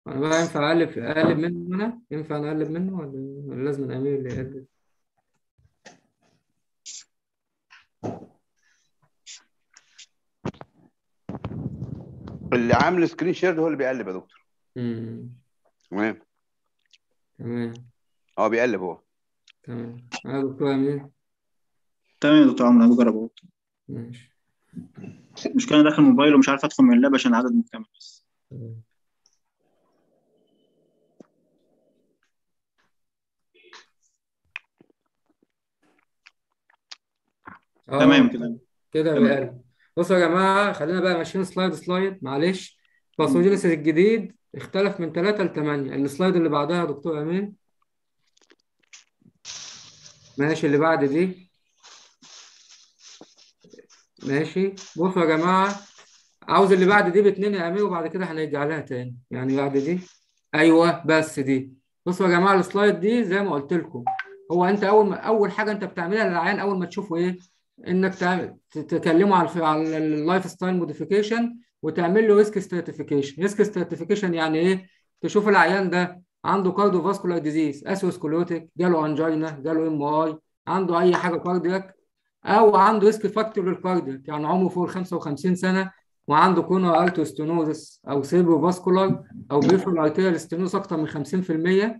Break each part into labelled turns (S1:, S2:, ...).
S1: انا بقى ينفع اقلب اقلب منه انا ينفع نقلب منه ولا ولا لازم امير اللي يقلب
S2: اللي عامل سكرين شير هو اللي بيقلب يا دكتور
S1: امم
S2: تمام
S1: تمام
S2: هو بيقلب هو
S1: تمام يا دكتور امير
S3: تمام يا دكتور عمرو هجرب اهو
S1: ماشي
S3: المشكلة أنا داخل موبايل ومش عارف ادخل من اللاب عشان العدد مكتمل بس
S1: تمام اه
S3: تمام كده
S1: كده
S3: تمام.
S1: بقلب بصوا يا جماعة خلينا بقى ماشيين سلايد سلايد معلش باثوجينيسيس الجديد اختلف من 3 ل 8 السلايد اللي بعدها يا دكتور امين ماشي اللي بعد دي ماشي بصوا يا جماعة عاوز اللي بعد دي باتنين يا امير وبعد كده هنرجع لها تاني يعني بعد دي ايوه بس دي بصوا يا جماعة السلايد دي زي ما قلت لكم هو انت اول ما اول حاجة انت بتعملها للعيان اول ما تشوفه ايه انك تعمل تكلمه على الف- على اللايف ستايل موديفيكيشن وتعمل له ريسك ستراتيفيكيشن ريسك ستراتيفيكيشن يعني ايه تشوف العيان ده عنده كارديو فاسكولار ديزيز اسوسكلوتيك جاله انجينا جاله ام اي عنده اي حاجه كاردياك او عنده ريسك فاكتور للكاردياك يعني عمره فوق ال 55 سنه وعنده كونو ارتو ستينوزس او سيربرو فاسكولار او بريفرال ارتيريال ستينوز اكتر من 50%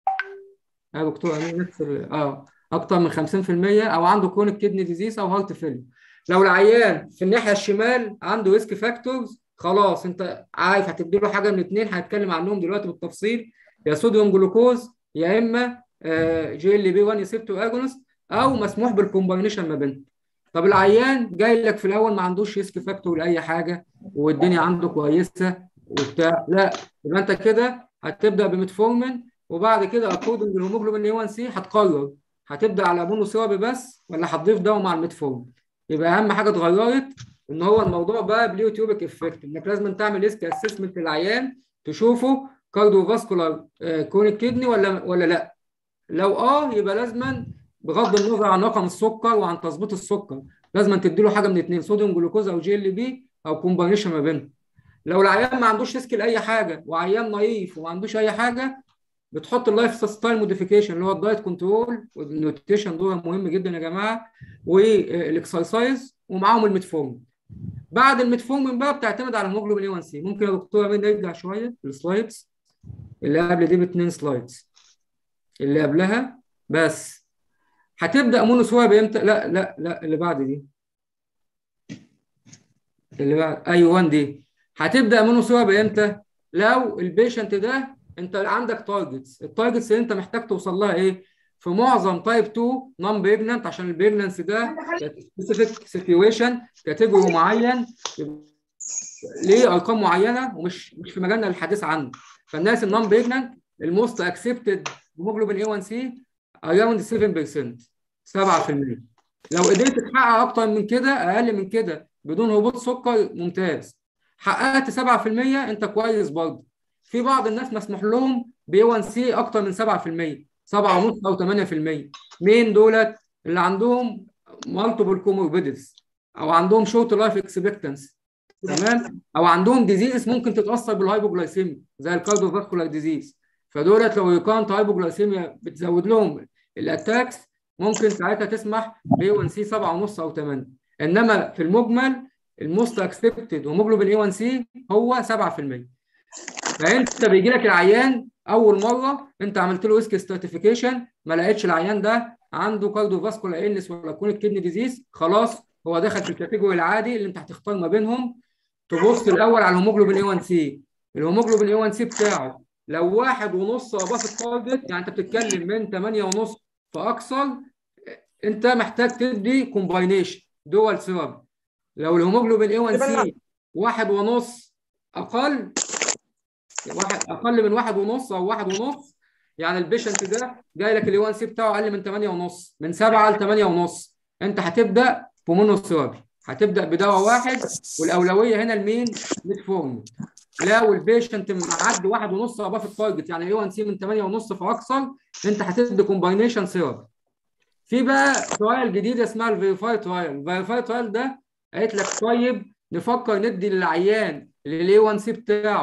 S1: يا دكتور امين نفس ال- اه اكتر من 50% او عنده كرونيك كدني ديزيز او هارت فيلير لو العيان في الناحيه الشمال عنده ريسك فاكتورز خلاص انت عارف هتدي له حاجه من اثنين هنتكلم عنهم دلوقتي بالتفصيل يا صوديوم جلوكوز يا اما جي ال بي 1 ريسبتور اجونست او مسموح بالكومباينيشن ما بينهم طب العيان جاي لك في الاول ما عندوش ريسك فاكتور لاي حاجه والدنيا عنده كويسه وبتاع لا يبقى انت كده هتبدا بميتفورمين وبعد كده اكوردنج للهيموجلوبين اي 1 سي هتقرر هتبدا على مونو ثيرابي بس ولا هتضيف دواء مع الميتفورمين يبقى اهم حاجه اتغيرت ان هو الموضوع بقى بليوتيوبك افكت انك لازم تعمل ريسك اسسمنت للعيان تشوفه كارديو فاسكولار كونيك كدني ولا ولا لا لو اه يبقى لازما بغض النظر عن رقم السكر وعن تظبيط السكر لازم تدي له حاجه من اثنين صوديوم جلوكوز او جي ال بي او كومباينيشن ما بينهم لو العيان ما عندوش ريسك لاي حاجه وعيان نايف وما عندوش اي حاجه بتحط اللايف ستايل موديفيكيشن اللي هو الدايت كنترول والنيوتريشن دول مهم جدا يا جماعه والاكسرسايز ومعاهم الميتفورمين بعد الميتفورمين بقى بتعتمد على الهيموجلوبين اي 1 سي ممكن يا دكتور امين نرجع شويه السلايدز اللي قبل دي باثنين سلايدز اللي قبلها بس هتبدا مونوثيرابي بامتى لا لا لا اللي بعد دي اللي بعد ايوه دي هتبدا مونوثيرابي امتى لو البيشنت ده انت عندك تارجتس التارجتس اللي انت محتاج توصل لها ايه في معظم تايب 2 نون بريجننت عشان البريجننس ده سبيسيفيك سيتويشن كاتيجوري معين ليه ارقام معينه ومش مش في مجالنا الحديث عنه فالناس النون بريجننت الموست اكسبتد هيموجلوبين اي 1 سي اراوند 7% 7% لو قدرت تحقق اكتر من كده اقل من كده بدون هبوط سكر ممتاز حققت 7% انت كويس برضه في بعض الناس مسموح لهم ب 1 سي اكتر من 7% 7.5 او 8% مين دولت اللي عندهم مالتيبل كوموربيدز او عندهم شورت لايف اكسبكتنس تمام او عندهم ديزيز ممكن تتاثر بالهايبوجلايسيميا زي الكارديو فاسكولار ديزيز فدولت لو كانت هايبوجلايسيميا بتزود لهم الاتاكس ممكن ساعتها تسمح ب 1 سي 7.5 او 8 انما في المجمل الموست اكسبتد هيموجلوبين اي 1 سي هو 7% فانت بيجي لك العيان اول مره انت عملت له ريسك ستراتيفيكيشن ما لقيتش العيان ده عنده كارديو فاسكولار النس ولا كونيك كدني ديزيز خلاص هو دخل في الكاتيجوري العادي اللي انت هتختار ما بينهم تبص الاول على الهيموجلوبين اي 1 سي الهيموجلوبين اي 1 سي بتاعه لو واحد ونص اباف التارجت يعني انت بتتكلم من 8 ونص فاكثر انت محتاج تدي كومباينيشن دول ثيرابي لو الهيموجلوبين اي 1 سي واحد ونص اقل واحد اقل من واحد ونص او واحد ونص يعني البيشنت ده جاي لك الاي 1 سي بتاعه اقل من 8 ونص من 7 ل 8 ونص انت هتبدا بمونوثيرابي هتبدا بدواء واحد والاولويه هنا لمين؟ ميتفورمين لو البيشنت معدي واحد ونص اباف التارجت يعني اي 1 سي من 8 ونص فاكثر انت هتدي كومباينيشن ثيرابي في بقى ترايل جديده اسمها الفيريفاي ترايل الفيريفاي ترايل ده قالت لك طيب نفكر ندي للعيان اللي الاي 1 سي بتاعه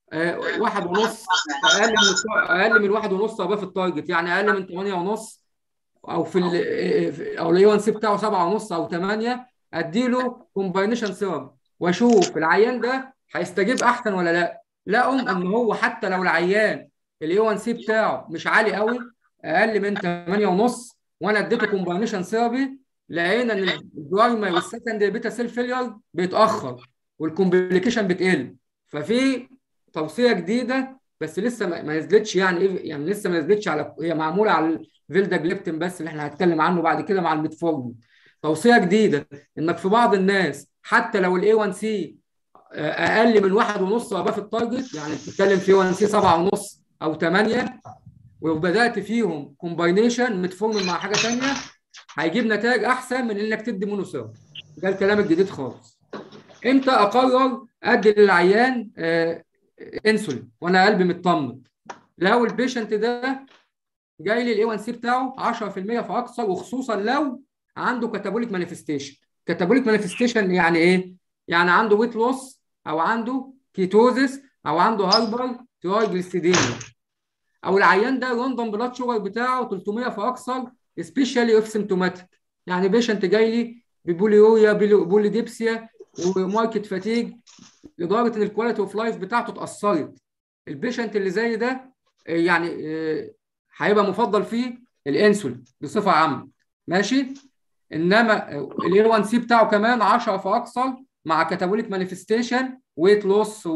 S1: آه، واحد ونص اقل من الت- اقل من واحد ونص اباف التارجت يعني اقل من 8 ونص او في ال او الاي 1 سي بتاعه 7 ونص او 8 اديله كومباينيشن ثيرابي واشوف العيان ده هيستجيب احسن ولا لا لقوا ان هو حتى لو العيان الاي 1 سي بتاعه مش عالي قوي اقل من 8 ونص وانا اديته كومباينيشن ثيرابي لقينا ان البرايمري والسكندري بيتا سيل فيلير بيتاخر والكومبليكيشن بتقل ففي توصيه جديده بس لسه ما ما نزلتش يعني ايه يعني لسه ما نزلتش على هي معموله على الفيلداجليبتين بس اللي احنا هنتكلم عنه بعد كده مع الميتفورمين توصيه جديده انك في بعض الناس حتى لو الاي 1 سي اقل من واحد ونص اباف التارجت يعني بتتكلم في 1 سي 7 ونص او 8 وبدات فيهم كومباينيشن متفورمين مع حاجه ثانيه هيجيب نتائج احسن من انك تدي مونوسيرم ده الكلام الجديد خالص امتى اقرر ادي للعيان آه انسولين وانا قلبي مطمن لو البيشنت ده جاي لي الاي 1 سي بتاعه 10% فاكثر وخصوصا لو عنده كاتابوليك مانيفستيشن كاتابوليك مانيفستيشن يعني ايه يعني عنده ويت لوس او عنده كيتوزيس او عنده هايبر ترايجليسيديميا او العيان ده راندوم بلاد شوجر بتاعه 300 فاكثر سبيشالي اوف سيمتوماتيك يعني بيشنت جاي لي ببوليوريا بوليديبسيا وماركت فاتيج لدرجه ان الكواليتي اوف لايف بتاعته اتاثرت البيشنت اللي زي ده يعني هيبقى مفضل فيه الانسولين بصفه عامه ماشي انما الاي 1 سي بتاعه كمان 10 فاكثر مع كاتابوليك مانيفستيشن ويت لوس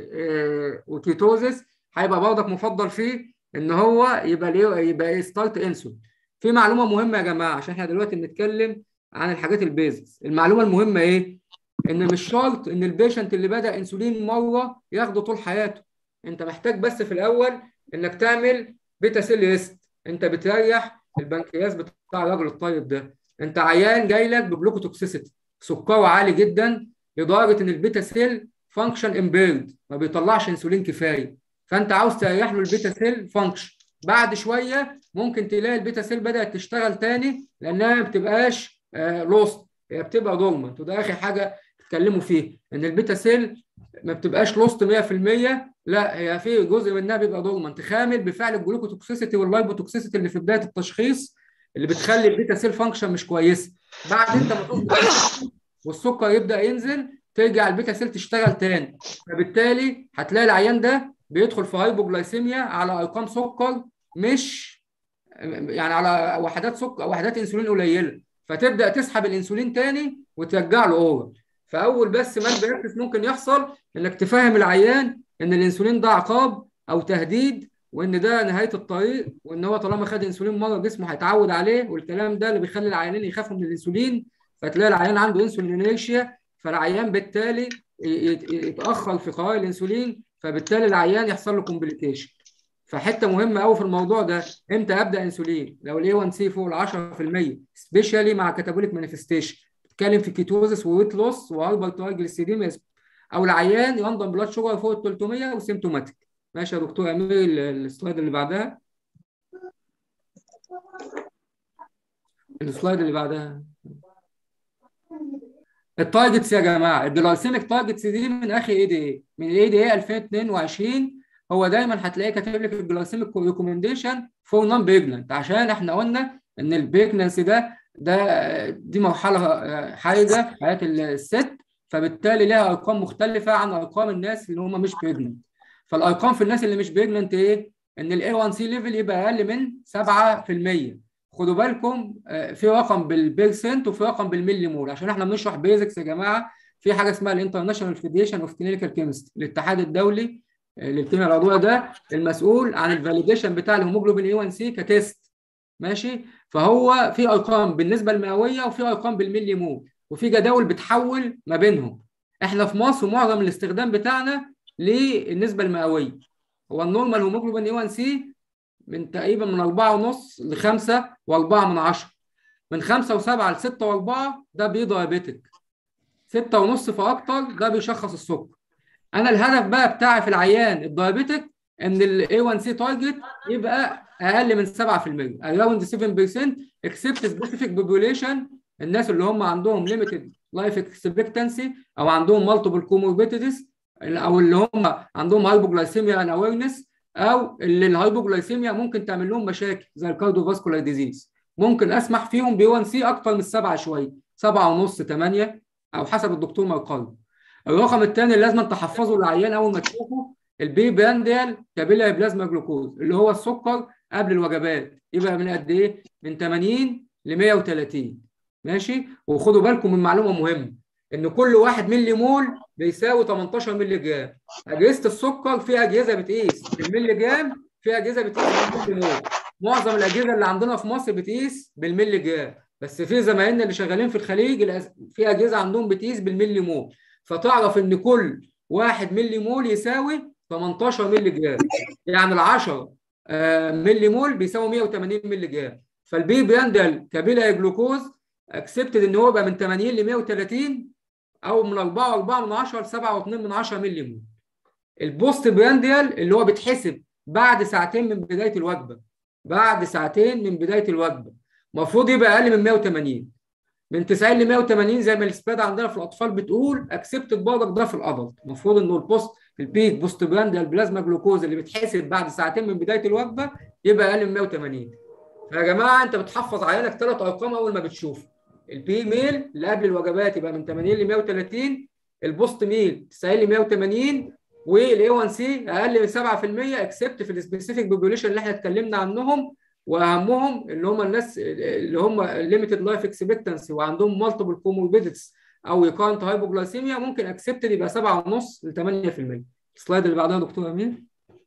S1: وكيتوزيس هيبقى برضك مفضل فيه ان هو يبقى ليه يبقى ستارت انسولين في معلومه مهمه يا جماعه عشان احنا دلوقتي بنتكلم عن الحاجات البيزكس المعلومه المهمه ايه ان مش شرط ان البيشنت اللي بدا انسولين مره ياخده طول حياته انت محتاج بس في الاول انك تعمل بيتا سيل ريست انت بتريح البنكرياس بتاع الراجل الطيب ده انت عيان جاي لك بجلوكوتوكسيسيتي سكره عالي جدا لدرجه ان البيتا سيل فانكشن امبيرد ما بيطلعش انسولين كفايه فانت عاوز تريح له البيتا سيل فانكشن بعد شويه ممكن تلاقي البيتا سيل بدات تشتغل تاني لانها ما بتبقاش آه لوست هي بتبقى دورمنت وده اخر حاجه اتكلموا فيه ان البيتا سيل ما بتبقاش لوست 100% لا هي في جزء منها بيبقى دورمنت خامل بفعل الجلوكوتوكسيسيتي واللايبوتوكسيسيتي اللي في بدايه التشخيص اللي بتخلي البيتا سيل فانكشن مش كويسه بعد انت ما تظبط والسكر يبدا ينزل ترجع البيتا سيل تشتغل تاني فبالتالي هتلاقي العيان ده بيدخل في هايبوجلايسيميا على ارقام سكر مش يعني على وحدات سكر وحدات انسولين قليله فتبدا تسحب الانسولين تاني وترجع له اورال فاول بس ما البراكتس ممكن يحصل انك تفهم العيان ان الانسولين ده عقاب او تهديد وان ده نهايه الطريق وان هو طالما خد انسولين مره جسمه هيتعود عليه والكلام ده اللي بيخلي العيانين يخافوا من الانسولين فتلاقي العيان عنده انسولينيشيا فالعيان بالتالي يتاخر في قرار الانسولين فبالتالي العيان يحصل له كومبليكيشن فحته مهمه قوي في الموضوع ده امتى ابدا انسولين لو الاي 1 سي فوق ال 10% سبيشالي مع كاتابوليك مانيفستيشن بتتكلم في كيتوزس وويت لوس وهايبر ترايجليسيديميا او العيان ينضم بلاد شوجر فوق ال 300 وسيمتوماتيك ماشي يا دكتور امير السلايد اللي بعدها السلايد اللي بعدها التارجتس يا جماعه الجلايسيميك تارجتس دي من اخر اي دي اي من الاي دي اي 2022 هو دايما هتلاقيه كاتب لك الجلايسيميك ريكومنديشن فور نون بريجننت عشان احنا قلنا ان البريجننسي ده ده دي مرحله حرجه حياه الست فبالتالي لها ارقام مختلفه عن ارقام الناس اللي هم مش بريجننت فالارقام في الناس اللي مش بريجننت ايه؟ ان الاي 1 سي ليفل يبقى اقل من 7% خدوا بالكم في رقم بالبيرسنت وفي رقم بالملي مول عشان احنا بنشرح بيزكس يا جماعه في حاجه اسمها الانترناشونال فيدريشن اوف كلينيكال كيمستري الاتحاد الدولي للكيمياء العضويه ده المسؤول عن الفاليديشن بتاع الهيموجلوبين اي 1 سي كتيست ماشي فهو في ارقام بالنسبه المئويه وفي ارقام بالملي مول وفي جداول بتحول ما بينهم احنا في مصر معظم الاستخدام بتاعنا للنسبه المئويه هو النورمال هيموجلوبين اي 1 سي من تقريبا من 4.5 ل 5 و4 من 10 من 5 و7 ل 6 و4 ده بي دايابيتك 6 ونص فاكتر ده بيشخص السكر انا الهدف بقى بتاعي في العيان الدايابيتك ان الاي 1 سي تارجت يبقى اقل من 7% اراوند 7% اكسبت سبيسيفيك بوبوليشن الناس اللي هم عندهم ليميتد لايف اكسبكتنسي او عندهم مالتيبل كوموربيديتيز او اللي هم عندهم هايبوجلايسيميا ان اويرنس او اللي الهايبوجلايسيميا ممكن تعمل لهم مشاكل زي الكارديوفاسكولار ديزيز ممكن اسمح فيهم ب 1 سي اكتر من سبعه شويه سبعه ونص ثمانيه او حسب الدكتور ما يقرر الرقم الثاني اللي لازم تحفظه للعيان اول ما تشوفه البي بانديال كابيلاري بلازما جلوكوز اللي هو السكر قبل الوجبات يبقى من قد ايه؟ من 80 ل 130 ماشي وخدوا بالكم من معلومه مهمه ان كل 1 ملي مول بيساوي 18 ملي جرام اجهزه السكر في اجهزه بتقيس بالملي جرام في اجهزه بتقيس بالملي مول معظم الاجهزه اللي عندنا في مصر بتقيس بالملي جرام بس في زمايلنا اللي شغالين في الخليج في اجهزه عندهم بتقيس بالملي مول فتعرف ان كل 1 ملي مول يساوي 18 ملي جرام يعني ال 10 ملي مول بيساوي 180 ملي جرام فالبي بيندل كابيلاري جلوكوز اكسبتد ان هو يبقى من 80 ل 130 او من 4 4 من 10 ل 7 و2 من 10 ملي مول البوست برانديال اللي هو بيتحسب بعد ساعتين من بدايه الوجبه بعد ساعتين من بدايه الوجبه المفروض يبقى اقل من 180 من 90 ل 180 زي ما السباد عندنا في الاطفال بتقول اكسبتد برضك ده في الادلت المفروض انه البوست البيك بوست برانديال بلازما جلوكوز اللي بيتحسب بعد ساعتين من بدايه الوجبه يبقى اقل من 180 فيا جماعه انت بتحفظ عيالك ثلاث ارقام اول ما بتشوفه البي ميل اللي قبل الوجبات يبقى من 80 ل 130 البوست ميل 90 ل 180 والاي 1 سي اقل من 7% اكسبت في السبيسيفيك بوبوليشن اللي احنا اتكلمنا عنهم واهمهم اللي هم الناس اللي هم ليميتد لايف اكسبكتنسي وعندهم مالتيبل كوموربيديتس او يكانت هايبوجلايسيميا ممكن اكسبتد يبقى 7.5 ل 8% السلايد اللي بعدها دكتور امين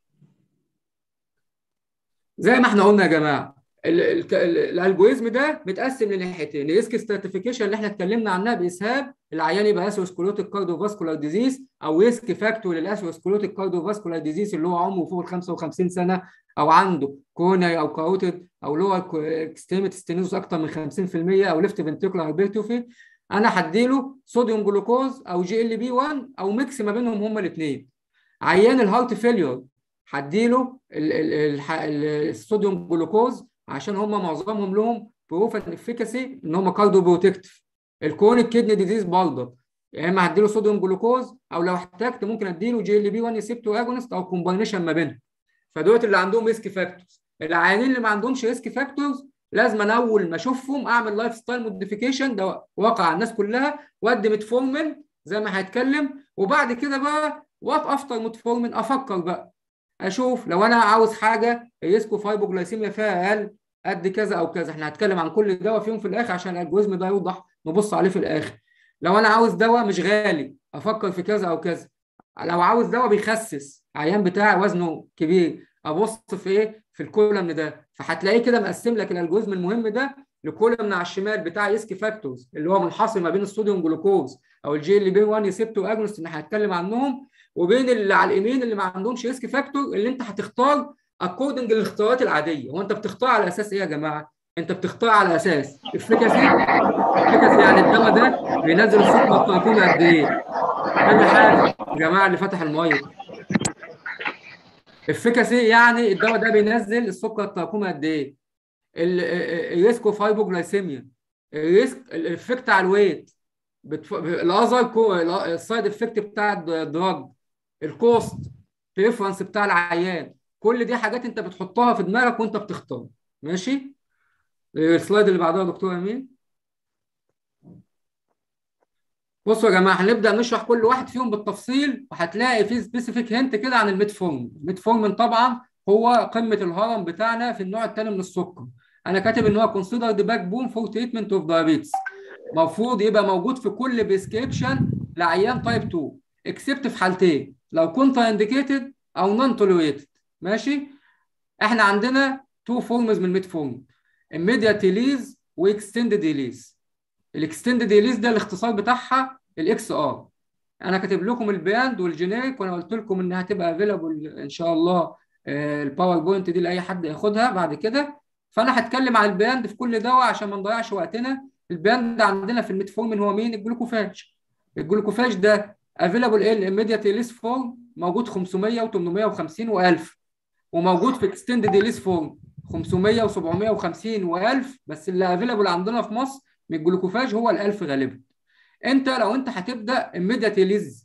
S1: زي ما احنا قلنا يا جماعه الالجوريزم ده متقسم لناحيتين ريسك ستراتيفيكيشن اللي احنا اتكلمنا عنها باسهاب العيان يبقى اسوسكلوتيك كارديوفاسكولار ديزيز او ريسك فاكتور للاسوسكلوتيك كارديوفاسكولار ديزيز اللي هو عمره فوق ال 55 سنه او عنده كوروناري او كاروتيد او لور اكستريميتي ستينوز اكتر من 50% او ليفت فنتريكولار هايبرتروفي انا هديله صوديوم جلوكوز او جي ال بي 1 او ميكس ما بينهم هما الاثنين عيان الهارت فيليور هديله الصوديوم جلوكوز عشان هم معظمهم لهم بروفن افيكاسي ان هم كارديو بروتكتيف الكونيك كيدني ديزيز برضه يا اما هديله صوديوم جلوكوز او لو احتجت ممكن اديله جي ال بي 1 ريسبتور اجونست او كومباينيشن ما بينهم فدول اللي عندهم ريسك فاكتورز العيانين اللي ما عندهمش ريسك فاكتورز لازم انا اول ما اشوفهم اعمل لايف ستايل موديفيكيشن ده واقع على الناس كلها وادي متفورمن زي ما هيتكلم وبعد كده بقى وات افتر متفورمن افكر بقى اشوف لو انا عاوز حاجه الريسك اوف هايبوجلايسيميا فيها اقل قد كذا او كذا احنا هنتكلم عن كل دواء فيهم في الاخر عشان الالجوريزم ده يوضح نبص عليه في الاخر لو انا عاوز دواء مش غالي افكر في كذا او كذا لو عاوز دواء بيخسس عيان بتاعي وزنه كبير ابص في ايه في الكولمن ده فهتلاقيه كده مقسم لك الالجوريزم المهم ده لكولمن على الشمال بتاع ريسك فاكتورز اللي هو منحصر ما بين الصوديوم جلوكوز او الجي ال بي 1 ريسبتور اجونست اللي هنتكلم عنهم وبين اللي على اليمين اللي ما عندهمش ريسك فاكتور اللي انت هتختار اكوردنج للاختيارات العاديه هو انت بتختار على اساس ايه يا جماعه انت بتختار على اساس افكاسي افكاسي يعني الدواء ده بينزل السكر التراكمي قد ايه تاني حاجه يا جماعه اللي فتح المايك افكاسي يعني الدواء ده بينزل السكر التراكمي قد ايه الريسك اوف هايبوجلايسيميا الريسك الافكت على الويت بتف... الاذر السايد افكت بتاع الدراج الكوست بريفرنس بتاع العيان كل دي حاجات انت بتحطها في دماغك وانت بتختار ماشي السلايد اللي بعدها يا دكتور امين بصوا يا جماعه هنبدا نشرح كل واحد فيهم بالتفصيل وهتلاقي فيه سبيسيفيك هنت كده عن الميتفورمين الميتفورمين طبعا هو قمه الهرم بتاعنا في النوع الثاني من السكر انا كاتب ان هو كونسيدرد باك بون فور تريتمنت اوف دايابيتس المفروض يبقى موجود في كل بريسكريبشن لعيان تايب 2 اكسبت في حالتين لو كنت انديكيتد او نون توليريتد ماشي احنا عندنا تو فورمز من الميتفورمين immediate release واكستندد ريليز الاكستندد ريليز ده الاختصار بتاعها الاكس ار انا كاتب لكم البراند والجينيريك وانا قلت لكم انها هتبقى افيلابل ان شاء الله الباوربوينت دي لاي حد ياخدها بعد كده فانا هتكلم عن البراند في كل دواء عشان ما نضيعش وقتنا البراند عندنا في الميتفورمين هو مين الجلوكوفاج الجلوكوفاج ده افيلابل ال immediate ريليز فورم موجود 500 و850 و1000 وموجود في اكستندد ريليز فورم 500 و750 و1000 بس اللي افيلابل عندنا في مصر من الجلوكوفاج هو ال1000 غالبا انت لو انت هتبدا immediate ريليز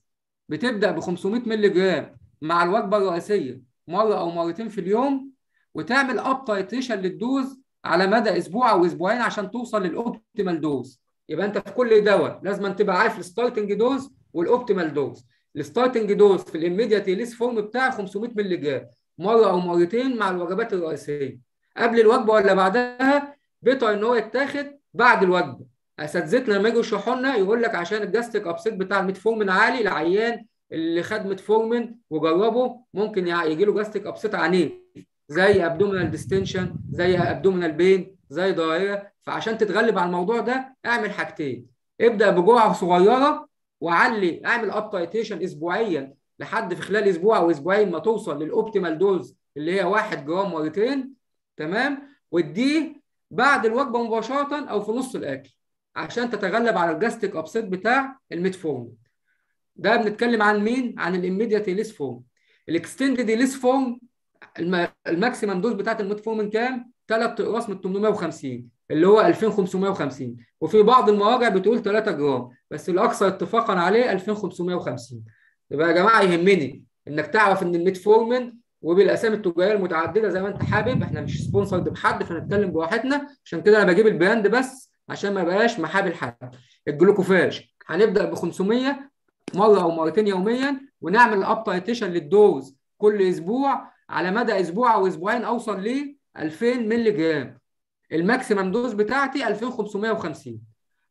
S1: بتبدا ب 500 مللي جرام مع الوجبه الرئيسيه مره او مرتين في اليوم وتعمل اب تايتريشن للدوز على مدى اسبوع او اسبوعين عشان توصل للاوبتيمال دوز يبقى انت في كل دواء لازم تبقى عارف الستارتنج دوز والاوبتيمال دوز الستارتنج دوز في الاميديات ريليس فورم بتاعه 500 مللي جرام مره او مرتين مع الوجبات الرئيسيه قبل الوجبه ولا بعدها بيتر ان هو يتاخد بعد الوجبه اساتذتنا لما يجوا يشرحوا لنا يقول لك عشان الجاستيك ابسيت بتاع الميتفورمين عالي العيان اللي خد ميتفورمين وجربه ممكن يجي له جاستيك ابسيت عنيف زي ابدومينال ديستنشن زي ابدومينال بين زي ضريره فعشان تتغلب على الموضوع ده اعمل حاجتين ابدا بجرعه صغيره وعلي اعمل اب تايتيشن اسبوعيا لحد في خلال اسبوع او اسبوعين ما توصل للاوبتيمال دوز اللي هي 1 جرام مرتين تمام واديه بعد الوجبه مباشره او في نص الاكل عشان تتغلب على الجاستيك ابسيت بتاع الميتفورم ده بنتكلم عن مين عن الاميديات ريليس فورم الاكستندد ريليس فورم الماكسيمم دوز بتاعت الميتفورمين كام 3 اقراص من 850 اللي هو 2550 وفي بعض المراجع بتقول 3 جرام بس الاكثر اتفاقا عليه 2550 يبقى يا جماعه يهمني انك تعرف ان الميتفورمين وبالاسامي التجاريه المتعدده زي ما انت حابب احنا مش سبونسرد بحد فنتكلم براحتنا عشان كده انا بجيب البراند بس عشان ما بقاش محابل حد الجلوكوفاج هنبدا ب 500 مره او مرتين يوميا ونعمل اب تايتيشن للدوز كل اسبوع على مدى اسبوع او اسبوعين اوصل ل 2000 مللي جرام الماكسيمم دوز بتاعتي 2550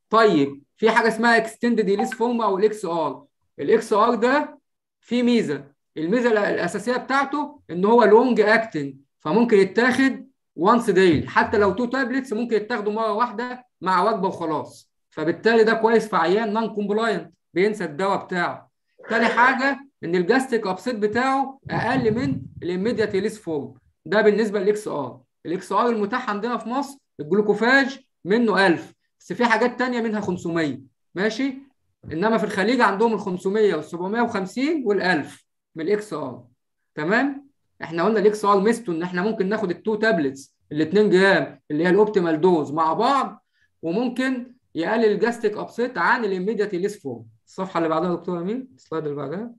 S1: طيب في حاجه اسمها اكستندد ريليس فورم او الاكس ار الاكس ار ده فيه ميزه الميزه الاساسيه بتاعته ان هو لونج اكتنج فممكن يتاخد وانس دايلي حتى لو تو تابلتس ممكن يتاخدوا مره واحده مع وجبه وخلاص فبالتالي ده كويس في عيان نون كومبلاينت بينسى الدواء بتاعه تاني حاجه ان الجاستيك ابسيت بتاعه اقل من الاميديات ريليس فورم ده بالنسبه للاكس ار الاكس ار المتاح عندنا في مصر الجلوكوفاج منه 1000 بس في حاجات تانية منها 500 ماشي انما في الخليج عندهم ال 500 وال 750 وال 1000 من الاكس ار تمام احنا قلنا الاكس ار ميزته ان احنا ممكن ناخد التو تابلتس ال 2 جرام اللي هي الاوبتيمال دوز مع بعض وممكن يقلل الجاستيك ابسيت عن الاميديات ريليس فورم الصفحه اللي بعدها يا دكتور امين السلايد اللي بعدها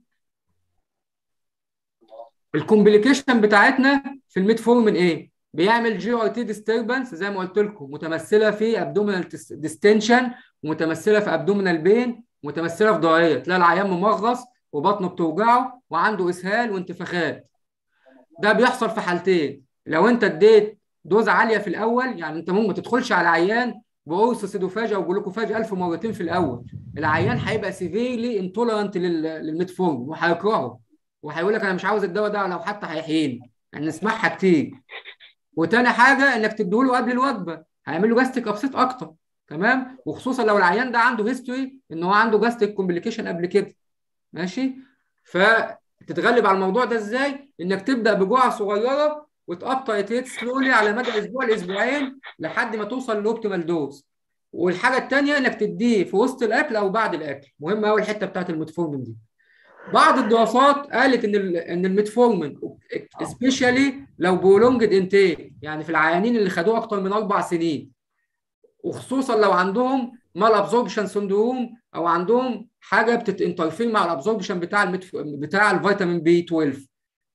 S1: الكومبليكيشن بتاعتنا في الميتفورمين ايه بيعمل جي اي تي ديستربنس زي ما قلت لكم متمثله في ابدومينال ديستنشن ومتمثله في ابدومينال بين متمثله في ضريه تلاقي العيان ممغص وبطنه بتوجعه وعنده اسهال وانتفاخات ده بيحصل في حالتين لو انت اديت دوز عاليه في الاول يعني انت ممكن ما تدخلش على عيان بقرص سيدوفاج او جلوكوفاج 1000 مرتين في الاول العيان هيبقى سيفيرلي انتولرنت للميتفورم وهيكرهه وهيقول لك انا مش عاوز الدواء ده لو حتى هيحييني يعني نسمعها كتير وتاني حاجه انك تديهوله قبل الوجبه هيعمل له جاستيك ابسيت اكتر تمام وخصوصا لو العيان ده عنده هيستوري ان هو عنده جاستيك كومبليكيشن قبل كده ماشي فتتغلب على الموضوع ده ازاي انك تبدا بجرعه صغيره وتاب تايتريت سلولي على مدى اسبوع لاسبوعين لحد ما توصل للاوبتيمال دوز والحاجه الثانيه انك تديه في وسط الاكل او بعد الاكل مهم قوي الحته بتاعت الميتفورمين دي بعض الدراسات قالت ان ان الميتفورمين سبيشالي لو بولونجد انتيك يعني في العيانين اللي خدوه اكتر من اربع سنين وخصوصا لو عندهم مال ابزوربشن سندروم او عندهم حاجه بتتانترفير مع الابزوربشن بتاع المتف... بتاع الفيتامين بي 12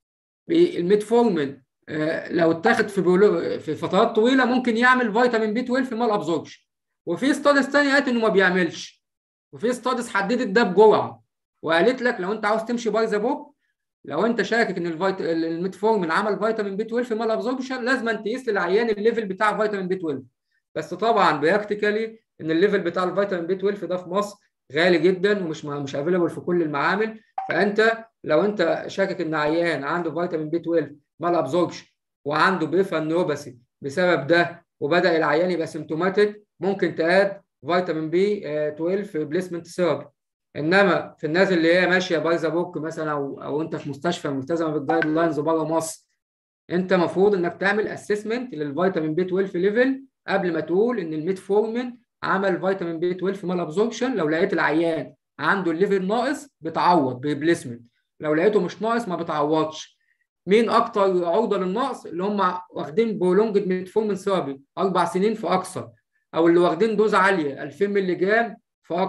S1: الميتفورمين لو اتاخد في بولو... في فترات طويله ممكن يعمل فيتامين بي 12 مال ابزوربشن وفي ستاديز ثانيه قالت انه ما بيعملش وفي ستاديز حددت ده بجرعه وقالت لك لو انت عاوز تمشي باي ذا بوك لو انت شاكك ان الفيت... الميتفورمين عمل فيتامين بي 12 مال ابزوربشن لازم تقيس للعيان الليفل بتاع فيتامين بي 12 بس طبعا براكتيكالي ان الليفل بتاع الفيتامين بي 12 ده في مصر غالي جدا ومش مش افيلبل في كل المعامل فانت لو انت شاكك ان عيان عنده فيتامين بي 12 مال ابزوربشن وعنده بريفرال نيوباثي بسبب ده وبدا العيان يبقى سيمتوماتيك ممكن تاد فيتامين بي 12 ريبليسمنت ثيرابي انما في الناس اللي هي ماشيه باي ذا بوك مثلا او او انت في مستشفى ملتزمه بالجايد لاينز بره مصر انت المفروض انك تعمل اسسمنت للفيتامين بي 12 ليفل قبل ما تقول ان الميتفورمين عمل فيتامين بي 12 مال ابزوربشن لو لقيت العيان عنده الليفل ناقص بتعوض بريبليسمنت لو لقيته مش ناقص ما بتعوضش مين اكتر عرضه للنقص اللي هم واخدين بولونجد ميتفورمين ثيرابي اربع سنين فاكثر او اللي واخدين دوز عاليه 2000 مللي جرام فاكثر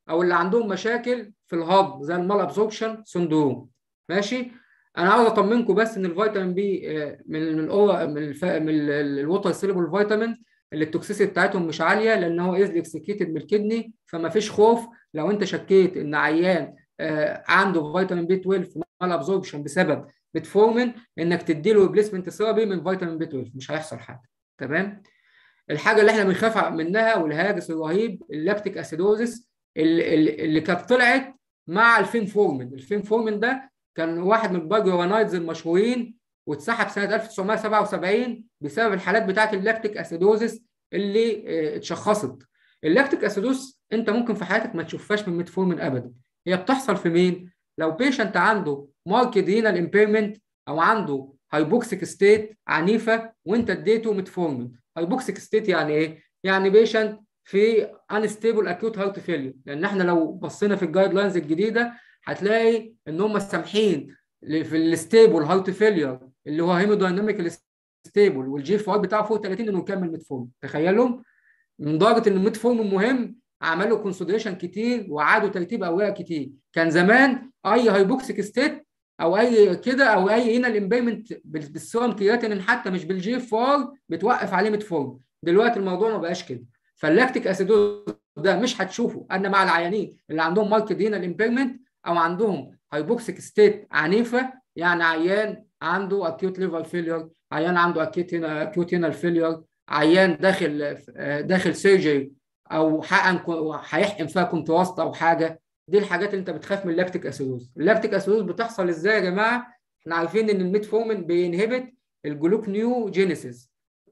S1: او اللي عندهم مشاكل في الهضم زي المال ابزوربشن سندروم ماشي انا عاوز اطمنكم بس ان الفيتامين بي آه، من من الأو- من, الف... من الووتر سيلبل فيتامين اللي التوكسيسيتي بتاعتهم مش عاليه لان هو ايزلي اكسكيتد من الكدني فما فيش خوف لو انت شكيت ان عيان آه، عنده فيتامين بي 12 مال ابزوربشن بسبب ميتفورمين انك تدي له ريبليسمنت ثيرابي من فيتامين بي 12 مش هيحصل حاجه تمام الحاجه اللي احنا بنخاف منها والهاجس الرهيب اللاكتيك اسيدوزس اللي, اللي اللي كانت طلعت مع الفينفورمين الفينفورمين ده كان واحد من البايجوانايدز المشهورين واتسحب سنه 1977 بسبب الحالات بتاعه اللاكتيك اسيدوزس اللي اه، اتشخصت اللاكتيك اسيدوز انت ممكن في حياتك ما تشوفهاش من ميتفورمين ابدا هي بتحصل في مين لو بيشنت عنده ماركت رينال امبيرمنت او عنده هايبوكسيك ستيت عنيفه وانت اديته ميتفورمين هايبوكسيك ستيت يعني ايه يعني بيشنت في انستيبل اكيوت هارت فيلير لان احنا لو بصينا في الجايد لاينز الجديده هتلاقي ان هم سامحين ل- في الستيبل هارت فيلير اللي هو هيمودايناميك ستيبل والجي اف ار بتاعه فوق 30 انه يكمل ميتفورم تخيلوا من درجه ان الميتفورم مهم عملوا كونسيدريشن كتير وعادوا ترتيب اوراق كتير كان زمان اي هايبوكسيك ستيت او اي كده او اي هنا الامبيرمنت بالسيرم كرياتين حتى مش بالجي اف ار بتوقف عليه ميتفورم دلوقتي الموضوع ما بقاش كده فاللاكتيك اسيدوز ده مش هتشوفه انا مع العيانين اللي عندهم ماركت رينال امبيرمنت او عندهم هايبوكسيك ستيت عنيفه يعني عيان عنده اكيوت ليفر فيلير عيان عنده اكيوت اكيوت رينال فيلير عيان داخل داخل سيرجري او حقن هيحقن فيها كونتراست او حاجه دي الحاجات اللي انت بتخاف من اللاكتيك اسيدوز اللاكتيك اسيدوز بتحصل ازاي يا جماعه احنا عارفين ان الميتفورمين بينهبت الجلوكنيوجينيسيس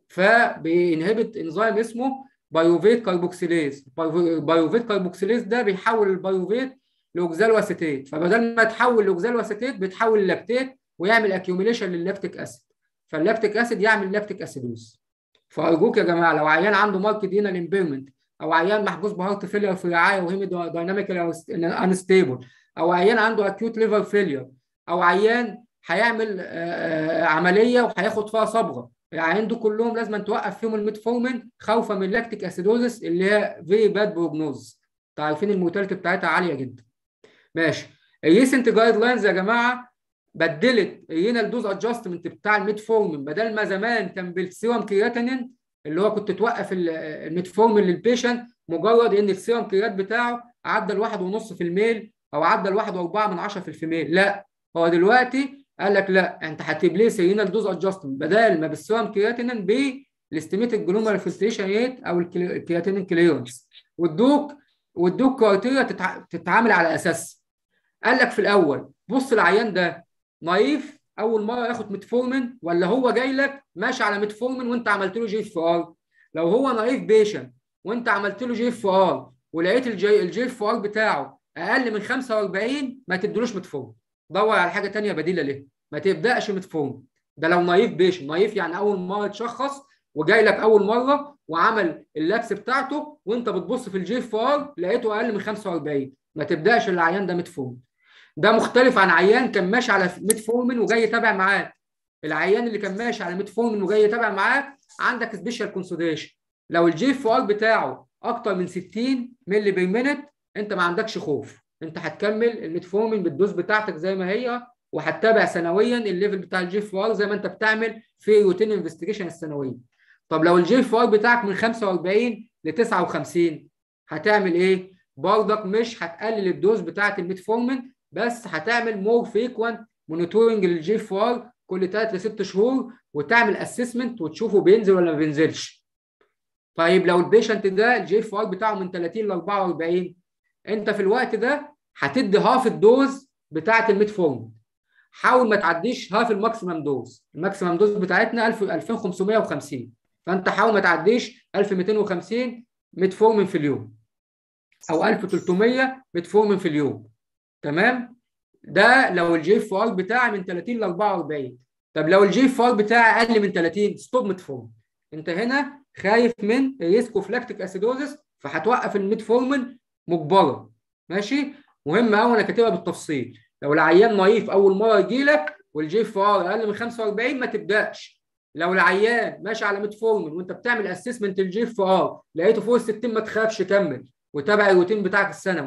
S1: فبينهبت انزيم اسمه بايوفيت كاربوكسيليز بايوفيت كاربوكسيليز ده بيحول البايوفيت لاوكزالو اسيتيت فبدل ما تحول لاوكزالو اسيتيت بتحول اللاكتيت ويعمل اكيوميليشن لللاكتيك اسيد فاللاكتيك اسيد يعمل لاكتيك اسيدوز فارجوك يا جماعه لو عيان عنده ماركت دينال امبيرمنت او عيان محبوس بهارت فيلير في رعايه وهيمي دايناميكال انستيبل او عيان عنده اكيوت ليفر فيلير او عيان هيعمل آه، عمليه وهياخد فيها صبغه العيان دول كلهم لازم توقف فيهم الميتفورمين خوفا من اللاكتيك اسيدوزس اللي هي فيري باد بروجنوز انتوا عارفين الموتاليتي بتاعتها عاليه جدا ماشي الريسنت جايد لاينز يا جماعه بدلت الرينال دوز ادجستمنت بتاع الميتفورمين بدل ما زمان كان بالسيرم كرياتينين اللي هو كنت توقف ال- الميتفورمين للبيشنت مجرد ان السيرم كريات بتاعه عدى الواحد ونص في الميل او عدى الواحد واربعة من عشرة في الميل لا هو دلوقتي قال لك لا انت هتبليس رينال دوز ادجستمنت بدل ما بالسيرم كرياتينين بالاستيميتد جلوميرال فلتريشن ريت او الكلي- الكرياتينين كليرنس وادوك وادوك كرايتيريا تتع- تتعامل على اساس قال لك في الاول بص العيان ده نايف اول مره ياخد ميتفورمين ولا هو جاي لك ماشي على ميتفورمين وانت عملت له جي اف ار لو هو نايف بيشنت وانت عملت له جي اف ار ولقيت الجي الجي اف ار بتاعه اقل من 45 ما تدلوش ميتفورمين دور على حاجه ثانيه بديله ليه ما تبداش ميتفورمين ده لو نايف بيشنت نايف يعني اول مره تشخص وجاي لك اول مره وعمل اللبس بتاعته وانت بتبص في الجي اف ار لقيته اقل من 45 ما تبداش العيان ده ميتفورمين ده مختلف عن عيان كان ماشي على ميتفورمين وجاي يتابع معاك العيان اللي كان ماشي على ميتفورمين وجاي يتابع معاك عندك سبيشال كونسيدريشن لو الجي اف ار بتاعه اكتر من 60 مللي بير مينت انت ما عندكش خوف انت هتكمل الميتفورمين بالدوز بتاعتك زي ما هي وهتتابع سنويا الليفل بتاع الجي اف ار زي ما انت بتعمل في روتين انفستيجيشن السنويه طب لو الجي اف ار بتاعك من 45 ل 59 هتعمل ايه برضك مش هتقلل الدوز بتاعه الميتفورمين بس هتعمل مور فريكوانت مونيتورنج للجي اف ار كل 3 ل 6 شهور وتعمل اسسمنت وتشوفه بينزل ولا ما بينزلش طيب لو البيشنت ده الجي اف ار بتاعه من 30 ل 44 انت في الوقت ده هتدي هاف الدوز بتاعه الميتفورمين حاول ما تعديش هاف الماكسيمم دوز الماكسيمم دوز بتاعتنا 1000 2550 فانت حاول ما تعديش 1250 ميتفورمين في اليوم او 1300 ميتفورمين في اليوم تمام ده لو الجي اف ار بتاعي من 30 ل 44 طب لو الجي اف ار بتاعي اقل من 30 ستوب ميتفورمين انت هنا خايف من ريسك اوف لاكتيك اسيدوزس فهتوقف الميتفورمين مجبرا ماشي مهم قوي انا كاتبها بالتفصيل لو العيان نايف اول مره يجي لك والجي اف ار اقل من 45 ما تبداش لو العيان ماشي على ميتفورمين وانت بتعمل اسسمنت الجي اف ار لقيته فوق ال 60 ما تخافش كمل وتابع الروتين بتاعك السنوي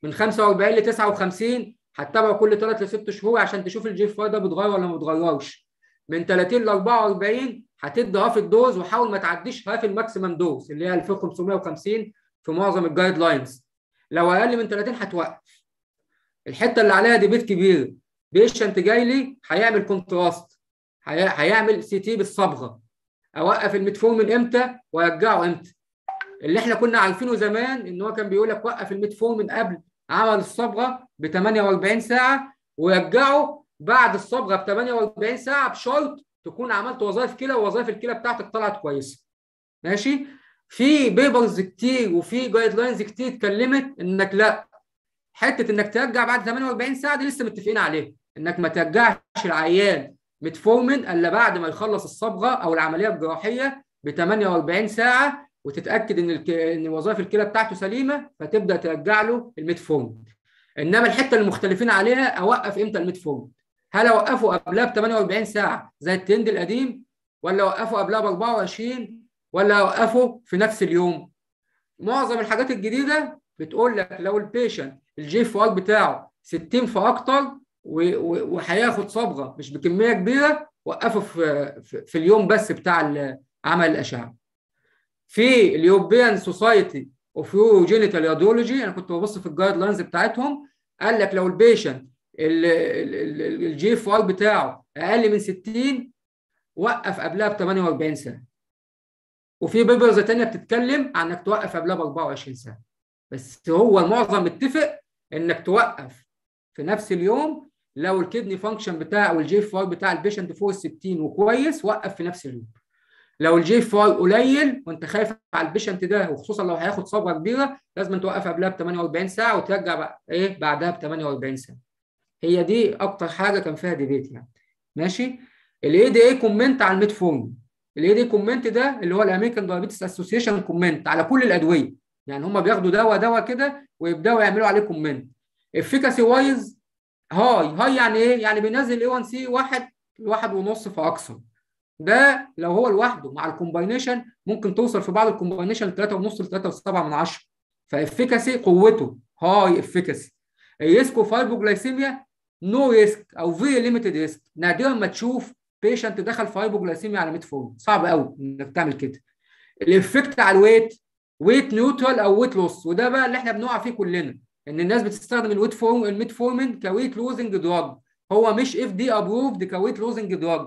S1: من 45 ل 59 هتتابعه كل 3 ل 6 شهور عشان تشوف الجي اف اي ده بيتغير ولا ما بيتغيرش من 30 ل 44 هتدي هاف الدوز وحاول ما تعديش هاف الماكسيمم دوز اللي هي 2550 في معظم الجايد لاينز لو اقل من 30 هتوقف الحته اللي عليها ديبيت كبير بيشنت جاي لي هيعمل كونتراست هيعمل سي تي بالصبغه اوقف الميتفورمين امتى وارجعه امتى اللي احنا كنا عارفينه زمان ان هو كان بيقول لك وقف الميتفورمين قبل عمل الصبغه ب 48 ساعه ورجعه بعد الصبغه ب 48 ساعه بشرط تكون عملت وظائف كلى ووظائف الكلى بتاعتك طلعت كويسه ماشي في بيبرز كتير وفي جايد لاينز كتير اتكلمت انك لا حته انك ترجع بعد 48 ساعه دي لسه متفقين عليها انك ما ترجعش العيان متفورمن الا بعد ما يخلص الصبغه او العمليه الجراحيه ب 48 ساعه وتتاكد ان الك... ان وظائف الكلى بتاعته سليمه فتبدا ترجع له الميتفورمن انما الحته اللي مختلفين عليها اوقف امتى الميتفورمن هل اوقفه قبلها ب 48 ساعه زي الترند القديم ولا اوقفه قبلها ب 24 ولا اوقفه في نفس اليوم معظم الحاجات الجديده بتقول لك لو البيشنت الجي اف ار بتاعه 60 فاكتر وهياخد صبغه مش بكميه كبيره وقفه في, في, في اليوم بس بتاع عمل الاشعه في اليوروبيان سوسايتي اوف يورو جينيتال راديولوجي انا كنت ببص في الجايد لاينز بتاعتهم قال لك لو البيشنت الجي اف ار بتاعه اقل من 60 وقف قبلها ب 48 ساعه وفي بيبرز ثانيه بتتكلم عن انك توقف قبلها ب 24 ساعه بس هو المعظم متفق انك توقف في نفس اليوم لو الكدني فانكشن بتاع او الجي اف ار بتاع البيشنت فوق ال 60 وكويس وقف في نفس اليوم لو الجي اف ار قليل وانت خايف على البيشنت ده وخصوصا لو هياخد صبغه كبيره لازم توقف قبلها ب 48 ساعه وترجع بقى ايه بعدها ب 48 ساعه هي دي اكتر حاجه كان فيها ديبيت يعني ماشي الاي دي اي كومنت على الميتفورم الاي دي كومنت ده اللي هو الامريكان دايابيتس اسوسيشن كومنت على كل الادويه يعني هم بياخدوا دواء دواء كده ويبداوا يعملوا عليه كومنت افيكاسي وايز هاي هاي يعني ايه؟ يعني بينزل اي 1 سي واحد لواحد ونص فاكثر ده لو هو لوحده مع الكومباينيشن ممكن توصل في بعض الكومباينيشن ل 3.5 ل 3.7 من 10 فافيكاسي قوته هاي افيكاسي الريسك اوف هايبوجلايسيميا نو ريسك او فيري ليميتد ريسك نادرا ما تشوف بيشنت دخل في هايبوجلايسيميا على ميتفورم صعب قوي انك تعمل كده الافكت على الويت ويت نيوترال او ويت لوس وده بقى اللي احنا بنقع فيه كلنا ان الناس بتستخدم الويت فورم الميتفورمين كويت لوزنج دراج هو مش اف دي ابروفد كويت لوزنج دراج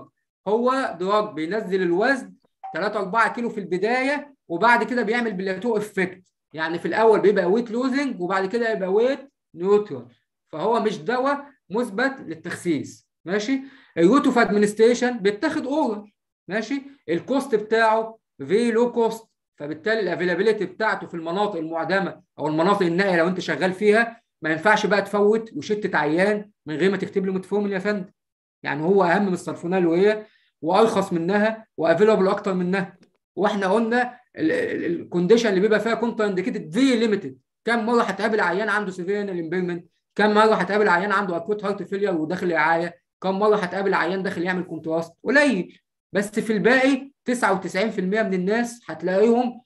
S1: هو دراج بينزل الوزن 3 4 كيلو في البدايه وبعد كده بيعمل بلاتو افكت يعني في الاول بيبقى ويت لوزنج وبعد كده يبقى ويت نيوترال فهو مش دواء مثبت للتخسيس ماشي الروت اوف ادمنستريشن بيتاخد اورال ماشي الكوست بتاعه في لو كوست فبالتالي الافيلابيلتي بتاعته في المناطق المعدمه او المناطق النائيه لو انت شغال فيها ما ينفعش بقى تفوت وشتة عيان من غير ما تكتب له متفورمين يا فندم يعني هو اهم من السلفونال وهي وارخص منها وافيلابل اكتر منها واحنا قلنا الكونديشن اللي بيبقى فيها كونتر انديكيتد في ليميتد كم مره هتقابل عيان عنده سيفيرينال امبيرمنت كم مره هتقابل عيان عنده اكوت هارت فيلير وداخل رعايه كم مره هتقابل عيان داخل يعمل كونتراست قليل بس في الباقي 99% من الناس هتلاقيهم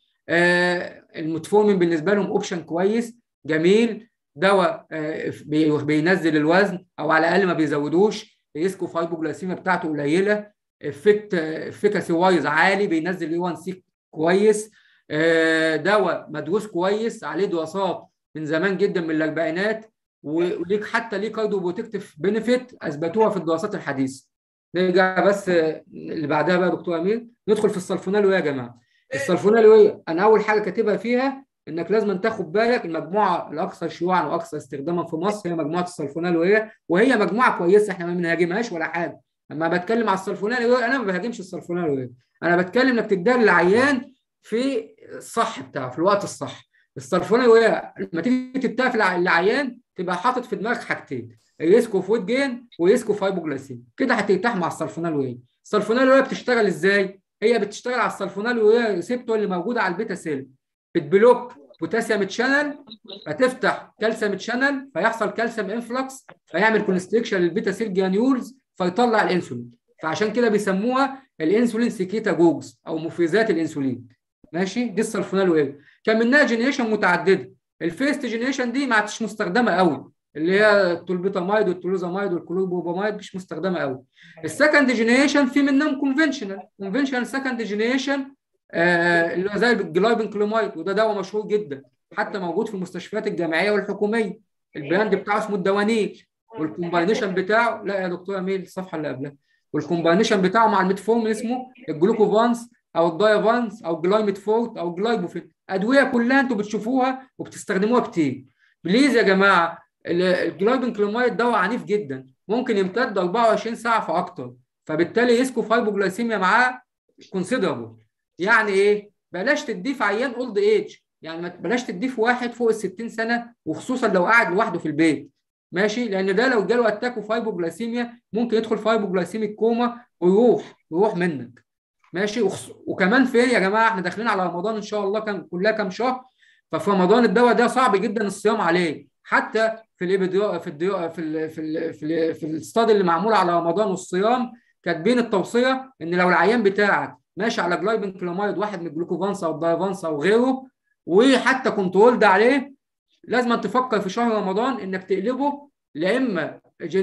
S1: آه المتفورمين بالنسبه لهم اوبشن كويس جميل دواء آه بينزل الوزن او على الاقل ما بيزودوش ريسك اوف هايبوجلايسيميا بتاعته قليله افكت افكاسي وايز عالي بينزل اي 1 سي كويس آه دواء مدروس كويس عليه دراسات من زمان جدا من الاربعينات وليك حتى ليه كارديو بروتكتيف بنفيت اثبتوها في الدراسات الحديثه نرجع بس اللي بعدها بقى دكتور امير ندخل في السلفونالويه يا جماعه السلفونالويه انا اول حاجه كاتبها فيها انك لازم تاخد بالك المجموعه الاكثر شيوعا واكثر استخداما في مصر هي مجموعه السلفونالويه وهي مجموعه كويسه احنا ما بنهاجمهاش ولا حاجه اما بتكلم على السلفونالويه انا ما بهاجمش السلفونالويه انا بتكلم انك تديها للعيان في الصح بتاعه في الوقت الصح السلفونالويه لما تيجي تديها للعيان تبقى حاطط في دماغك حاجتين الريسك اوف ويت جين وريسك اوف هايبوجلايسيميا كده هترتاح مع السلفونالويه السلفونالويه بتشتغل ازاي هي بتشتغل على السلفونالويه ريسبتور اللي موجوده على البيتا سيل بتبلوك بوتاسيوم تشانل فتفتح كالسيوم تشانل فيحصل كالسيوم انفلكس فيعمل كونستريكشن للبيتا سيل جرانيولز فيطلع الانسولين فعشان كده بيسموها الانسولين سيكيتا جوجز او مفرزات الانسولين ماشي دي السلفونالويه كان منها جينيريشن متعدده الفيرست جينيريشن دي ما عادش مستخدمه قوي اللي هي التولبيتامايد والتولوزامايد والكلوبوبامايد مش مستخدمه قوي السكند جينيريشن في منهم كونفنشنال كونفنشنال سكند جينيريشن اللي هو زي الجلايبنكلومايد وده دواء مشهور جدا حتى موجود في المستشفيات الجامعيه والحكوميه البراند بتاعه اسمه الدوانيل والكومباينيشن بتاعه لا يا دكتور اميل الصفحه اللي قبلها والكومباينيشن بتاعه مع الميتفورمين اسمه الجلوكوفانس او الدايفانس او جلايميتفورت او جلايبوفين ادويه كلها انتوا بتشوفوها وبتستخدموها كتير بليز يا جماعه الجلايبنكلومايد دواء عنيف جدا ممكن يمتد 24 ساعه فاكتر فبالتالي يسكو فايبوجلايسيميا معاه كونسيدرابل يعني ايه بلاش تديه في عيان اولد ايج يعني ما بلاش تديه في واحد فوق ال 60 سنه وخصوصا لو قاعد لوحده في البيت ماشي لان ده لو جاله اتاك فايبوجلايسيميا ممكن يدخل فايبوجلايسيميك كوما ويروح يروح منك ماشي وخص... وكمان فين يا جماعه احنا داخلين على رمضان ان شاء الله كان كلها كام شهر ففي رمضان الدواء ده صعب جدا الصيام عليه حتى في الابيديو في الديو في ال في ال في, ال في الاستاد اللي معمول على رمضان والصيام كاتبين التوصيه ان لو العيان بتاعك ماشي على جلايبنكلومايد واحد من الجلوكوفانس او الدايفانس او غيره وحتى كنترول ده عليه لازم تفكر في شهر رمضان انك تقلبه لا اما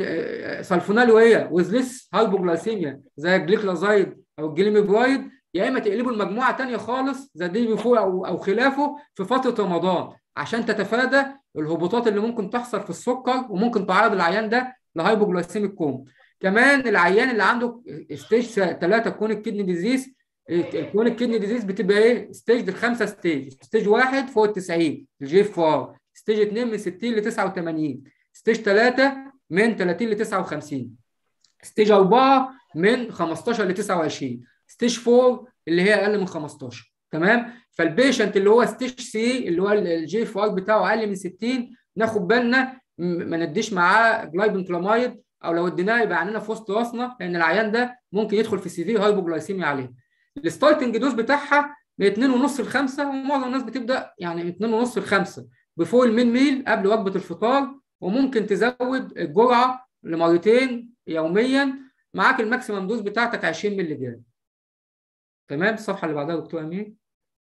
S1: سلفونالويه ويزلس هايبوجلايسيميا زي الجليكلازايد او الجليميبرايد يا اما تقلبه لمجموعه ثانيه خالص زي دي بيفور او او خلافه في فتره رمضان عشان تتفادى الهبوطات اللي ممكن تحصل في السكر وممكن تعرض العيان ده لهايبوجلايسيميك كوم كمان العيان اللي عنده ستيج 3 كونيك كدني ديزيز الكونيك كدني ديزيز بتبقى ايه ستيج الخمسه ستيج ستيج 1 فوق ال 90 الجي اف ار ستيج 2 من 60 ل 89 ستيج 3 من 30 ل 59 ستيج 4 من 15 ل 29 ستيج 4 اللي هي اقل من 15 تمام فالبيشنت اللي هو ستيج سي اللي هو الجي اف ار بتاعه اقل من 60 ناخد بالنا ما نديش معاه جلايبنكلامايد او لو اديناه يبقى عندنا في وسط راسنا لان العيان ده ممكن يدخل في سيفير هايبوجلايسيميا عليه الستارتنج دوز بتاعها من 2.5 ل 5 ومعظم الناس بتبدا يعني من 2.5 ل 5 بفوق المين ميل قبل وجبه الفطار وممكن تزود الجرعه لمرتين يوميا معاك الماكسيمم دوز بتاعتك 20 مللي جرام تمام الصفحه اللي بعدها دكتور امين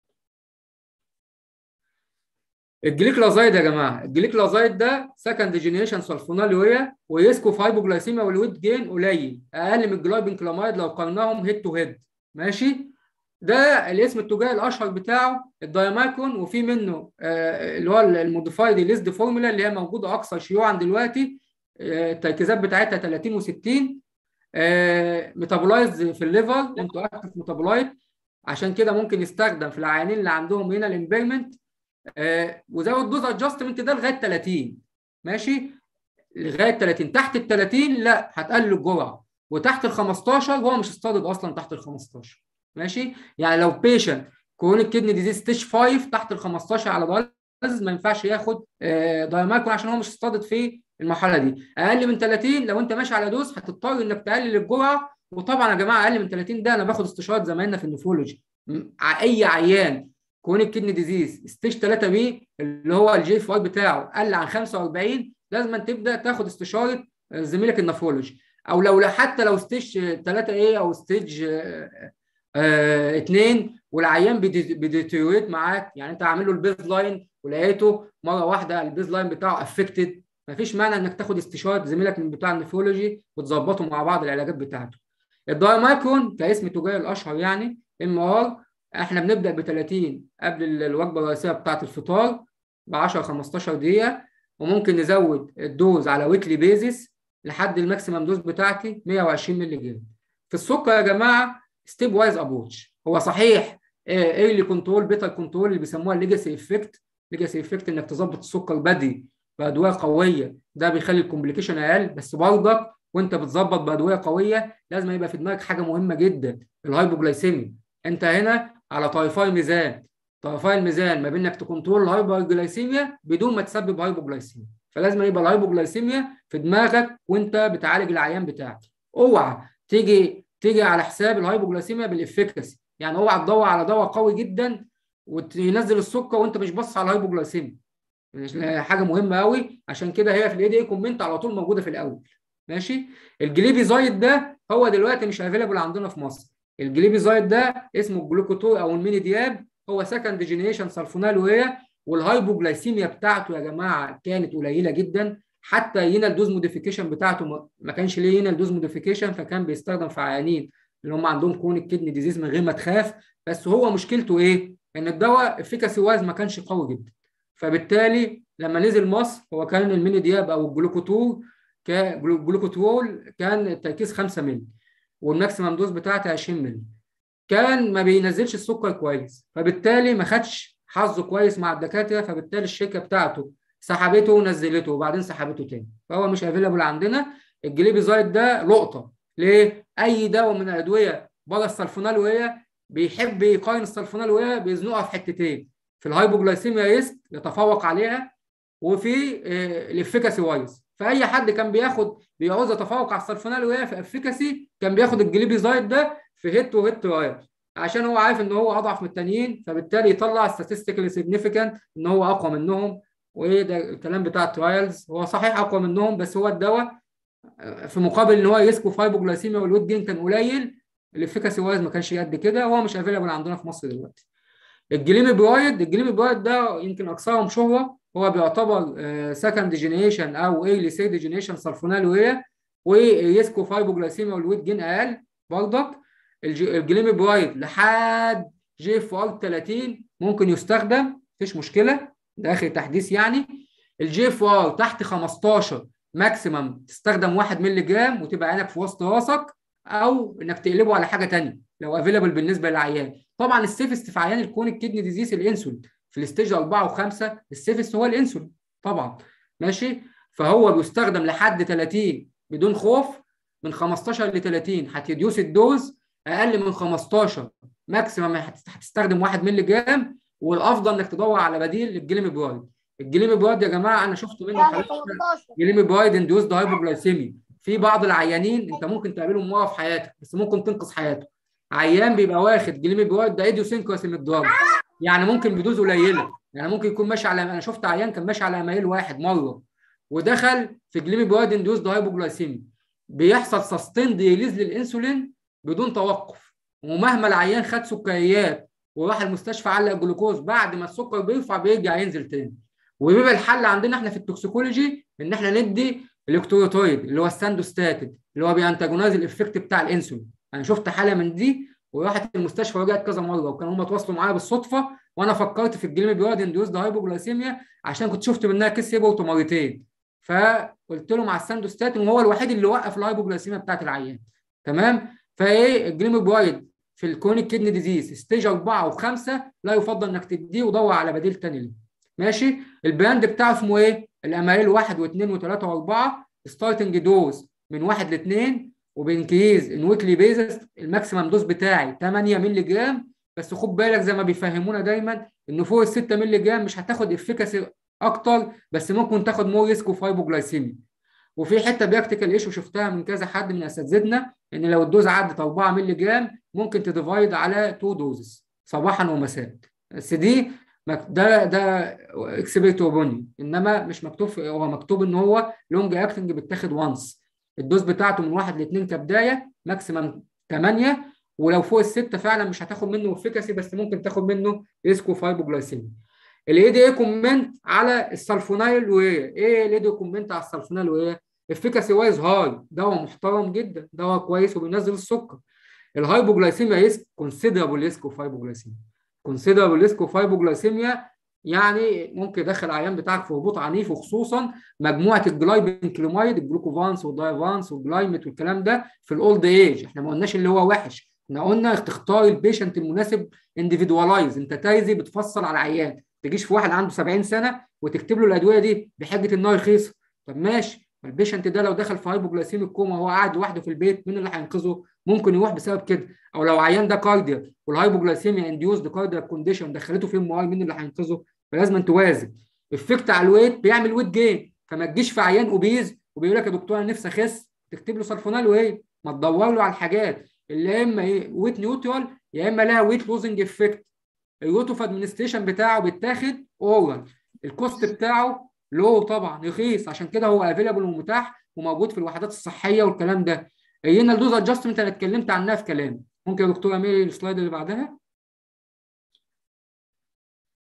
S1: الجليكلازايد يا جماعه الجليكلازايد ده سكند جينيريشن سلفونالويا ويسكو في هايبوجلايسيميا والويت جين قليل اقل من الجلايبنكلامايد لو قارناهم هيد تو هيد ماشي ده الاسم التجاري الاشهر بتاعه الدايمايكون وفي منه آه اللي هو الموديفايد ليزد فورمولا اللي هي موجوده اكثر شيوعا دلوقتي آه التركيزات بتاعتها 30 و60 آه ميتابولايز في الليفر انتوا اكتف ميتابولايت عشان كده ممكن يستخدم في العيانين اللي عندهم هنا الامبيرمنت آه وزود الدوز ادجستمنت ده لغايه 30 ماشي لغايه 30 تحت ال 30 لا هتقلل الجرعه وتحت ال 15 هو مش استادد اصلا تحت ال 15 ماشي يعني لو بيشنت كرونيك كدني ديزيز ستيج 5 تحت ال 15 على دايليسيس ما ينفعش ياخد آه دايماكون عشان هو مش استادد في المرحله دي اقل من 30 لو انت ماشي على دوز هتضطر انك تقلل الجرعه وطبعا يا جماعه اقل من 30 ده انا باخد استشاره زمايلنا في النفرولوجي اي عيان كرونيك كدني ديزيز ستيج 3 بي اللي هو الجي اف اي بتاعه قل عن 45 لازم تبدا تاخد استشاره زميلك النفرولوجي او لو حتى لو ستيج 3 ايه او ستيج 2 والعيان بيديتيوريت معاك يعني انت عامل له البيز لاين ولقيته مره واحده البيز لاين بتاعه افكتد مفيش مانع انك تاخد استشاره زميلك من بتاع النفرولوجي وتظبطوا مع بعض العلاجات بتاعته الدايمايكرون كاسم تجاري الاشهر يعني ام ار احنا بنبدا ب 30 قبل الوجبه الرئيسيه بتاعه الفطار ب 10 15 دقيقه وممكن نزود الدوز على ويكلي بيزس لحد الماكسيمم دوز بتاعتي 120 مللي جرام في السكر يا جماعه ستيب وايز ابروتش هو صحيح ايرلي كنترول بيتر كنترول اللي بيسموها الليجاسي افكت ليجاسي افكت انك تظبط السكر بدري بادويه قويه ده بيخلي الكومبليكيشن اقل بس برضك وانت بتظبط بادويه قويه لازم يبقى في دماغك حاجه مهمه جدا الهايبوجلايسيميا انت هنا على طرفي ميزان طرفي الميزان ما بين انك تكنترول الهايبوجلايسيميا بدون ما تسبب هايبوجلايسيميا فلازم يبقى الهايبوجلايسيميا في دماغك وانت بتعالج العيان بتاعك اوعى تيجي تيجي على حساب الهايبوجلايسيميا بالافكاسي يعني اوعى تدور على دواء قوي جدا وينزل السكر وانت مش باصص على الهايبوجلايسيميا حاجه مهمه قوي عشان كده هي في الاي دي كومنت على طول موجوده في الاول ماشي الجليبيزايد ده هو دلوقتي مش افيلابل عندنا في مصر الجليبيزايد ده اسمه الجلوكوتور او الميني دياب هو سكند جينيريشن سلفونالويه والهايبوجلايسيميا بتاعته يا جماعه كانت قليله جدا حتى ينال دوز موديفيكيشن بتاعته ما- ما كانش ليه ينال دوز موديفيكيشن فكان بيستخدم في عيانين اللي هم عندهم كرونيك كدني ديزيز من غير ما تخاف بس هو مشكلته ايه؟ ان الدواء افيكاسي وايز ما كانش قوي جدا فبالتالي لما نزل مصر هو كان الميني دياب او الجلوكوتور كجلوكوترول كان التركيز 5 مللي والماكسيمم دوز بتاعته 20 مللي كان ما بينزلش السكر كويس فبالتالي ما خدش حظه كويس مع الدكاتره فبالتالي الشركه بتاعته سحبته ونزلته وبعدين سحبته تاني فهو مش افيلابل عندنا الجليبيزايد ده لقطه ليه؟ اي دواء من الادويه بره السلفونالويه بيحب يقارن السلفونالويه بيزنقها في حتتين في الهايبوجلايسيميا ريسك يتفوق عليها وفي آه، الافيكاسي وايز فاي حد كان بياخد بيعوز يتفوق على السلفونالويه في افيكاسي كان بياخد الجليبيزايد ده في هيت وهيت ترايل عشان هو عارف ان هو اضعف من التانيين فبالتالي يطلع statistically significant ان هو اقوى منهم وايه ده الكلام بتاع الترايلز هو صحيح اقوى منهم بس هو الدواء في مقابل ان هو يسكو فايبوجلايسيميا والويت جين كان قليل الافيكاسي وايز ما كانش قد كده هو مش افيلابل عندنا في مصر دلوقتي الجليميبرايد الجليميبرايد ده يمكن اكثرهم شهره هو بيعتبر سكند جينيشن او ايرلي ثيرد جينيشن سلفونالويه ويسكو فايبوجلايسيميا والويت جين اقل برضك الجليميبرايد لحد جي اف ار 30 ممكن يستخدم مفيش مشكله ده اخر تحديث يعني الجي اف ار تحت 15 ماكسيمم تستخدم 1 مللي جرام وتبقى عينك في وسط راسك او انك تقلبه على حاجه ثانيه لو افيلابل بالنسبه للعيان طبعا السيفست في عيان الكونيك كدني ديزيز الانسولين في الستيج 4 و5 السيفست هو الانسولين طبعا ماشي فهو بيستخدم لحد 30 بدون خوف من 15 ل 30 هتديوس الدوز اقل من 15 ماكسيمم هتستخدم 1 مللي جرام والافضل انك تدور على بديل للجليميبرايد الجليميبرايد يا جماعه انا شفت منه
S4: يعني
S1: حالات
S4: 18
S1: جليميبرايد اندوز هايبوجلايسيمي في بعض العيانين انت ممكن تقابلهم مره في حياتك بس ممكن تنقذ حياته عيان بيبقى واخد جليميبرايد ده ايديوسينكراسي من الدراج يعني ممكن بدوز قليله يعني ممكن يكون ماشي على انا شفت عيان كان ماشي على اميل واحد مره ودخل في جليميبرايد اندوز هايبوجلايسيمي بيحصل سستيند ريليز للانسولين بدون توقف ومهما العيان خد سكريات وراح المستشفى علق الجلوكوز بعد ما السكر بيرفع بيرجع ينزل تاني وبيبقى الحل عندنا احنا في التوكسيكولوجي ان احنا ندي الكتروتويد اللي هو الساندوستاتين اللي هو بيانتاجونايز الافكت بتاع الانسولين انا شفت حاله من دي وراحت المستشفى ورجعت كذا مره وكانوا هم تواصلوا معايا بالصدفه وانا فكرت في الجليميبرايد اندوز هايبوجلايسيميا عشان كنت شفت منها كيس هيبوت مرتين فقلت له مع الساندوستاتين وهو الوحيد اللي وقف الهايبوجلايسيميا بتاعت العيان تمام فايه الجليميبرايد في الكونيك كدني ديزيز ستيج 4 و5 لا يفضل انك تديه ودور على بديل تاني ليه ماشي البراند بتاعه اسمه ايه الاماريل 1 و2 و3 و4 ستارتنج دوز من 1 ل 2 وبانكريز ان ويكلي بيزس الماكسيمم دوز بتاعي 8 مللي جرام بس خد بالك زي ما بيفهمونا دايما ان فوق ال 6 مللي جرام مش هتاخد افيكاسي اكتر بس ممكن تاخد مور ريسك اوف هايبوجلايسيميا وفي حته براكتيكال ايشو شفتها من كذا حد من اساتذتنا ان لو الدوز عدت 4 مللي جرام ممكن تديفايد على 2 دوزز صباحا ومساء بس دي مك- ده ده اكسبيرتو بني انما مش مكتوب في- هو مكتوب ان هو لونج اكتنج بيتاخد وانس الدوز بتاعته من 1 ل 2 كبدايه ماكسيمم 8 ولو فوق الستة فعلا مش هتاخد منه افيكاسي بس ممكن تاخد منه ريسكو فايبوجلايسيميا الاي دي اي كومنت على السلفونايل وايه ايه الاي دي كومنت على السلفونايل وايه افيكاسي وايز هاي دواء محترم جدا دواء كويس وبينزل السكر الهايبوجلايسيميا ريسك كونسيدرابل ريسك اوف هايبوجلايسيميا كونسيدرابل ريسك اوف هايبوجلايسيميا يعني ممكن يدخل العيان بتاعك في هبوط عنيف وخصوصا مجموعه الجلايبين كلومايد الجلوكوفانس والدايفانس والجلايمت والكلام ده في الاولد ايج احنا ما قلناش اللي هو وحش احنا قلنا تختار البيشنت المناسب انديفيدوالايز انت تايزي بتفصل على العيان تجيش في واحد عنده 70 سنه وتكتب له الادويه دي بحجه ان هو رخيصه طب ماشي البيشنت ده لو دخل في هايبوجلايسيميك كوما وهو قاعد لوحده في البيت مين اللي هينقذه؟ ممكن يروح بسبب كده او لو عيان ده كارديا والهايبوجلايسيميا انديوزد كاردياك كونديشن دخلته في ام اي مين اللي هينقذه؟ فلازم توازن افكت على الويت بيعمل ويت جين فما تجيش في عيان اوبيز وبيقول لك يا دكتور انا نفسي اخس تكتب له سلفونال وايه؟ ما تدور له على الحاجات اللي يا اما ايه ويت نيوترال يا اما لها ويت لوزنج افكت اليوتوف ادمنستريشن بتاعه بيتاخد اورال الكوست بتاعه لو طبعا رخيص عشان كده هو افيلابل ومتاح وموجود في الوحدات الصحيه والكلام ده هنا الدوز ادجستمنت انا اتكلمت عنها في كلام ممكن يا دكتور امير السلايد اللي بعدها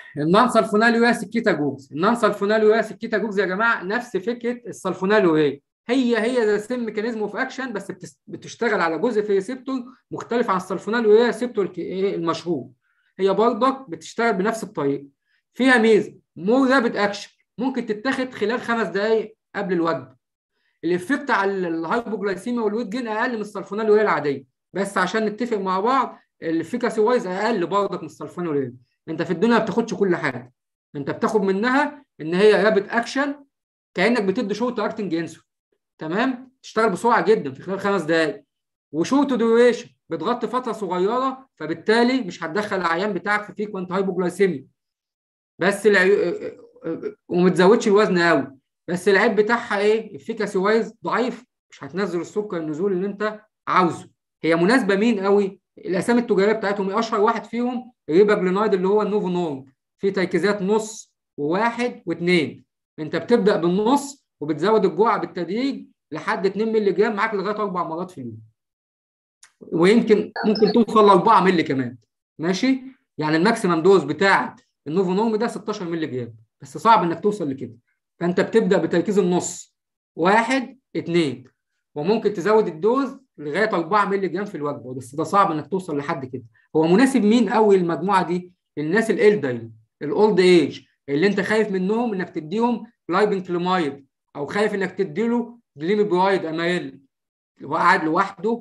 S1: النون سلفوناليويا سكيتاجوكس النون سلفوناليويا سكيتاجوكس يا جماعه نفس فكره السلفوناليويا هي هي ذا سيم ميكانيزم اوف اكشن بس بتس- بتشتغل على جزء في ريسبتور مختلف عن السلفوناليويا ريسبتور ك- إيه المشهور هي برضك بتشتغل بنفس الطريقه فيها ميزه مور رابid اكشن ممكن تتاخد خلال خمس دقائق قبل الوجبه الافكت على الهايبوجلايسيميا والويت جين اقل من السلفوناليويا العاديه بس عشان نتفق مع بعض الافيكاسي وايز اقل برضك من السلفوناليويا انت في الدنيا ما بتاخدش كل حاجه انت بتاخد منها ان هي رابد اكشن كانك بتدي شورت اكتنج انسو تمام تشتغل بسرعه جدا في خلال خمس دقائق وشورت ديوريشن بتغطي فتره صغيره فبالتالي مش هتدخل العيان بتاعك في فيكوانت هايبوجلايسيميا بس العيو... وما تزودش الوزن قوي بس العيب بتاعها ايه الفيكاسي وايز ضعيف مش هتنزل السكر النزول اللي انت عاوزه هي مناسبه مين قوي الاسامي التجاريه بتاعتهم إيه؟ اشهر واحد فيهم ريباجلينايد اللي هو النوفو نورم في تركيزات نص وواحد واثنين انت بتبدا بالنص وبتزود الجرعه بالتدريج لحد 2 مللي جرام معاك لغايه اربع مرات في اليوم ويمكن ممكن توصل ل 4 مللي كمان ماشي يعني الماكسيمم دوز بتاعه النوفو نورم ده 16 مللي جرام بس صعب انك توصل لكده فانت بتبدا بتركيز النص واحد اثنين وممكن تزود الدوز لغايه 4 مللي جرام في الوجبه بس ده صعب انك توصل لحد كده هو مناسب مين قوي المجموعه دي الناس الالدري الاولد ايج اللي انت خايف منهم انك تديهم لايبنكلومايد او خايف انك تديله جليميبرايد امايل هو قاعد لوحده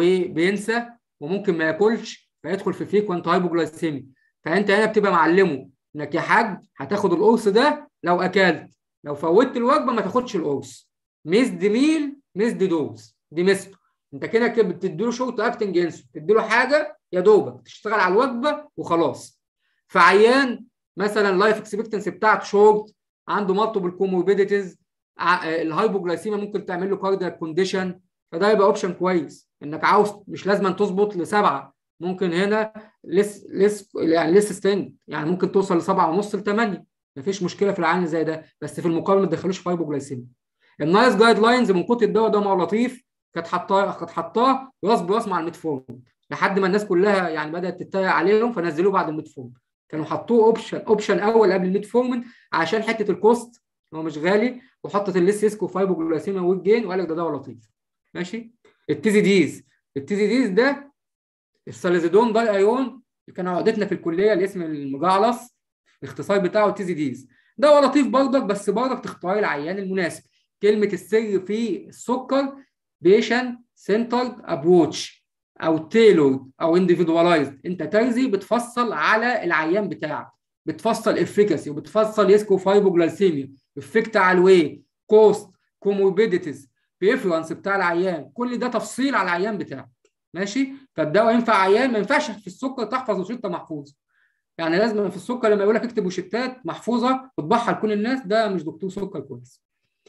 S1: وبينسى وممكن ما ياكلش فيدخل في فيكوانت هايبوجلايسيمي فانت هنا بتبقى معلمه انك يا حاج هتاخد القرص ده لو اكلت لو فوتت الوجبه ما تاخدش القرص ميزد ميل ميزد دوز دي ميزته انت كده كده بتديله شورت اكتنج انسو تديله حاجه يا دوبك تشتغل على الوجبه وخلاص فعيان مثلا لايف اكسبكتنسي بتاعته شورت عنده مالتيبل كوموربيديتيز الهايبوجلايسيميا ممكن تعمل له كاردياك كونديشن فده يبقى اوبشن كويس انك عاوز مش لازم تظبط لسبعه ممكن هنا لس لس يعني لس ستينج يعني ممكن توصل لسبعه ونص لثمانيه مفيش مشكله في العين زي ده بس في المقابل ما تدخلوش في هايبوجلايسيميا النايس جايد لاينز من كتر الدواء ده ما لطيف كانت حاطاه كانت حاطاه راس براس مع الميتفورم لحد ما الناس كلها يعني بدات تتريق عليهم فنزلوه بعد الميتفورم كانوا حطوه اوبشن اوبشن اول قبل الميتفورمين عشان حته الكوست هو مش غالي وحطت الليس سيسكو فايبوجلاسيميا والجين وقال لك ده دواء لطيف ماشي التيزي ديز التيزي ديز ده الساليزيدون ده الايون اللي كان عقدتنا في الكليه الاسم المجعلص الاختصار بتاعه تيزي ديز دواء لطيف برضك بس برضك تختار العيان المناسب كلمه السر في السكر بيشن سنترد ابروتش او تيلورد او انديفيدوالايزد انت ترزي بتفصل على العيان بتاعك بتفصل افيكاسي وبتفصل يسكو فايبوجلايسيميا افكت على الوي كوست كوموربيديتيز بريفرنس بتاع العيان كل ده تفصيل على العيان بتاعك ماشي فالدواء ينفع عيان ما ينفعش في السكر تحفظ روشته محفوظه يعني لازم في السكر لما يقول لك اكتب روشتات محفوظه وتبعها لكل الناس ده مش دكتور سكر كويس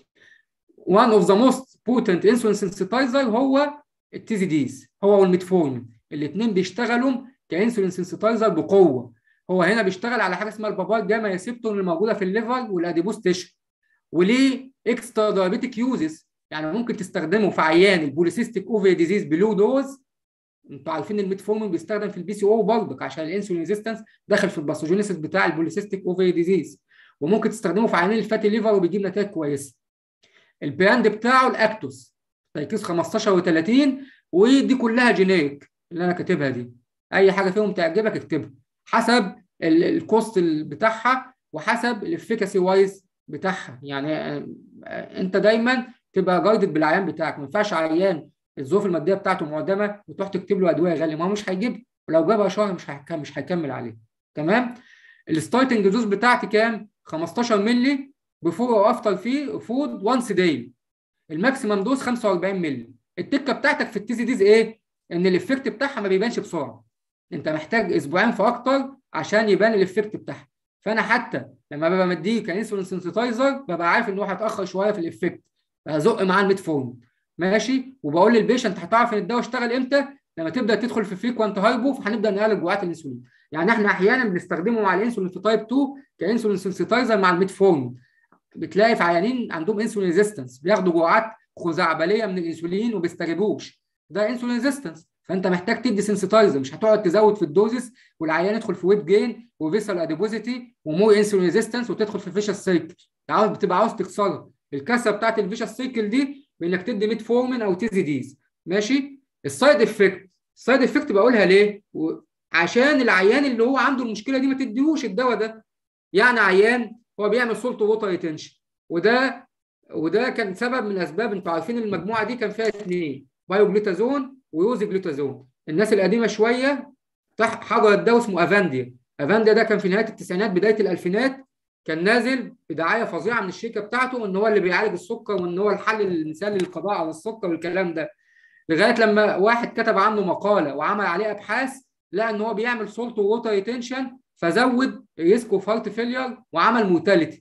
S1: one of the most potent insulin sensitizer هو التيزي ديز هو والميتفورمين الاثنين بيشتغلوا كانسولين سنسيتايزر بقوه هو هنا بيشتغل على حاجه اسمها البابار جاما ريسبتور اللي موجوده في الليفر والاديبوس تيشو وليه اكسترا دايابيتيك يوزز يعني ممكن تستخدمه في عيان البوليسيستيك اوفري ديزيز بلو دوز انتوا عارفين الميتفورمين بيستخدم في البي سي او برضك عشان الانسولين ريزيستنس داخل في الباثوجينيسيس بتاع البوليسيستيك اوفري ديزيز وممكن تستخدمه في عيانين الفاتي ليفر وبيجيب نتائج كويسه البراند بتاعه الاكتوس تركيز 15 و30 ودي كلها جينيريك اللي انا كاتبها دي اي حاجه فيهم تعجبك اكتبها حسب الكوست بتاعها وحسب الافيكاسي وايز بتاعها يعني انت دايما تبقى جايدد بالعيان بتاعك ما ينفعش عيان الظروف الماديه بتاعته معدمه وتروح تكتب له ادويه غاليه ما هو مش هيجيب ولو جابها شهر مش هيكمل مش هيكمل عليه تمام الستارتنج دوز بتاعتي كام 15 مللي بفور او افتر في فود وانس داي الماكسيمم دوز 45 مللي التكه بتاعتك في التيزي ديز ايه ان الافكت بتاعها ما بيبانش بسرعه انت محتاج اسبوعين فاكتر عشان يبان الافكت بتاعها فانا حتى لما ببقى مديه كانسولين سنسيتايزر ببقى عارف ان هو هيتاخر شويه في الافكت هزق معاه الميتفورم ماشي وبقول للبيشنت هتعرف ان الدواء اشتغل امتى لما تبدا تدخل في فريكوانت هايبو فهنبدا نقلل جرعات الانسولين يعني احنا احيانا بنستخدمه مع الانسولين في تايب 2 كانسولين سنسيتايزر مع الميتفورم بتلاقي في عيانين عندهم انسولين ريزيستنس بياخدوا جرعات خزعبليه من الانسولين وما بيستجيبوش ده انسولين ريزيستنس فانت محتاج تدي سنسيتايزر مش هتقعد تزود في الدوزس والعيان يدخل في ويت جين وفيسال اديبوزيتي ومور انسولين ريزيستنس وتدخل في فيشس سايكل عاوز بتبقى عاوز تكسرها الكسره بتاعت الفيشس سايكل دي بانك تدي ميتفورمين او تيزي ديز ماشي السايد افكت السايد افكت بقولها ليه عشان العيان اللي هو عنده المشكله دي ما تديهوش الدواء ده يعني عيان هو بيعمل سولت ووتر ريتنشن وده وده كان سبب من اسباب انتوا عارفين المجموعه دي كان فيها اثنين بايوجليتازون ويوزيجليتازون الناس القديمه شويه حجر الدواء اسمه افانديا افانديا ده كان في نهايه التسعينات بدايه الالفينات كان نازل بدعايه فظيعه من الشركه بتاعته ان هو اللي بيعالج السكر وان هو الحل المثالي للقضاء على السكر والكلام ده لغايه لما واحد كتب عنه مقاله وعمل عليه ابحاث لقى ان هو بيعمل سولت ووتر ريتنشن فزود ريسك اوف هارت فيلير وعمل موتاليتي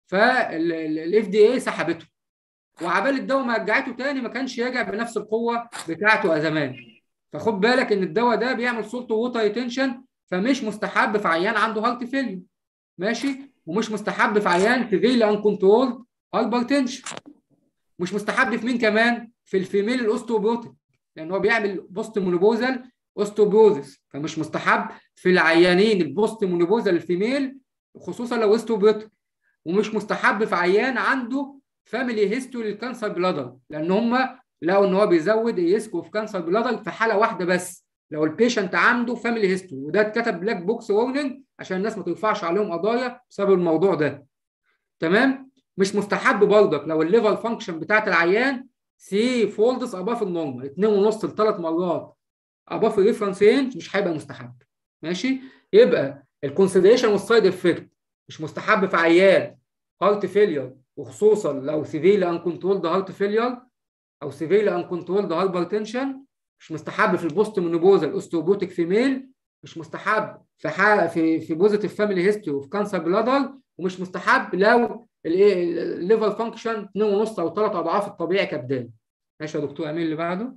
S1: فالاف دي اي سحبته وعبال الدواء ما رجعته تاني ما كانش راجع بنفس القوه بتاعته زمان فخد بالك ان الدواء ده بيعمل سولت ووتر ريتنشن فمش مستحب في عيان عنده هارت فيلير ماشي ومش مستحب في عيان سيفيرلي ان كنترول هايبرتنشن مش مستحب في مين كمان في الفيميل الاوستوبروتيك لان هو بيعمل بوست مونوبوزال اوستوبروزس فمش مستحب في العيانين البوست مونوبوزال الفيميل خصوصا لو اوستوبروتيك ومش مستحب في عيان عنده فاميلي هيستوري للكانسر بلادر لان هم لقوا ان هو بيزود الريسك اوف كانسر بلادر في حاله واحده بس لو البيشنت عنده فاميلي هيستوري وده اتكتب بلاك بوكس وورنينج عشان الناس ما ترفعش عليهم قضايا بسبب الموضوع ده تمام مش مستحب برضك لو الليفر فانكشن بتاعت العيان سي فولدز اباف النورمال 2.5 ل 3 مرات اباف الريفرنس رينج مش هيبقى مستحب ماشي يبقى الكونسيدريشن والسايد افكت مش مستحب في عيان هارت فيلير وخصوصا لو سيفيرلي ان كنترولد هارت فيلير او سيفيرلي ان كنترولد هايبرتنشن مش مستحب في البوست مونوبوزال اوستوبوتيك فيميل مش مستحب في حاله في في بوزيتيف فاميلي هيستوري وفي كانسر بلادر ومش مستحب لو الليفر فانكشن 2.5 او 3 اضعاف الطبيعي كبدايه ماشي يا دكتور امين اللي بعده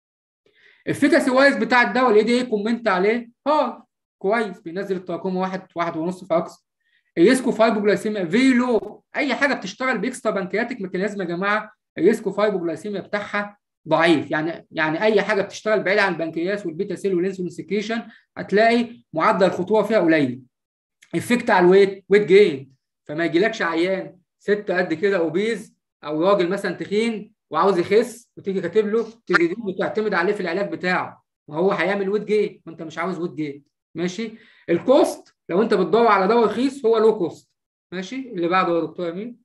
S1: الفيكاسي وايز بتاع الدواء الاي دي اي كومنت عليه اه كويس بينزل التراكم واحد واحد ونص فاكثر الريسكو فايبوجلايسيميا فيري لو اي حاجه بتشتغل باكسترا بنكرياتيك ميكانيزم يا جماعه الريسكو فايبوجلايسيميا بتاعها ضعيف يعني يعني اي حاجه بتشتغل بعيد عن البنكرياس والبيتا سيل والانسولين سكريشن هتلاقي معدل الخطوره فيها قليل افكت على الويت ويت جين فما يجيلكش عيان ست قد كده اوبيز او راجل مثلا تخين وعاوز يخس وتيجي كاتب له تيجي وتعتمد عليه في العلاج بتاعه وهو هيعمل ويت جين وانت مش عاوز ويت جين ماشي الكوست لو انت بتدور على دواء رخيص هو لو كوست ماشي اللي بعده يا دكتور امين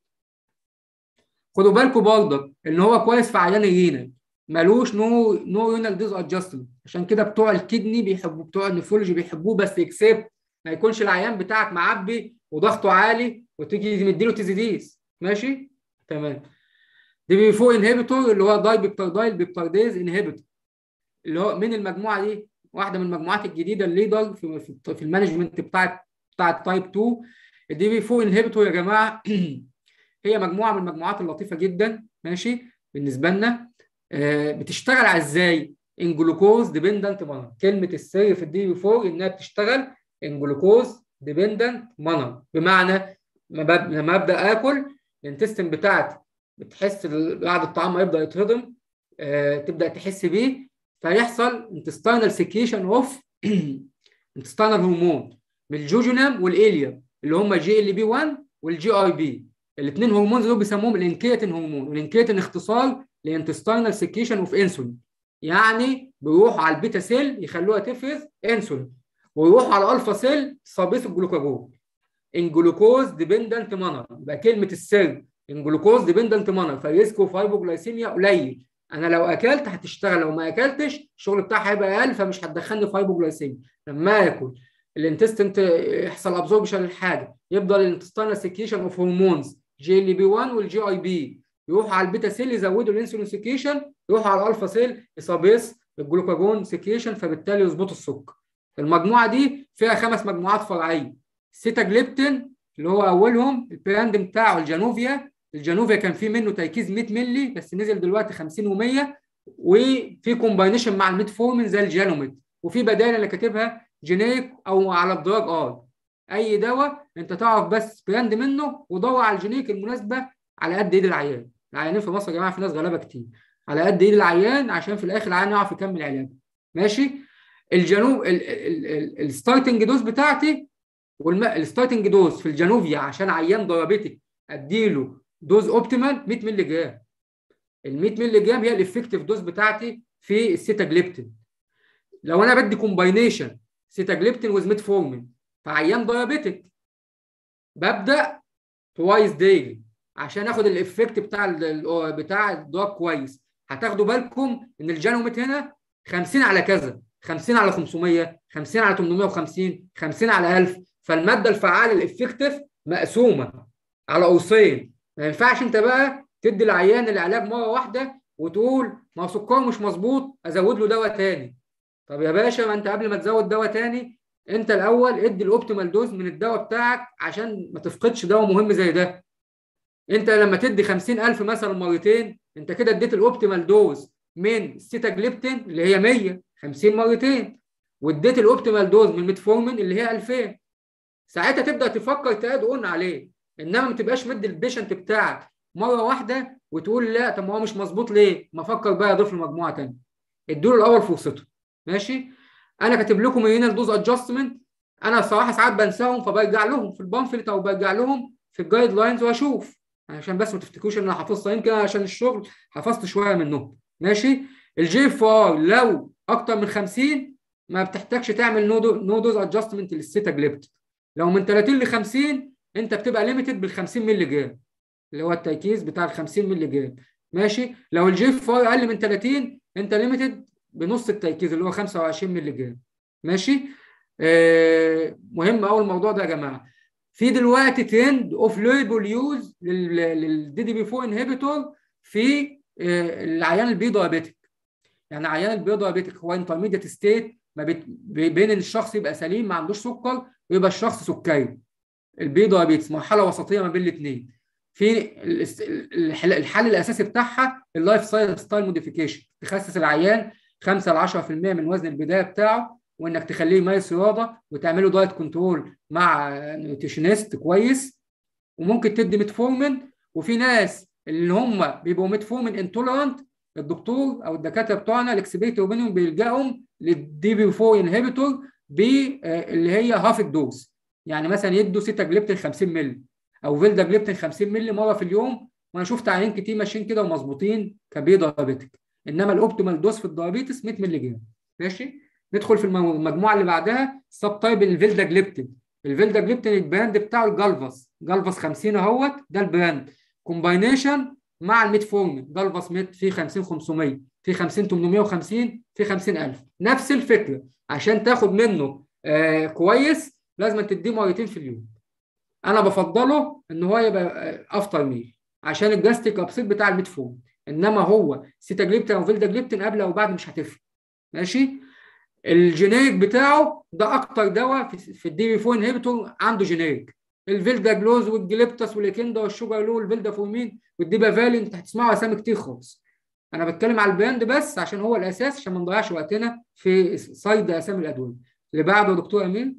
S1: خدوا بالكم برضك ان هو كويس في عيان الرينال ملوش نو نو رينال ديز ادجستمنت عشان كده بتوع الكدني بيحبوا بتوع النفرولوجي بيحبوه بس اكسبت ما يكونش العيان بتاعك معبي وضغطه عالي وتيجي مديله تيزيديز ماشي تمام دي بي 4 انهبيتور اللي هو داي بيبتاردايل بيبتارديز انهبيتور اللي هو من المجموعه دي واحده من المجموعات الجديده الليدر في في, في المانجمنت بتاع بتاع تايب 2 الدي بي 4 انهبيتور يا جماعه هي مجموعه من المجموعات اللطيفه جدا ماشي بالنسبه لنا آه بتشتغل على ازاي ان جلوكوز ديبندنت مانر كلمه السر في الدي بي 4 انها بتشتغل ان جلوكوز ديبندنت مانر بمعنى لما ابدا اكل الانتستين بتاعتي بتحس بعد الطعام ما يبدا يتهضم آه تبدا تحس بيه فيحصل انتستينال سكريشن اوف انتستينال هرمون من الجوجونام والاليوم اللي هم جي ال بي 1 والجي اي بي الاثنين هرمون دول بيسموهم الانكيتين هرمون والانكيتين اختصار لانتستينال سكريشن اوف انسولين يعني بيروحوا على البيتا سيل يخلوها تفرز انسولين ويروحوا على الالفا سيل تصبيص الجلوكاجون ان جلوكوز ديبندنت مانر يبقى كلمه السر ان جلوكوز ديبندنت مانر فالريسك اوف هايبوجلايسيميا قليل انا لو اكلت هتشتغل لو ما اكلتش الشغل بتاعها هيبقى اقل فمش هتدخلني في هايبوجلايسيميا لما اكل الانتستين يحصل ابزوربشن للحاجه يفضل الانتستينال سكريشن اوف هرمونز جي ال بي 1 والجي اي بي يروحوا على البيتا سيل يزودوا الانسولين سكريشن يروحوا على الالفا سيل يصابيس الجلوكاجون سكريشن فبالتالي يظبطوا السكر المجموعه دي فيها خمس مجموعات فرعيه سيتاجليبتين اللي هو اولهم البراند بتاعه الجانوفيا الجانوفيا كان فيه منه تركيز 100 مللي بس نزل دلوقتي 50 و100 وفي كومباينيشن مع الميتفورمين زي الجانوميد وفي بدائل اللي كاتبها جينيك او على الدراج ار اي دواء انت تعرف بس براند منه ودور على الجينيك المناسبه على قد ايد العيان العيانين في مصر يا جماعه في ناس غلابه كتير على قد ايد العيان عشان في الاخر العيان يعرف يكمل علاجه ماشي الجنوب الستارتنج دوز بتاعتي والستارتنج دوز في الجانوفيا عشان عيان دايابيتك اديله دوز اوبتيمال 100 مللي جرام ال 100 مللي جرام هي الافكتيف دوز بتاعتي في السيتاجليبتين لو انا بدي كومباينيشن سيتاجليبتين ويز ميتفورمين في عيان دايابيتك ببدا توايس ديلي عشان اخد الافكت بتاع ال بتاع الدواء كويس هتاخدوا بالكم ان الجانوميت هنا 50 على كذا 50 على 500 50 على 850 50 على 1000 فالماده الفعاله الافكتيف مقسومه على قوسين ما ينفعش انت بقى تدي العيان العلاج مره واحده وتقول ما هو سكره مش مظبوط ازود له دواء تاني طب يا باشا ما انت قبل ما تزود دواء تاني انت الاول ادي الاوبتيمال دوز من الدواء بتاعك عشان ما تفقدش دواء مهم زي ده انت لما تدي 50000 مثلا مرتين انت كده اديت الاوبتيمال دوز من السيتاجليبتين اللي هي 100 50 مرتين واديت الاوبتيمال دوز من الميتفورمين اللي هي 2000 ساعتها تبدا تفكر تاد اون عليه انما ما تبقاش مدي البيشنت بتاعك مره واحده وتقول لا طب ما هو مش مظبوط ليه؟ ما افكر بقى اضيف له مجموعه ثانيه ادوا له الاول فرصته ماشي انا كاتب لكم هنا الدوز ادجستمنت انا الصراحه ساعات بنساهم فبرجع لهم في البامفلت او برجع لهم في الجايد لاينز واشوف عشان بس ما تفتكروش ان انا حافظها يمكن عشان الشغل حفظت شويه منهم ماشي الجي اف ار لو اكتر من 50 ما بتحتاجش تعمل نو دو نو دوز ادجستمنت للسيتاجليبت لو من 30 ل 50 انت بتبقى ليميتد بال 50 مللي جرام اللي هو التركيز بتاع ال 50 مللي جرام ماشي لو الجي اف ار اقل من 30 انت ليميتد بنص التركيز اللي هو 25 مللي جرام ماشي آه مهم قوي الموضوع ده يا جماعه في دلوقتي ترند اوف ليبل يوز للدي دي بي 4 انهبيتور في آه العيان البيضاء دايابيتك يعني عيان البيضاء دايابيتك هو انترميديت ستيت ما بين ان الشخص يبقى سليم ما عندوش سكر ويبقى الشخص سكري البيضاء دايابيتس مرحله وسطيه ما بين الاثنين في الحل الاساسي بتاعها اللايف ستايل موديفيكيشن تخسس العيان 5 ل 10% من وزن البدايه بتاعه وانك تخليه يمارس رياضه وتعمله دايت كنترول مع نيوتريشنست كويس وممكن تدي ميتفورمين وفي ناس اللي هم بيبقوا ميتفورمين انتولرانت الدكتور او الدكاتره بتوعنا الاكسبيرت اوبينيون بيلجأهم للدي بي 4 انهبيتور اللي هي هاف الدوز يعني مثلا يدوا سيتاجليبتين 50 مللي او فيلداجليبتين 50 مللي مره في اليوم وانا شفت عيانين كتير ماشيين كده ومظبوطين كبيضه دايابيتك انما الاوبتيمال دوز في الدايابيتس 100 مللي جرام ماشي ندخل في المجموعه اللي بعدها سب تايب الفيلداجليبتين الفيلداجليبتين البراند بتاعه الجالفاس جالفاس 50 اهوت ده البراند كومباينيشن مع الميتفورمين جالفاس ميت في 50 500 في 50 850 في 50000 نفس الفكره عشان تاخد منه آه كويس لازم تديه مرتين في اليوم انا بفضله ان هو يبقى افتر ميل عشان الجاستيك ابسيت بتاع الميتفورمين انما هو سيتاجليبتين او فيلداجليبتين قبل او بعد مش هتفرق ماشي الجينيريك بتاعه ده اكتر دواء في الدي بي 4 انهبيتور عنده جينيريك الفيلداجلوز والجليبتاس والكيندا والشوجر لو والفيلدافورمين والديبافالين انت هتسمعوا اسامي كتير خالص انا بتكلم على البراند بس عشان هو الاساس عشان ما نضيعش وقتنا في صيد اسامي الادويه اللي بعده يا دكتور امين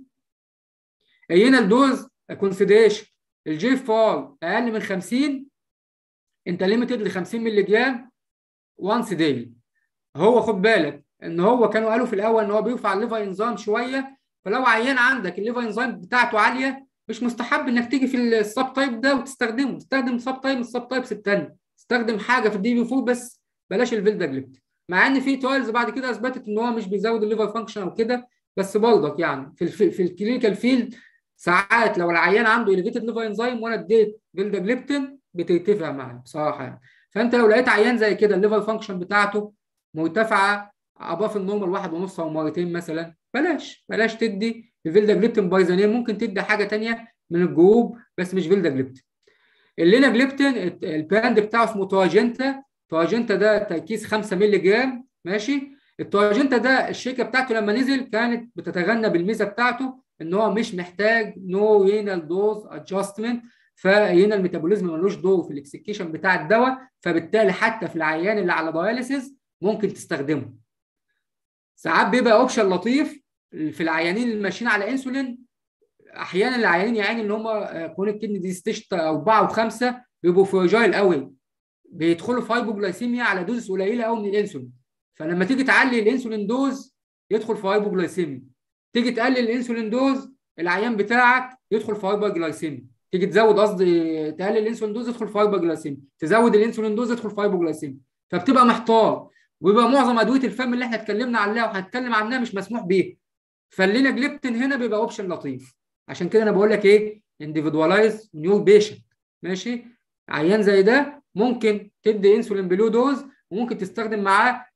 S1: هنا الدوز كونسيدريشن الجي اف ار اقل من 50 انت ليميتد ل 50 مللي جرام وانس داي هو خد بالك ان هو كانوا قالوا في الاول ان هو بيرفع الليفر انزيم شويه فلو عيان عندك الليفر انزيم بتاعته عاليه مش مستحب انك تيجي في السب تايب ده وتستخدمه تستخدم سب تايب من السب تايبس الثانيه تستخدم حاجه في الدي بي 4 بس بلاش الفيلداجليبت مع ان في ترايلز بعد كده اثبتت ان هو مش بيزود الليفر فانكشن او كده بس برضك يعني في الف... في الكلينيكال فيلد ساعات لو العيان عنده اليفيتد ليفر انزيم وانا اديت فيلداجليبتين بترتفع معاه بصراحه يعني فانت لو لقيت عيان زي كده الليفر فانكشن بتاعته مرتفعه اباف النورمال واحد ونص او مرتين مثلا بلاش بلاش تدي الفيلداجليبتين بايزانين ممكن تدي حاجه ثانيه من الجروب بس مش فيلداجليبتين الليناجليبتين البراند بتاعه اسمه تواجنتا تواجنتا ده تركيز 5 مللي جرام ماشي التواجنتا ده الشركه بتاعته لما نزل كانت بتتغنى بالميزه بتاعته ان هو مش محتاج نو رينال دوز ادجستمنت فهنا الميتابوليزم ملوش دور في الاكسكيشن بتاع الدواء فبالتالي حتى في العيان اللي على داياليسيس ممكن تستخدمه ساعات بيبقى اوبشن لطيف في العيانين اللي ماشيين على انسولين احيانا العيانين يعني ان هم كونيك كدني دي ستيج اربعه وخمسه بيبقوا فراجايل قوي بيدخلوا في هايبوجلايسيميا على دوز قليله قوي من الانسولين فلما تيجي تعلي الانسولين دوز يدخل في هايبوجلايسيميا تيجي تقلل الانسولين دوز العيان بتاعك يدخل في هايبوجلايسيميا تيجي تزود قصدي تقلل الانسولين دوز يدخل في هايبوجلايسيميا تزود الانسولين دوز يدخل في هايبوجلايسيميا فبتبقى محتار ويبقى معظم ادويه الفم اللي احنا اتكلمنا عليها وهنتكلم عنها مش مسموح بيها فاللينا جليبتين هنا بيبقى اوبشن لطيف عشان كده انا بقول لك ايه انديفيدوالايز نيو بيشنت ماشي عيان زي ده ممكن تدي انسولين بلو دوز وممكن تستخدم معاه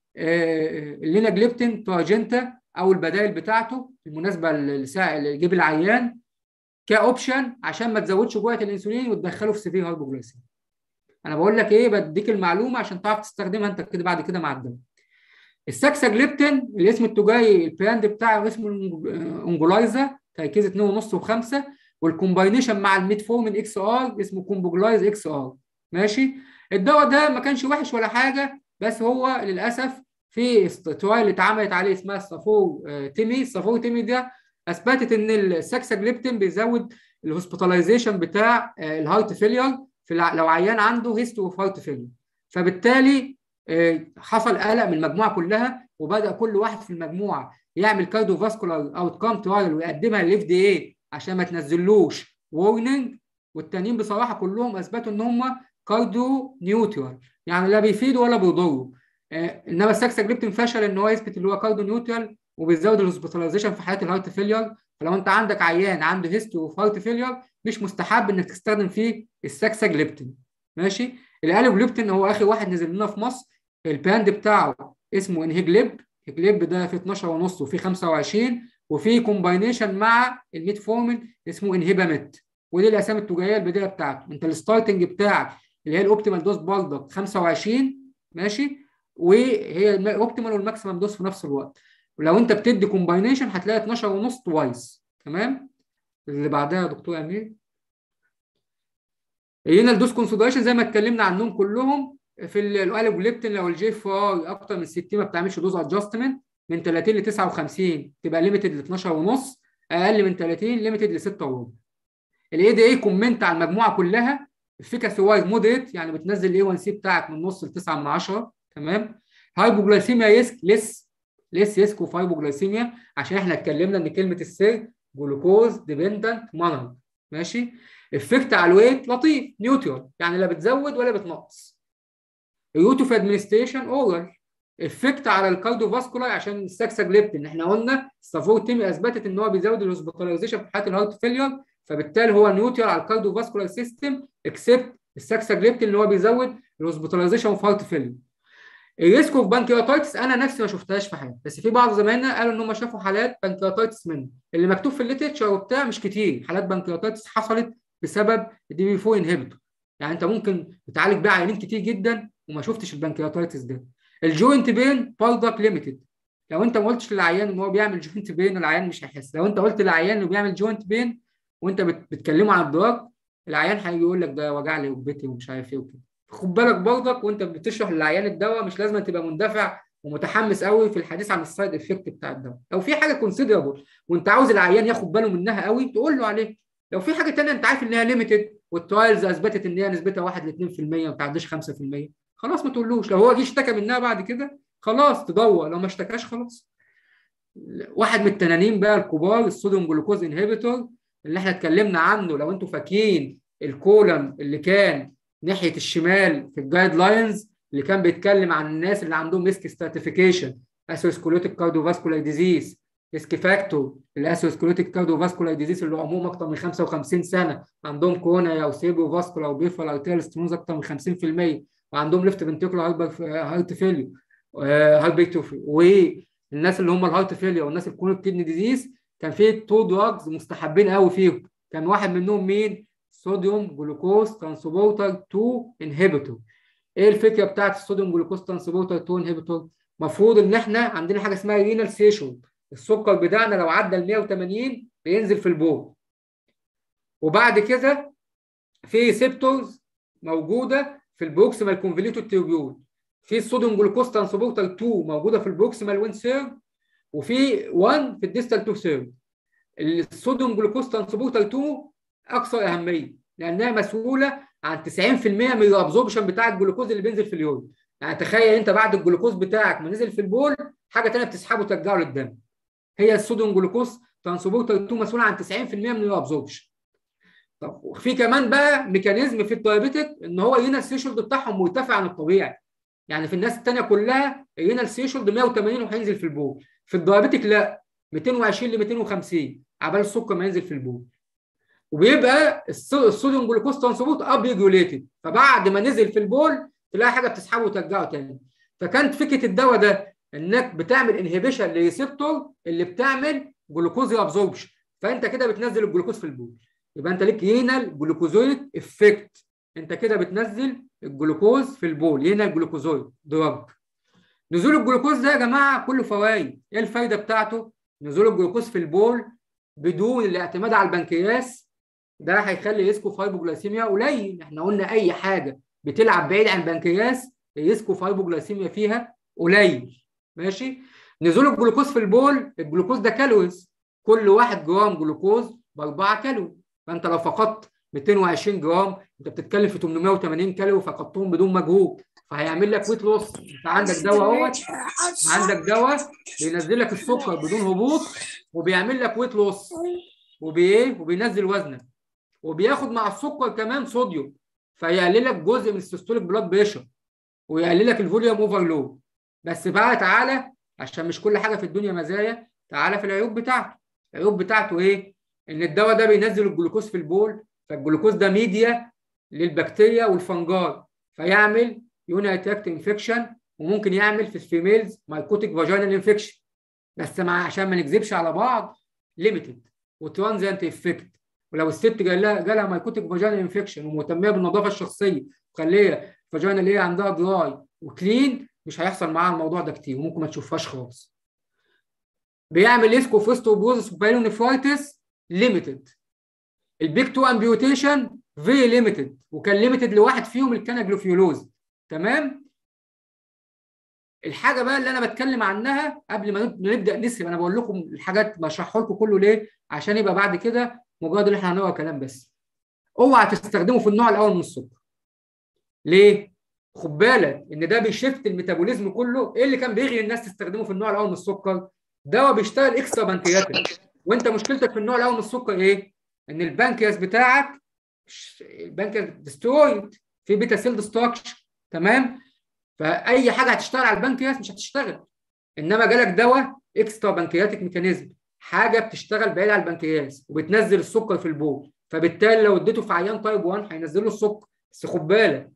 S1: اللينا جليبتين تواجنتا او البدائل بتاعته بالمناسبه اللي يجيب العيان كاوبشن عشان ما تزودش جرعه الانسولين وتدخله في سيفير هايبوجلايسيميا انا بقول لك ايه بديك المعلومه عشان تعرف تستخدمها انت كده بعد كده مع الدواء الساكساجليبتين الاسم التجاري البراند بتاعه اسمه انجولايزا تركيز 2.5 و5 والكومباينيشن مع الميتفورمين اكس ار اسمه كومبوجلايز اكس ار ماشي الدواء ده ما كانش وحش ولا حاجه بس هو للاسف في ترايل اللي اتعملت عليه اسمها الصافور تيمي الصافور تيمي ده اثبتت ان الساكساجليبتين بيزود الهوسبيتاليزيشن بتاع الهارت فيلير في لو عيان عنده هيستوري اوف هارت فيلير فبالتالي حصل قلق من المجموعه كلها وبدا كل واحد في المجموعه يعمل كارديو فاسكولار اوت كام ترايل ويقدمها للاف دي اي عشان ما تنزلوش وورنينج والتانيين بصراحه كلهم اثبتوا ان هم كارديو نيوترال يعني لا بيفيدوا ولا بيضروا آه انما الساكساجليبتين فشل ان هو يثبت اللي هو كارديو نيوترال وبيزود الهوسبيتاليزيشن في حالات الهارت فيلير فلو انت عندك عيان عنده هيستوري اوف هارت فيلير مش مستحب انك تستخدم فيه الساكساجليبتين ماشي الالوجليبتين هو اخر واحد نزل لنا في مصر البراند بتاعه اسمه انهيجليب الجليب ده في 12 ونص وفي 25 وفي كومباينيشن مع الميتفورمين اسمه انهيباميت ودي الاسامي التجاريه البديله بتاعته انت الستارتنج بتاعك اللي هي الاوبتيمال دوز برضك 25 ماشي وهي الاوبتيمال والماكسيمم دوز في نفس الوقت ولو انت بتدي كومباينيشن هتلاقي 12 ونص توايس تمام اللي بعدها يا دكتور امير هنا الدوز كونسيدريشن زي ما اتكلمنا عنهم كلهم في القالب ليبتين لو الجي اف ار اكتر من 60 ما بتعملش دوز ادجستمنت من 30 ل 59 تبقى ليميتد ل 12 ونص اقل من 30 ليميتد ل 6 وربع الاي دي اي كومنت على المجموعه كلها افيكاسي وايز مودريت يعني بتنزل الاي 1 سي بتاعك من نص ل 9 من 10 تمام هايبوجلايسيميا يسك لس لس يسكو في هايبوجلايسيميا عشان احنا اتكلمنا ان كلمه السر جلوكوز ديبندنت مانر ماشي افكت على الويت لطيف نيوترال يعني لا بتزود ولا بتنقص روت اوف ادمنستريشن اورال افكت على الكارديو فاسكولار عشان الساكساجليبتين احنا قلنا الصفور تيمي اثبتت ان هو بيزود الهوسبيتاليزيشن في حالات الهارت فيلير فبالتالي هو نيوترال على الكارديو فاسكولار سيستم اكسبت الساكساجليبتين اللي هو بيزود الهوسبيتاليزيشن في هارت فيلير الريسك اوف بانكياتايتس انا نفسي ما شفتهاش في حياتي بس في بعض زمايلنا قالوا ان هم شافوا حالات بانكياتايتس منه اللي مكتوب في الليترشر وبتاع مش كتير حالات بانكياتايتس حصلت بسبب الدي بي 4 انهبيتور يعني انت ممكن تعالج بيه عيانين كتير جدا وما شفتش البنكرياتايتس ده الجوينت بين برضك ليميتد لو انت ما قلتش للعيان ان هو بيعمل جوينت بين العيان مش هيحس لو انت قلت للعيان انه بيعمل جوينت بين وانت بتكلمه عن الدراج العيان هيجي يقول لك ده وجع لي ركبتي ومش عارف ايه وكده خد بالك برضك وانت بتشرح للعيان الدواء مش لازم تبقى مندفع ومتحمس قوي في الحديث عن السايد افكت بتاع الدواء لو في حاجه كونسيدربل وانت عاوز العيان ياخد باله منها قوي تقول له عليه لو في حاجه ثانيه انت عارف انها ليميتد والترايلز اثبتت ان هي نسبتها 1 ل 2% ما بتعديش 5% خلاص ما تقولوش لو هو جه اشتكى منها بعد كده خلاص تدور لو ما اشتكاش خلاص واحد من التنانين بقى الكبار الصوديوم جلوكوز انهبيتور اللي احنا اتكلمنا عنه لو انتوا فاكرين الكولم اللي كان ناحيه الشمال في الجايد لاينز اللي كان بيتكلم عن الناس اللي عندهم ريسك ستراتيفيكيشن اسوسكولوتيك كارديوفاسكولار ديزيز ريسك فاكتور الاسوسكولوتيك كارديوفاسكولار ديزيز اللي عمرهم اكتر من 55 سنه عندهم كورونا او سيبرو فاسكولار وبيفال ارتيريال ستنوز اكتر من 50% وعندهم ليفت فنتيكولار هارت فيليو هايبرتروفي والناس اللي هم الهارت فيليو والناس الكرونيك كيدني ديزيز كان في تو دراجز مستحبين قوي فيهم كان واحد منهم مين؟ صوديوم جلوكوز ترانسبورتر 2 انهبيتور ايه الفكره بتاعت الصوديوم جلوكوز ترانسبورتر 2 انهبيتور؟ المفروض ان احنا عندنا حاجه اسمها رينال سيشن السكر بتاعنا لو عدى ال 180 بينزل في البول وبعد كده في ريسبتورز موجوده في البروكسيمال كونفوليوتد تيوبيول في الصوديوم جلوكوز ترانسبورتر 2 موجوده في البروكسيمال 1 سيرف وفي 1 في الديستال 2 سيرف الصوديوم جلوكوز ترانسبورتر 2 اكثر اهميه لانها مسؤوله عن 90% من الابزوربشن بتاع الجلوكوز اللي بينزل في اليورين يعني تخيل انت بعد الجلوكوز بتاعك ما نزل في البول حاجه ثانيه بتسحبه وترجعه للدم هي الصوديوم جلوكوز ترانسبورتر 2 مسؤول عن 90% من الابزوربشن طب في كمان بقى ميكانيزم في الدايابيتك ان هو الرينال ثريشولد بتاعهم مرتفع عن الطبيعي يعني في الناس الثانيه كلها الرينال ثريشولد 180 وهينزل في البول في الدايابيتك لا 220 ل 250 عبال السكر ما ينزل في البول وبيبقى الصوديوم جلوكوز ترانسبورت اب ريجوليتد فبعد ما نزل في البول تلاقي حاجه بتسحبه وترجعه تاني فكانت فكره الدواء ده انك بتعمل انهبيشن للريسبتور اللي بتعمل جلوكوز ابزوربشن فانت كده بتنزل الجلوكوز في البول يبقى انت ليك رينال جلوكوزويد افكت انت كده بتنزل الجلوكوز في البول رينال جلوكوزويد دراج نزول الجلوكوز ده يا جماعه كله فوائد ايه الفايده بتاعته نزول الجلوكوز في البول بدون الاعتماد على البنكرياس ده هيخلي ريسكو فايبوجلايسيميا قليل احنا قلنا اي حاجه بتلعب بعيد عن البنكرياس ريسكو فايبوجلايسيميا فيها قليل ماشي نزول الجلوكوز في البول الجلوكوز ده كالوريز كل 1 جرام جلوكوز ب 4 كالوري فانت لو فقدت 220 جرام انت بتتكلم في 880 كالوري فقدتهم بدون مجهود فهيعمل لك ويت لوس انت عندك دواء اهوت عندك دواء بينزل لك السكر بدون هبوط وبيعمل لك ويت لوس وبايه وبينزل وزنك وبياخد مع السكر كمان صوديوم فيقلل لك جزء من السيستوليك بلاد بريشر ويقلل لك الفوليوم اوفرلود بس بقى تعالى عشان مش كل حاجه في الدنيا مزايا تعالى في العيوب بتاعته العيوب بتاعته ايه ان الدواء ده بينزل الجلوكوز في البول فالجلوكوز ده ميديا للبكتيريا والفنجاي فيعمل يونايتراكت انفكشن وممكن يعمل في الفيميلز مايكوتيك فاجينال انفكشن بس مع عشان ما نكذبش على بعض ليميتد وترانزيانت افكت ولو الست جالها جالها مايكوتيك فاجينال انفكشن ومهتميه بالنظافه الشخصيه وخليه الفاجينا اللي هي عندها دراي وكلين مش هيحصل معاها الموضوع ده كتير وممكن ما تشوفهاش خالص بيعمل اسكو فيستوبروزس وبايلونيفرايتس ليميتد البيك 2 امبيوتيشن فيري ليميتد وكان ليميتد لواحد فيهم الكاناجلوفيولوز تمام الحاجه بقى اللي انا بتكلم عنها قبل ما نبدا نسرب انا بقول لكم الحاجات بشرحها لكم كله ليه عشان يبقى بعد كده مجرد ان احنا هنقرا كلام بس اوعى تستخدمه في النوع الاول من السكر ليه خد بالك ان ده بيشفت الميتابوليزم كله ايه اللي كان بيغري الناس تستخدمه في النوع الاول من السكر دواء بيشتغل اكسترا بنكرياتيك وانت مشكلتك في النوع الاول من السكر ايه ان البنكرياس بتاعك البنكرياس ديسترويد في بيتا سيل ديستراكشن تمام فاي حاجه هتشتغل على البنكرياس مش هتشتغل انما جالك دواء اكسترا بنكرياتيك ميكانيزم حاجه بتشتغل بعيد عن البنكرياس وبتنزل السكر في البول فبالتالي لو اديته في عيان تايب 1 هينزل له السكر بس خد بالك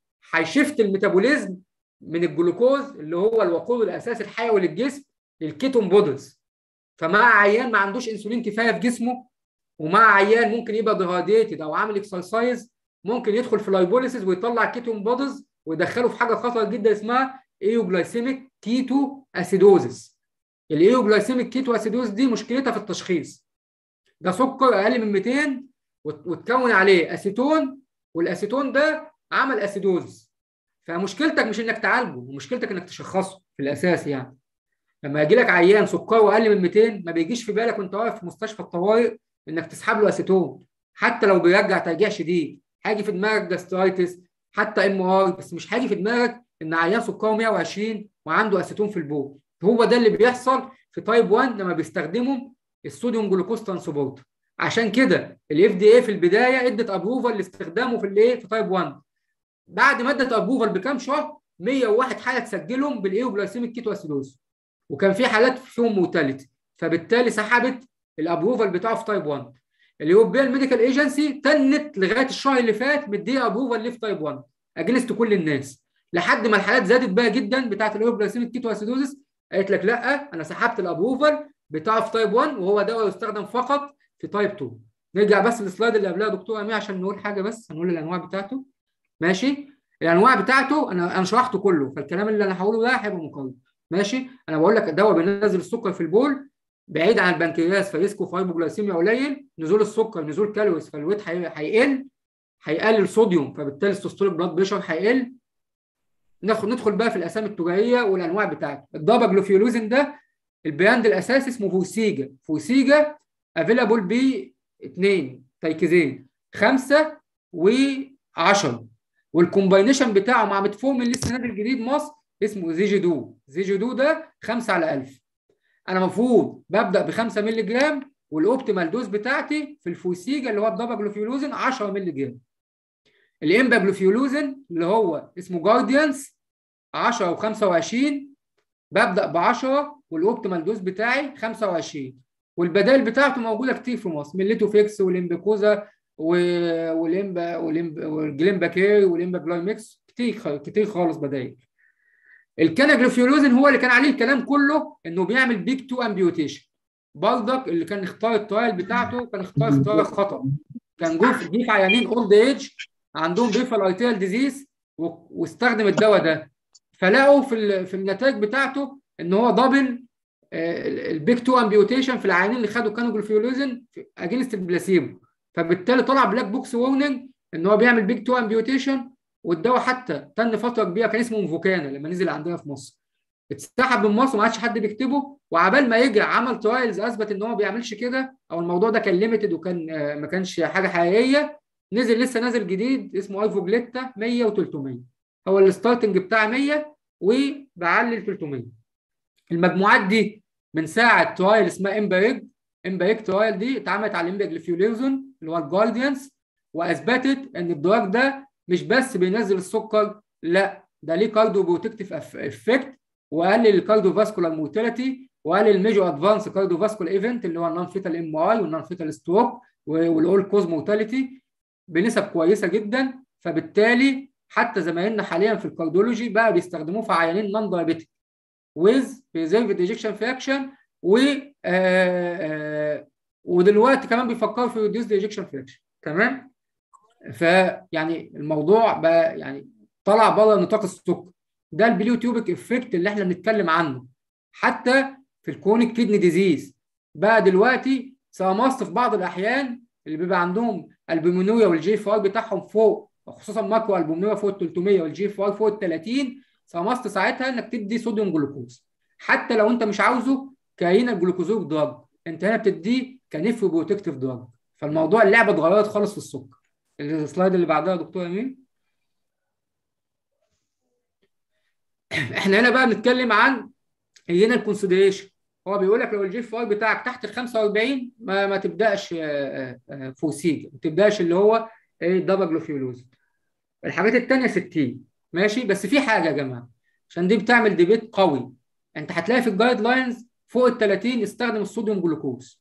S1: هيشفت الميتابوليزم من الجلوكوز اللي هو الوقود الاساسي الحيوي للجسم للكيتون بودز فمع عيان ما عندوش انسولين كفايه في جسمه ومع عيان ممكن يبقى ديهايدريتد او عامل اكسرسايز ممكن يدخل في لايبوليسيس ويطلع كيتون بودز ويدخله في حاجه خطر جدا اسمها ايوجلايسيميك كيتو اسيدوزس الايوجلايسيميك كيتو اسيدوز دي مشكلتها في التشخيص ده سكر اقل من 200 وتكون عليه اسيتون والاسيتون ده عمل اسيدوز فمشكلتك مش انك تعالجه ومشكلتك انك تشخصه في الاساس يعني لما يجي لك عيان سكره اقل من 200 ما بيجيش في بالك وانت واقف في مستشفى الطوارئ انك تسحب له اسيتون حتى لو بيرجع ترجيع شديد هيجي في دماغك جاسترايتس حتى ام ار بس مش هيجي في دماغك ان عيان سكره 120 وعنده اسيتون في البول هو ده اللي بيحصل في تايب 1 لما بيستخدموا الصوديوم جلوكوز ترانسبورتر عشان كده الاف دي اي في البدايه ادت ابروفال لاستخدامه في الايه في تايب 1 بعد ما ادت ابروفال بكام شهر 101 حاله تسجلهم بالايوجلايسيميك كيتو اسيدوز وكان في حالات فيهم موتاليتي فبالتالي سحبت الابروفال بتاعه في تايب 1 اليوروبيان ميديكال ايجنسي تنت لغايه الشهر اللي فات مديه ابروفال ليه في تايب 1 اجلست كل الناس لحد ما الحالات زادت بقى جدا بتاعه الايوجلايسيميك كيتو اسيدوزس قالت لك لا انا سحبت الابروفال بتاعه في تايب 1 وهو دواء يستخدم فقط في تايب 2 نرجع بس للسلايد اللي قبلها دكتور امي عشان نقول حاجه بس هنقول الانواع بتاعته ماشي الانواع بتاعته انا انا شرحته كله فالكلام اللي انا هقوله ده هيبقى مقرر ماشي انا بقول لك الدواء بينزل السكر في البول بعيد عن البنكرياس فريسكو فايبوجلايسيميا قليل نزول السكر نزول كالوريز فالويت هيقل هيقلل صوديوم فبالتالي السيستوليك بلاد بريشر هيقل ندخل ندخل بقى في الاسامي التجاريه والانواع بتاعته الدابا جلوفيولوزين ده البراند الاساسي اسمه فوسيجا فوسيجا افيلابل ب 2 تركيزين 5 و10 والكومباينيشن بتاعه مع ميتفورمين لسه نازل جديد مصر اسمه زيجيدو زيجيدو ده 5 على 1000 انا المفروض ببدا ب 5 مللي جرام والاوبتيمال دوز بتاعتي في الفوسيجا اللي هو الداباجلوفيولوزين 10 مللي جرام الامباجلوفيولوزين اللي هو اسمه جارديانس 10 و25 ببدا ب 10 والاوبتيمال دوز بتاعي 25 والبدائل بتاعته موجوده كتير في مصر ميليتوفيكس والامبيكوزا والامبا والجليمباكير والامبا جلايمكس كتير كتير خالص بدائل الكاناجلوفيولوزين هو اللي كان عليه الكلام كله انه بيعمل بيك تو امبيوتيشن برضك اللي كان اختار الترايل بتاعته كان اختار اختيار خطا كان جه في جه عيانين اولد ايج عندهم بيفال ارتيال ديزيز واستخدم الدواء ده فلقوا في في النتائج بتاعته ان هو دبل البيك تو امبيوتيشن في العيانين اللي خدوا كانوجلوفيولوزين اجينست البلاسيبو فبالتالي طلع بلاك بوكس وورنينج ان هو بيعمل بيك تو امبيوتيشن والدواء حتى تن فتره كبيره كان اسمه مفوكانا لما نزل عندنا في مصر اتسحب من مصر وما عادش حد بيكتبه وعبال ما يجي عمل ترايلز اثبت ان هو ما بيعملش كده او الموضوع ده كان ليميتد وكان ما كانش حاجه حقيقيه نزل لسه نازل جديد اسمه ايفوجليتا 100 و300 هو الستارتنج بتاع 100 وبعلي ل 300 المجموعات دي من ساعه ترايل اسمها امباريج امباريج ترايل دي اتعملت على الامباجليفيوليزون اللي هو الجارديانس واثبتت ان الدراج ده مش بس بينزل السكر لا ده ليه كارديو بروتكتيف افكت وقلل الكارديو فاسكولار مورتاليتي وقلل الميجور ادفانس كارديو فاسكولار ايفنت اللي هو النون فيتال ام اي والنون فيتال ستروك والاول كوز مورتاليتي بنسب كويسه جدا فبالتالي حتى زمايلنا حاليا في الكارديولوجي بقى بيستخدموه في عيانين نون دايابيتيك ويز بريزيرفد ايجكشن فراكشن و ودلوقتي كمان بيفكروا في ريديوس ايجكشن فراكشن تمام فيعني الموضوع بقى يعني طلع بره نطاق السكر ده البليو تيوبك افكت اللي احنا بنتكلم عنه حتى في الكونيك كيدني ديزيز بقى دلوقتي ساماست في بعض الاحيان اللي بيبقى عندهم البومينوريا والجي اف ار بتاعهم فوق خصوصا ماكرو البومينوريا فوق ال 300 والجي اف ار فوق ال 30 ساماست ساعتها انك تدي صوديوم جلوكوز حتى لو انت مش عاوزه كاين الجلوكوزوك دراج انت هنا بتديه كنف بروتكتيف دراج فالموضوع اللعبه اتغيرت خالص في السكر السلايد اللي بعدها يا دكتور امين احنا هنا بقى بنتكلم عن هنا الكونسيدريشن هو بيقول لك لو الجي اف اي بتاعك تحت ال 45 ما, ما تبداش فوسيج ما تبداش اللي هو ايه داباجلوفيولوز الحاجات الثانيه 60 ماشي بس في حاجه يا جماعه عشان دي بتعمل ديبيت قوي انت هتلاقي في الجايد لاينز فوق ال 30 استخدم الصوديوم جلوكوز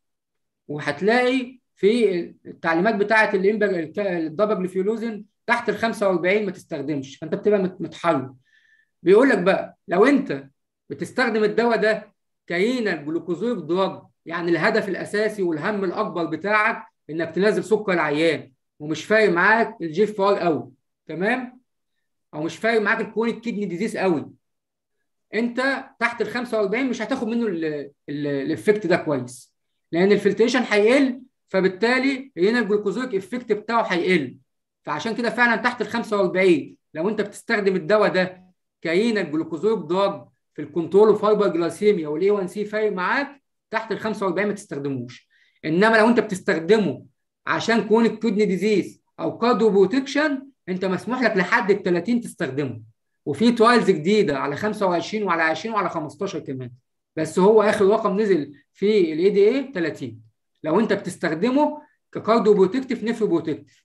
S1: وهتلاقي في التعليمات بتاعه الداباجلوفيولوزين تحت ال 45 ما تستخدمش فانت بتبقى متحير بيقول لك بقى لو انت بتستخدم الدواء ده كاينا جلوكوزويك دراج يعني الهدف الاساسي والهم الاكبر بتاعك انك تنزل سكر العيان ومش فارق معاك الجي اف ار قوي تمام او مش فارق معاك الكونيك كيدني ديزيز قوي انت تحت ال 45 مش هتاخد منه الافكت ده كويس لان الفلتريشن هيقل فبالتالي هنا الجلوكوزويك افكت بتاعه هيقل فعشان كده فعلا تحت ال 45 لو انت بتستخدم الدواء ده كاينا الجلوكوزويك دراج في الكنترول فايبر جلاسيميا والاي 1 سي فارق معاك تحت ال 45 ما تستخدموش انما لو انت بتستخدمه عشان كونك كدني ديزيز او كارديو بروتكشن انت مسموح لك لحد ال 30 تستخدمه وفي ترايلز جديده على 25 وعلى 20 وعلى 15 كمان بس هو اخر رقم نزل في الاي دي اي 30 لو انت بتستخدمه ككارديو بروتكتيف نفرو بروتكتيف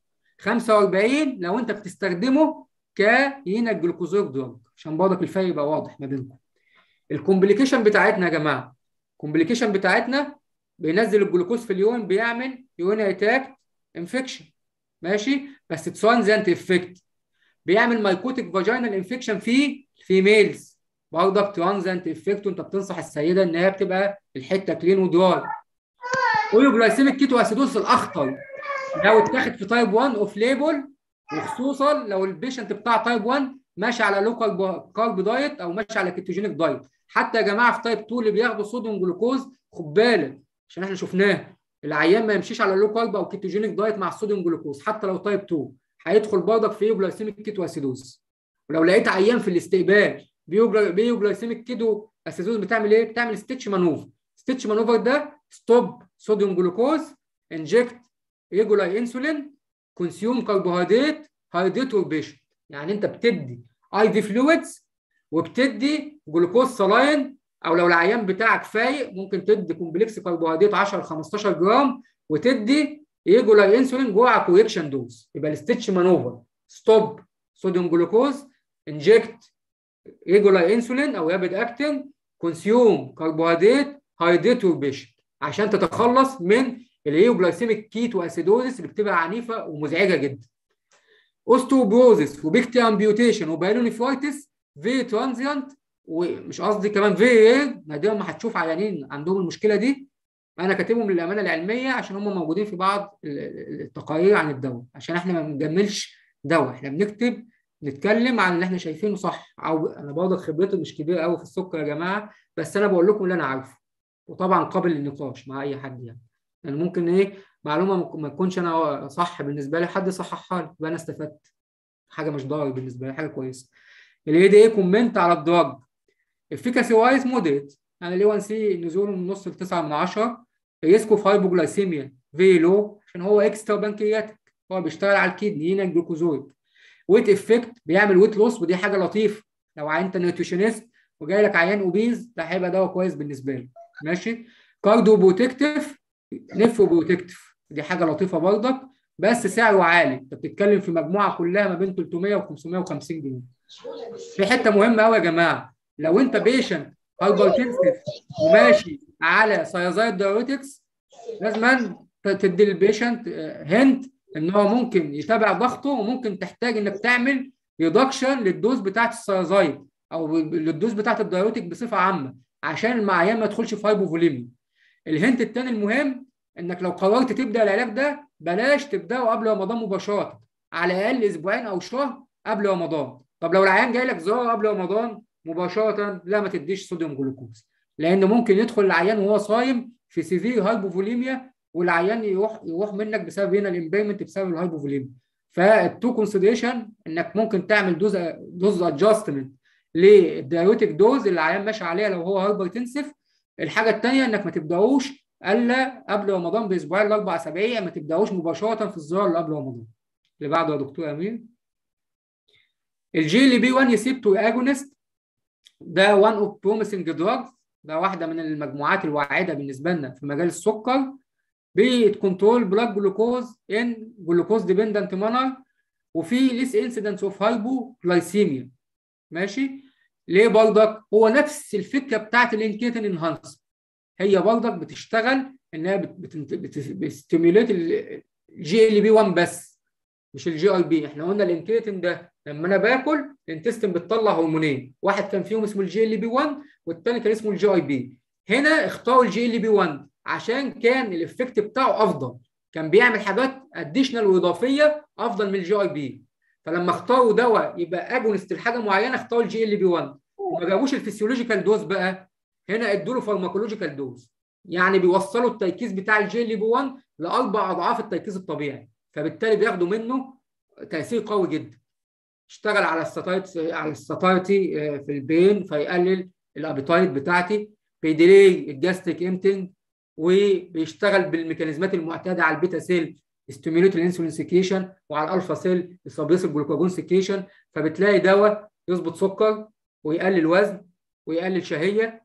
S1: 45 لو انت بتستخدمه كينا الجلوكوزويك دراج عشان برضك الفرق يبقى واضح ما بينكم الكومبليكيشن بتاعتنا يا جماعه الكومبليكيشن بتاعتنا بينزل الجلوكوز في اليوم بيعمل يورينري اتاك انفكشن ماشي بس ترانزنت افكت بيعمل مايكوتيك فاجينال انفكشن في الفيميلز برضك ترانزنت افكت وانت بتنصح السيده ان هي بتبقى الحته كلين ودراي اوليوجلايسيميك كيتو اسيدوس الاخطر لو اتاخد في تايب 1 اوف ليبل وخصوصا لو البيشنت بتاع تايب 1 ماشي على لوكال كارب دايت او ماشي على كيتوجينيك دايت حتى يا جماعه في تايب 2 اللي بياخدوا صوديوم جلوكوز خد بالك عشان احنا شفناه العيان ما يمشيش على لو كارب او كيتوجينيك دايت مع الصوديوم جلوكوز حتى لو تايب 2 هيدخل برضك في جلايسيميك كيتو اسيدوز ولو لقيت عيان في الاستقبال بيو جلايسيميك كيتو اسيدوز بتعمل ايه؟ بتعمل ستيتش مانوفر ستيتش مانوفر ده ستوب صوديوم جلوكوز انجكت ريجولاي انسولين كونسيوم كربوهيدرات هايدريت بيشنت يعني انت بتدي اي في فلويدز وبتدي جلوكوز سلاين او لو العيان بتاعك فايق ممكن تدي كومبلكس كربوهيدرات 10 15 جرام وتدي ايجولا انسولين جوه كوريكشن دوز يبقى الستيتش مانوفر ستوب صوديوم جلوكوز انجكت ريجولار انسولين او يابد اكتين كونسيوم كربوهيدرات هايدريت بيشنت عشان تتخلص من الايوجلايسيميك كيتو اسيدوزيس اللي بتبقى عنيفه ومزعجه جدا اوستوبروزيس وبيكتي امبيوتيشن وبايلونيفرايتس في ترانزيانت ومش قصدي كمان في ايه نادرا ما هتشوف عيانين عندهم المشكله دي انا كاتبهم للامانه العلميه عشان هم موجودين في بعض التقارير عن الدواء عشان احنا ما بنجملش دواء احنا بنكتب نتكلم عن اللي احنا شايفينه صح او انا برضه خبرتي مش كبيره قوي في السكر يا جماعه بس انا بقول لكم اللي انا عارفه وطبعا قابل للنقاش مع اي حد يعني يعني ممكن ايه معلومه ما تكونش انا صح بالنسبه لي حد صححها لي يبقى انا استفدت حاجه مش ضار بالنسبه لي حاجه كويسه اللي دي ايه كومنت على الدراج افيكاسي وايز مودريت يعني الاي 1 سي نزوله من نص ل 9 من 10 ريسكو في هايبوجلايسيميا في لو عشان هو اكسترا بانكرياتيك هو بيشتغل على الكدني هنا الجلوكوزويد ويت افكت بيعمل ويت لوس ودي حاجه لطيفه لو انت نيوتريشنست وجاي لك عيان اوبيز ده هيبقى دواء كويس بالنسبه له ماشي كارديو بروتكتيف نفو بروتكتيف دي حاجه لطيفه برضك بس سعره عالي انت بتتكلم في مجموعه كلها ما بين 300 و 550 جنيه في حته مهمه قوي يا جماعه لو انت بيشنت هايبرتنسيف وماشي على سايزايد دايوريتكس لازم تدي البيشنت هنت ان هو ممكن يتابع ضغطه وممكن تحتاج انك تعمل ريدكشن للدوز بتاعت السايزايد او للدوز بتاعت الدايوريتك بصفه عامه عشان المعيان ما يدخلش في هايبوفوليمي الهنت الثاني المهم انك لو قررت تبدا العلاج ده بلاش تبداه قبل رمضان مباشره على الاقل اسبوعين او شهر قبل رمضان طب لو العيان جاي لك زهره قبل رمضان مباشره لا ما تديش صوديوم جلوكوز لان ممكن يدخل العيان وهو صايم في سيفير هايبوفوليميا والعيان يروح يروح منك بسبب هنا الامبيرمنت بسبب الهايبوفوليميا فالتو كونسيدريشن انك ممكن تعمل دوز دوز ادجستمنت للدايوتيك دوز اللي العيان ماشي عليها لو هو هايبرتنسيف الحاجه الثانيه انك ما تبداوش الا قبل رمضان باسبوعين لاربع اسابيع ما تبداوش مباشره في الزرار اللي قبل رمضان اللي بعده يا دكتور امير الجي ال بي 1 ريسبتور اجونست ده وان اوف بروميسنج دراجز ده واحده من المجموعات الواعده بالنسبه لنا في مجال السكر بتكنترول بلاك جلوكوز ان جلوكوز ديبندنت مانر وفي ليس انسيدنس اوف هايبو جلايسيميا ماشي ليه برضك هو نفس الفكره بتاعت الانكيتين انهانس هي برضك بتشتغل انها بتستيميوليت الجي ال بي 1 بس مش الجي اي بي احنا قلنا الانكيتين ده لما انا باكل الانتستين بتطلع هرمونين واحد كان فيهم اسمه الجي ال بي 1 والثاني كان اسمه الجي اي بي هنا اختاروا الجي ال بي 1 عشان كان الافكت بتاعه افضل كان بيعمل حاجات اديشنال واضافيه افضل من الجي اي بي فلما اختاروا دواء يبقى اجونست لحاجه معينه اختاروا الجي ال بي 1 وما جابوش الفسيولوجيكال دوز بقى هنا ادوا له فارماكولوجيكال دوز يعني بيوصلوا التركيز بتاع الجي ال بي 1 لاربع اضعاف التركيز الطبيعي فبالتالي بياخدوا منه تاثير قوي جدا اشتغل على الستايت على الستايتي في البين فيقلل الابيتايت بتاعتي بيديلي الجاستريك امتنج وبيشتغل بالميكانيزمات المعتاده على البيتا سيل ستيميوليت الانسولين سكريشن وعلى الالفا سيل يسبريس الجلوكاجون سكريشن فبتلاقي دواء يظبط سكر ويقلل وزن ويقلل شهيه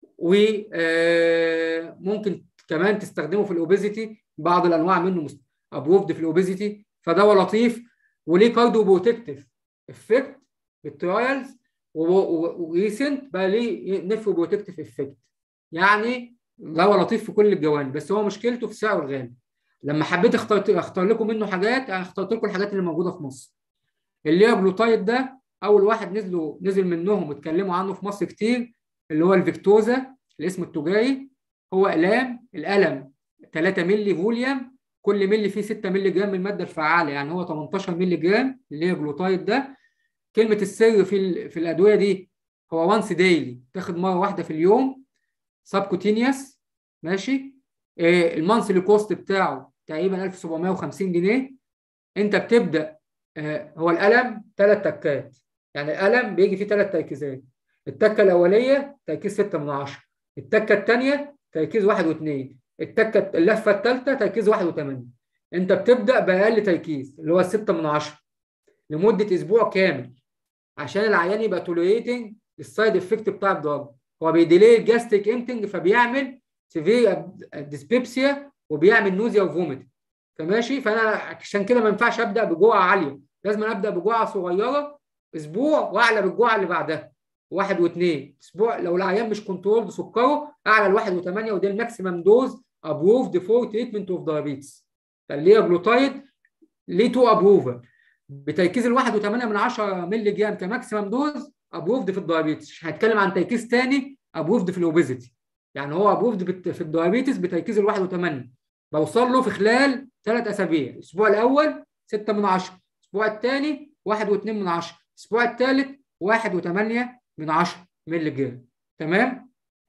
S1: وممكن كمان تستخدمه في الاوبيزيتي بعض الانواع منه ابروفد في الاوبيزيتي فدواء لطيف وليه كارديو بروتكتيف افكت بالترايلز وريسنت بقى ليه نفرو بروتكتيف افكت يعني دواء لطيف في كل الجوانب بس هو مشكلته في سعره الغالي لما حبيت اختار اختار لكم منه حاجات انا اخترت لكم الحاجات اللي موجوده في مصر اللي هي بلوتايد ده اول واحد نزلوا نزل منهم اتكلموا عنه في مصر كتير اللي هو الفيكتوزا الاسم التجاري هو الام الالم 3 مللي فوليوم كل مللي فيه 6 مللي جرام من الماده الفعاله يعني هو 18 مللي جرام اللي هي جلوتايد ده كلمه السر في في الادويه دي هو وانس ديلي تاخد مره واحده في اليوم سبكوتينيوس ماشي إيه المانثلي كوست بتاعه تقريبا 1750 جنيه انت بتبدا آه هو القلم ثلاث تكات يعني القلم بيجي فيه ثلاث تركيزات التكه الاوليه تركيز 6 من 10 التكه الثانيه تركيز 1 و2 التكه اللفه الثالثه تركيز 1 و8 انت بتبدا باقل تركيز اللي هو 6 من 10 لمده اسبوع كامل عشان العيان يبقى توليريتنج السايد افكت بتاع الدراج هو بيديلي الجاستيك امتنج فبيعمل سيفير ديسبيبسيا وبيعمل نوزيا وفوميت فماشي فانا عشان كده ما ينفعش ابدا بجوعه عاليه لازم ابدا بجوعه صغيره اسبوع واعلى بالجوعه اللي بعدها واحد واثنين اسبوع لو العيان مش كنترول سكره اعلى الواحد وثمانيه وده الماكسيمم دوز ابروفد فور تريتمنت اوف دايابيتس اللي هي جلوتايد ليه تو ابروفل بتركيز الواحد وثمانيه من 10 مللي جرام كماكسيمم دوز ابروفد في الدايابيتس هنتكلم عن تركيز ثاني ابروفد في الاوبيزيتي يعني هو ابروفد في الدايابيتس بتركيز الواحد وثمانيه بوصل له في خلال ثلاث اسابيع الاسبوع الاول 6 من 10 الاسبوع الثاني 1 و2 من 10 الاسبوع الثالث 1 و8 من 10 مللي جرام تمام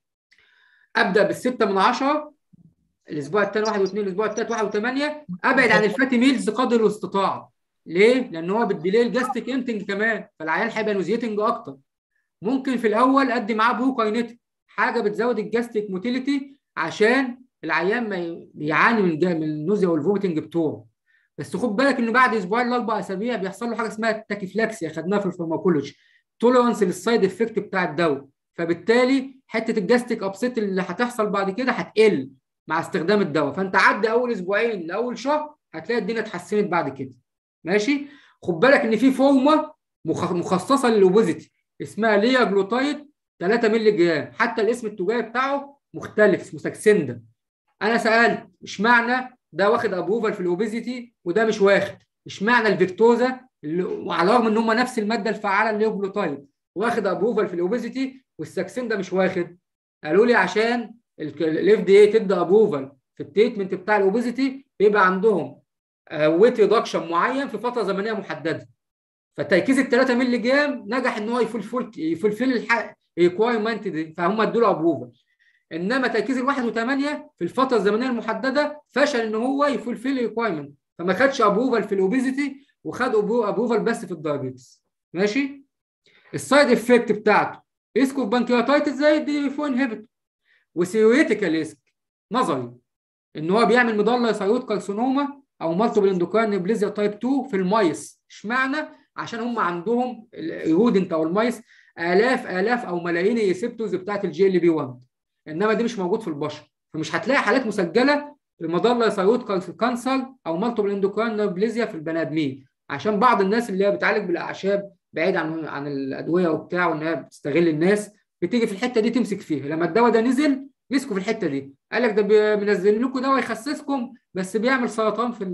S1: ابدا بالستة من 10 الاسبوع الثاني 1 و2 الاسبوع الثالث 1 و8 ابعد عن الفاتي ميلز قدر الاستطاعه ليه؟ لان هو بتديلي الجاستيك امتنج كمان فالعيان هيبقى نوزيتنج اكتر ممكن في الاول ادي معاه بروكاينيتيك حاجه بتزود الجاستيك موتيليتي عشان العيان ما بيعاني من من النوزيا والفوميتنج بتوعه بس خد بالك انه بعد اسبوعين لاربع اسابيع بيحصل له حاجه اسمها التاكيفلاكسيا خدناها في الفارماكولوجي توليرانس للسايد افكت بتاع الدواء فبالتالي حته الجاستيك ابسيت اللي هتحصل بعد كده هتقل مع استخدام الدواء فانت عدي اول اسبوعين لاول شهر هتلاقي الدنيا اتحسنت بعد كده ماشي خد بالك ان في فورمه مخصصه للاوبيزيتي اسمها ليا جلوتايد 3 مللي جرام حتى الاسم التجاري بتاعه مختلف اسمه ساكسندا انا سالت اشمعنى ده واخد ابروفال في الاوبيزيتي وده مش واخد اشمعنى الفيكتوزا وعلى الرغم ان هم نفس الماده الفعاله اللي هي جلوتايد واخد ابروفال في الاوبيزيتي والساكسندا مش واخد قالوا لي عشان الاف دي اي تدي ابروفال في التريتمنت بتاع الاوبيزيتي بيبقى عندهم ويت ريدكشن معين في فتره زمنيه محدده فتركيز ال 3 مللي جرام نجح ان هو يفولفل يفولفل الريكوايرمنت دي فهم ادوا له ابروفال انما تركيز الواحد وثمانية في الفتره الزمنيه المحدده فشل ان هو يفولفل الريكوايرمنت فما خدش ابروفال في الاوبيزيتي وخد ابروفال بس في الدايابيتس ماشي السايد افكت بتاعته ريسك اوف بانكياتايتس زي الدي 4 انهبيتور وثيوريتيكال ريسك نظري ان هو بيعمل مضله ثيرويد كارسينوما او مالتيبل اندوكراين نبليزيا تايب 2 في المايس اشمعنى عشان هم عندهم الرودنت او المايس الاف الاف او ملايين الريسبتورز بتاعت الجي ال بي 1 انما دي مش موجود في البشر فمش هتلاقي حالات مسجله لمضله ثيرويد كانسر او مالتيبل اندوكراين نبليزيا في البني ادمين عشان بعض الناس اللي هي بتعالج بالاعشاب بعيد عن عن الادويه وبتاع وانها بتستغل الناس بتيجي في الحته دي تمسك فيها لما الدواء ده نزل مسكوا في الحته دي قال لك ده بينزل لكم دواء يخسسكم بس بيعمل سرطان في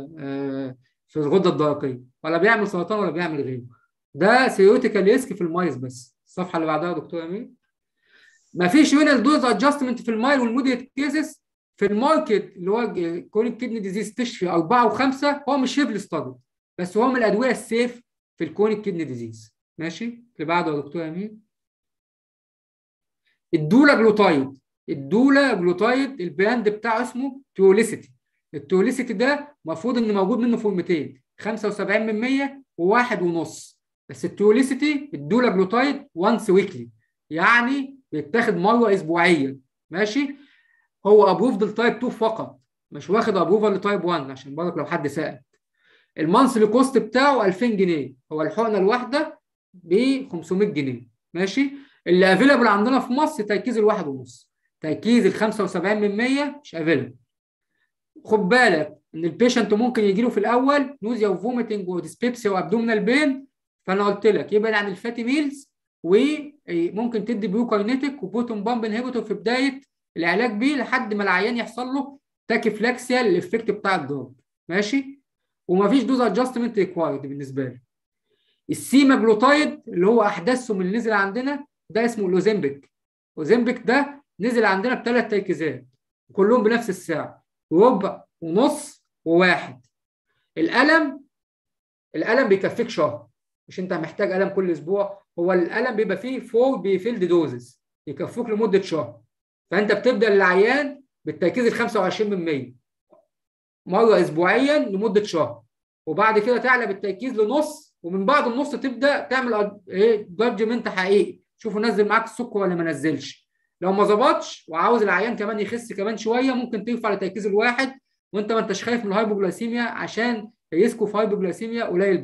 S1: في الغده الدرقيه ولا بيعمل سرطان ولا بيعمل غيره ده ثيوريتيكال ريسك في المايز بس الصفحه اللي بعدها يا دكتور امين ما فيش رينال دوز ادجستمنت في المايل والموديت كيسز في الماركت اللي هو كونيك كيدني ديزيز تشفي اربعه وخمسه هو مش هيفل ستادي بس هو من الادويه السيف في الكونيك كيدني ديزيز ماشي اللي بعده يا دكتور امين الدولا جلوتايد الدولا جلوتايد البراند بتاعه اسمه توليسيتي التوليسيتي ده المفروض ان موجود منه فورمتين 75 من 100 وواحد ونص بس التوليسيتي الدولا جلوتايد وانس ويكلي يعني بيتاخد مره اسبوعيا ماشي هو ابروفد لتايب 2 فقط مش واخد ابروفال لتايب 1 عشان برضك لو حد سال المانثلي كوست بتاعه 2000 جنيه هو الحقنه الواحده ب 500 جنيه ماشي اللي افيلابل عندنا في مصر تركيز الواحد ونص تركيز ال 75 من 100 مش افيلابل خد بالك ان البيشنت ممكن يجي له في الاول نوزيا وفوميتنج وديسبيبسيا وابدومينال بين فانا قلت لك يبعد عن الفاتي ميلز وممكن تدي بيوكاينيتيك وبوتون بامب انهبيتور في بدايه العلاج بيه لحد ما العيان يحصل له تاكيفلاكسيا الافكت بتاع الدراج ماشي ومفيش دوز ادجستمنت ريكوايرد بالنسبه لي السيماجلوتايد اللي هو احدثهم اللي نزل عندنا ده اسمه الاوزمبيك اوزمبيك ده نزل عندنا بثلاث تركيزات كلهم بنفس السعر ربع ونص وواحد القلم القلم بيكفيك شهر مش انت محتاج قلم كل اسبوع هو القلم بيبقى فيه فور بيفيلد دوزز يكفوك لمده شهر فانت بتبدا العيان بالتركيز ال 25 من 100 مره اسبوعيا لمده شهر وبعد كده تعلى بالتركيز لنص ومن بعد النص تبدا تعمل ايه جادجمنت حقيقي شوفوا نزل معاك السكر ولا ما نزلش لو ما ظبطش وعاوز العيان كمان يخس كمان شويه ممكن ترفع لتركيز الواحد وانت ما انتش خايف من الهايبوجلايسيميا عشان ريسكه في هايبوجلايسيميا قليل جدا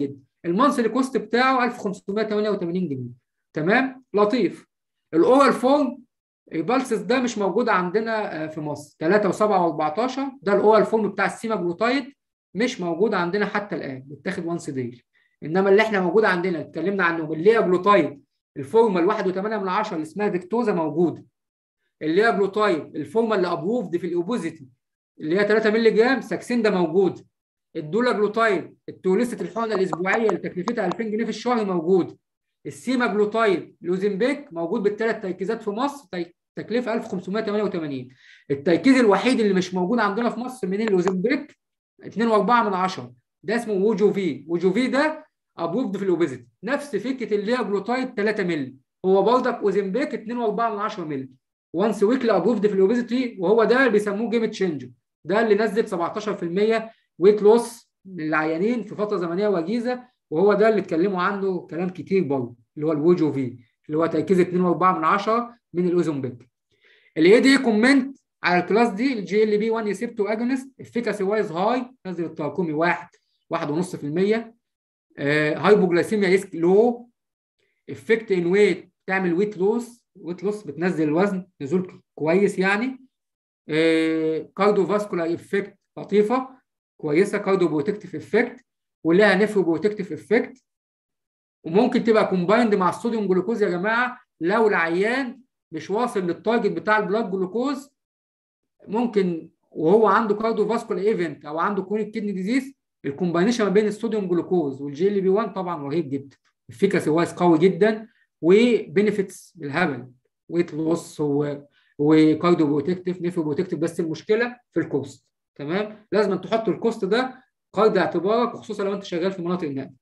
S1: المانثلي كوست بتاعه 1588 جنيه تمام لطيف الاورال فورم البالسس ده مش موجود عندنا في مصر 3 و7 و14 ده الاورال فورم بتاع السيماجلوتايد مش موجود عندنا حتى الان بيتاخد وانس ديلي انما اللي احنا موجود عندنا اتكلمنا عنه اللي هي جلوتايد الفورمه ال 1.8 من 10 اللي اسمها فيكتوزا موجوده اللي هي جلوتايد الفورمه اللي ابروفد في الاوبوزيتي اللي هي 3 مللي جرام ساكسين ده موجود الدولا جلوتايد التوليست الحقنه الاسبوعيه اللي تكلفتها 2000 جنيه في الشهر موجود السيما جلوتايد لوزنبيك موجود بالثلاث تركيزات في مصر تكلفه 1588 التركيز الوحيد اللي مش موجود عندنا في مصر من اللوزنبيك 2.4 من 10 ده اسمه وجوفي وجوفي ده ابروفد في الاوبيزيتي نفس فكره اللي هي جلوتايد 3 مللي هو برضك اوزنبيك 2.4 من 10 مللي وانس ويكلي ابروفد في الاوبيزيتي وهو ده اللي بيسموه جيم تشينجر ده اللي نزل 17% ويت لوس للعيانين في فتره زمنيه وجيزه وهو ده اللي اتكلموا عنه كلام كتير برضه اللي هو الوجو في اللي هو تركيز 2.4 من 10 من الاوزنبيك الاي دي كومنت على الكلاس دي الجي ال بي 1 ريسبتو اجونست افيكاسي وايز هاي نزل التراكمي 1 1.5% هايبوجلايسيميا ريسك لو افكت ان ويت تعمل ويت لوس ويت لوس بتنزل الوزن نزول كويس يعني كارديو فاسكولار افكت لطيفه كويسه كارديو بروتكتيف افكت ولها نفرو بروتكتيف افكت وممكن تبقى كومبايند مع الصوديوم جلوكوز يا جماعه لو العيان مش واصل للتارجت بتاع البلاد جلوكوز ممكن وهو عنده كارديو فاسكولار ايفنت او عنده كرونيك كيدني ديزيز الكومباينيشن ما بين الصوديوم جلوكوز والجي ال بي 1 طبعا رهيب جدا افيكاسي وايز قوي جدا وبنفيتس بالهبل ويت لوس وكارديو بروتكتيف نيفرو بروتكتيف بس المشكله في الكوست تمام لازم تحط الكوست ده قيد اعتبارك وخصوصا لو انت شغال في مناطق النقل